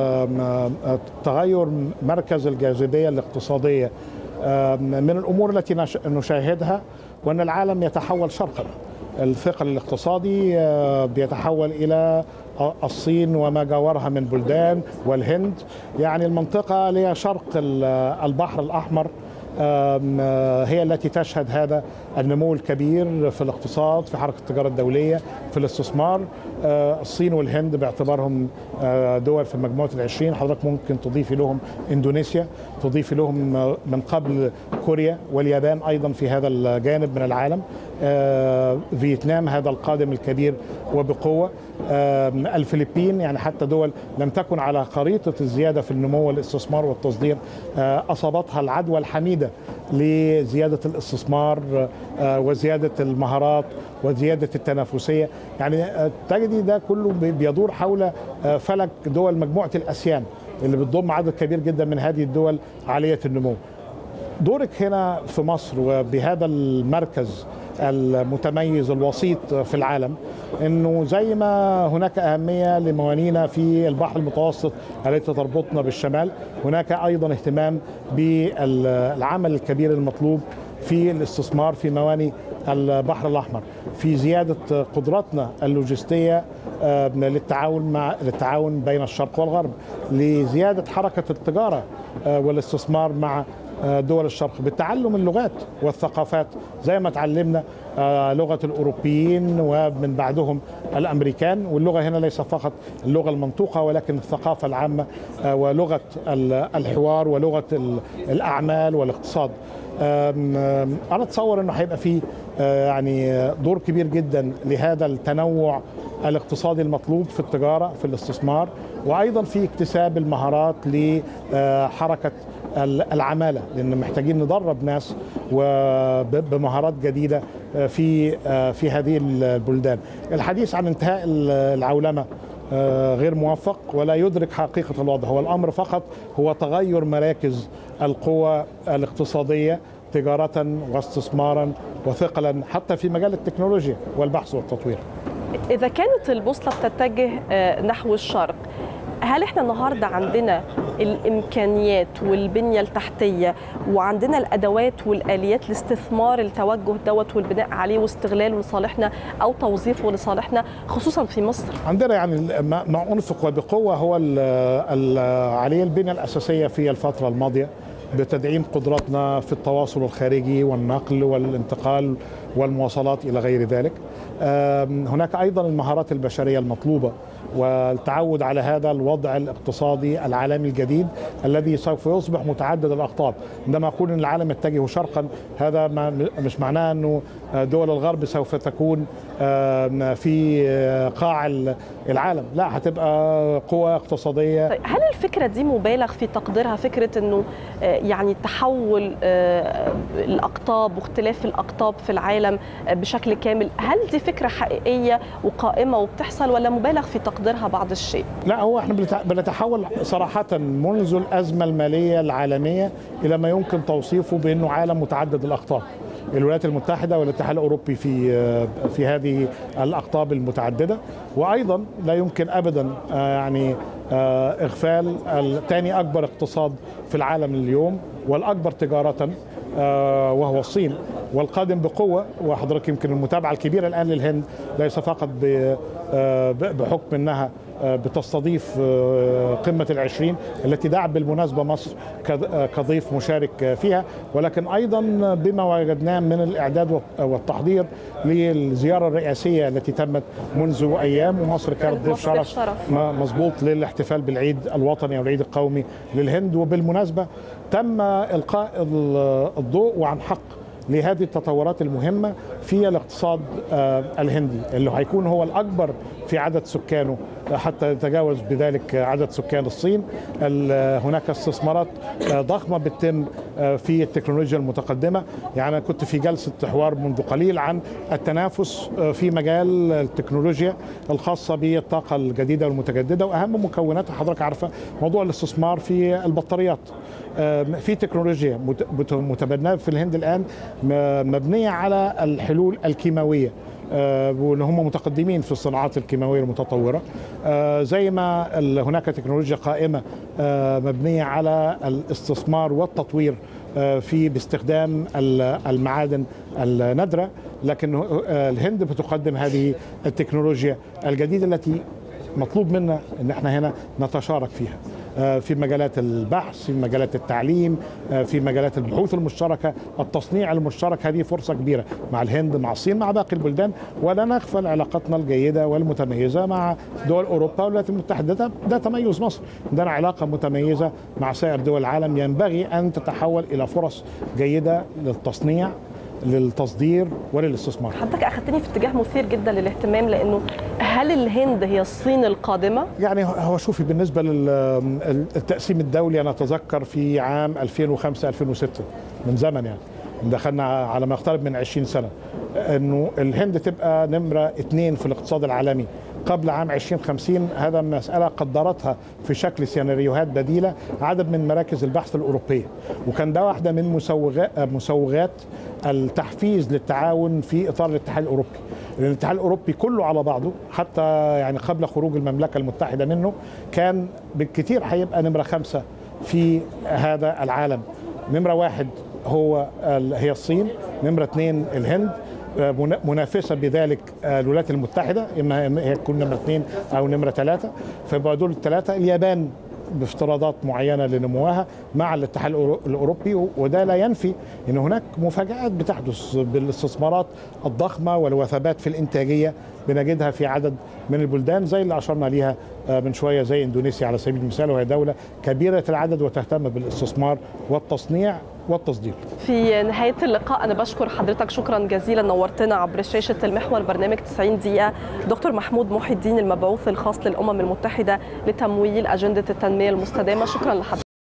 ال- تغير مركز الجاذبيه الاقتصاديه من الامور التي نش- نشاهدها وان العالم يتحول شرقا الثقل الاقتصادي آه، بيتحول الى الصين وما جاورها من بلدان والهند يعني المنطقه اللي هي شرق ال- البحر الاحمر آم، آه، هي التي تشهد هذا النمو الكبير في الاقتصاد في حركه التجاره الدوليه في الاستثمار آه، الصين والهند باعتبارهم آه، دول في مجموعه العشرين حضرتك ممكن تضيفي لهم اندونيسيا تضيفي لهم آه، من قبل كوريا واليابان ايضا في هذا الجانب من العالم آه، فيتنام هذا القادم الكبير وبقوه آم، الفلبين يعني حتى دول لم تكن على خريطه الزياده في النمو والاستثمار والتصدير آه، اصابتها العدوى الحميده لزياده الاستثمار آه، وزياده المهارات وزياده التنافسيه يعني آه، تجدي ده كله بي- بيدور حول آه، فلك دول مجموعه الاسيان اللي بتضم عدد كبير جدا من هذه الدول عاليه النمو دورك هنا في مصر وبهذا المركز المتميز الوسيط في العالم انه زي ما هناك اهميه لموانينا في البحر المتوسط التي تربطنا بالشمال هناك ايضا اهتمام بالعمل الكبير المطلوب في الاستثمار في مواني البحر الاحمر في زياده قدراتنا اللوجستيه آه، للتعاون مع للتعاون بين الشرق والغرب لزياده حركه التجاره آه، والاستثمار مع آه، دول الشرق بتعلم اللغات والثقافات زي ما تعلمنا آه، لغه الاوروبيين ومن بعدهم الامريكان واللغه هنا ليس فقط اللغه المنطوقه ولكن الثقافه العامه آه، ولغه ال- الحوار ولغه ال- الاعمال والاقتصاد آم، آم، انا اتصور انه هيبقى فيه آه، يعني آه، دور كبير جدا لهذا التنوع الاقتصادي المطلوب في التجاره في الاستثمار وايضا في اكتساب المهارات لحركه ال- العماله لان محتاجين ندرب ناس وب- بمهارات جديده آه، في آه، في هذه البلدان الحديث عن انتهاء ال- العولمه آه، غير موفق ولا يدرك حقيقة الوضع هو الأمر فقط هو تغير مراكز القوى الاقتصادية تجارة واستثمارا وثقلا حتى في مجال التكنولوجيا والبحث والتطوير
إذا كانت البوصلة بتتجه آه، نحو الشرق هل احنا النهارده عندنا الامكانيات والبنيه التحتيه وعندنا الادوات والاليات لاستثمار التوجه دوت والبناء عليه واستغلاله لصالحنا او توظيفه لصالحنا خصوصا في مصر؟
عندنا يعني ما ما انفق وبقوه هو ال ال عليه البنيه الاساسيه في الفتره الماضيه بتدعيم قدراتنا في التواصل الخارجي والنقل والانتقال والمواصلات الى غير ذلك. آم، هناك ايضا المهارات البشريه المطلوبه والتعود على هذا الوضع الاقتصادي العالمي الجديد الذي سوف يصبح متعدد الاقطاب عندما اقول ان العالم يتجه شرقا هذا ما مش معناه انه دول الغرب سوف تكون آم، في قاع العالم لا هتبقى قوة اقتصادية
طيب هل الفكره دي مبالغ في تقديرها فكره انه آه، يعني تحول آه، الاقطاب واختلاف الاقطاب في العالم آه، بشكل كامل هل دي فكره حقيقيه وقائمه وبتحصل ولا مبالغ في تقديرها بعض الشيء
لا هو احنا بنتع- بنتحول صراحة منذ الأزمة المالية العالمية إلى ما يمكن توصيفه بأنه عالم متعدد الأقطاب الولايات المتحدة والاتحاد الأوروبي في في هذه الأقطاب المتعددة وأيضا لا يمكن أبدا آه، يعني آه، إغفال ثاني أكبر اقتصاد في العالم اليوم والأكبر تجارة آه، وهو الصين والقادم بقوة وحضرتك يمكن المتابعة الكبيرة الآن للهند ليس فقط ب- آه، ب- بحكم أنها آه، بتستضيف آه، قمة العشرين التي دعت بالمناسبة مصر كض- آه، كضيف مشارك آه، فيها ولكن أيضا بما وجدناه من الإعداد والت- والتحضير للزيارة الرئاسية التي تمت منذ أيام ومصر كانت ضيف
مصر ضيف
شرف
شرف.
م- مظبوط للاحتفال بالعيد الوطني او العيد القومي للهند وبالمناسبه تم القاء ال- الضوء وعن حق لهذه التطورات المهمه في الاقتصاد آه، الهندي اللي هيكون هو الاكبر في عدد سكانه آه، حتى يتجاوز بذلك عدد سكان الصين ال- هناك استثمارات آه، ضخمه بتتم آه، في التكنولوجيا المتقدمه يعني انا كنت في جلسه حوار منذ قليل عن التنافس آه، في مجال التكنولوجيا الخاصه بالطاقه الجديده والمتجدده واهم مكوناتها حضرتك عارفه موضوع الاستثمار في البطاريات آه، في تكنولوجيا مت- مت- متبناه في الهند الان م- مبنيه على الحلول الكيماويه آه، وان هم متقدمين في الصناعات الكيماويه المتطوره آه، زي ما ال- هناك تكنولوجيا قائمه آه، مبنيه على الاستثمار والتطوير في باستخدام المعادن النادره لكن الهند بتقدم هذه التكنولوجيا الجديده التي مطلوب منا ان احنا هنا نتشارك فيها في مجالات البحث في مجالات التعليم في مجالات البحوث المشتركه التصنيع المشترك هذه فرصه كبيره مع الهند مع الصين مع باقي البلدان ولا نغفل علاقتنا الجيده والمتميزه مع دول اوروبا والولايات المتحده ده, ده تميز مصر عندنا علاقه متميزه مع سائر دول العالم ينبغي ان تتحول الى فرص جيده للتصنيع للتصدير وللاستثمار
حضرتك اخذتني في اتجاه مثير جدا للاهتمام لانه هل الهند هي الصين القادمه
يعني هو شوفي بالنسبه للتقسيم الدولي انا اتذكر في عام 2005 2006 من زمن يعني دخلنا على ما يقترب من 20 سنه انه الهند تبقى نمره اثنين في الاقتصاد العالمي قبل عام 2050 هذا مسألة قدرتها في شكل سيناريوهات بديلة عدد من مراكز البحث الأوروبية وكان ده واحدة من مسوغات, مسوغات التحفيز للتعاون في إطار الاتحاد الأوروبي لأن الاتحاد الأوروبي كله على بعضه حتى يعني قبل خروج المملكة المتحدة منه كان بالكثير هيبقى نمرة خمسة في هذا العالم نمرة واحد هو هي الصين نمرة اثنين الهند منافسه بذلك الولايات المتحده اما هي تكون نمره اثنين او نمره ثلاثه فيبقى دول الثلاثه اليابان بافتراضات معينه لنموها مع الاتحاد الاوروبي وده لا ينفي ان هناك مفاجات بتحدث بالاستثمارات الضخمه والوثبات في الانتاجيه بنجدها في عدد من البلدان زي اللي اشرنا ليها من شويه زي اندونيسيا على سبيل المثال وهي دوله كبيره العدد وتهتم بالاستثمار والتصنيع والتصدير
في نهاية اللقاء أنا بشكر حضرتك شكرا جزيلا نورتنا عبر شاشة المحور برنامج 90 دقيقة دكتور محمود محي الدين المبعوث الخاص للأمم المتحدة لتمويل أجندة التنمية المستدامة شكرا لحضرتك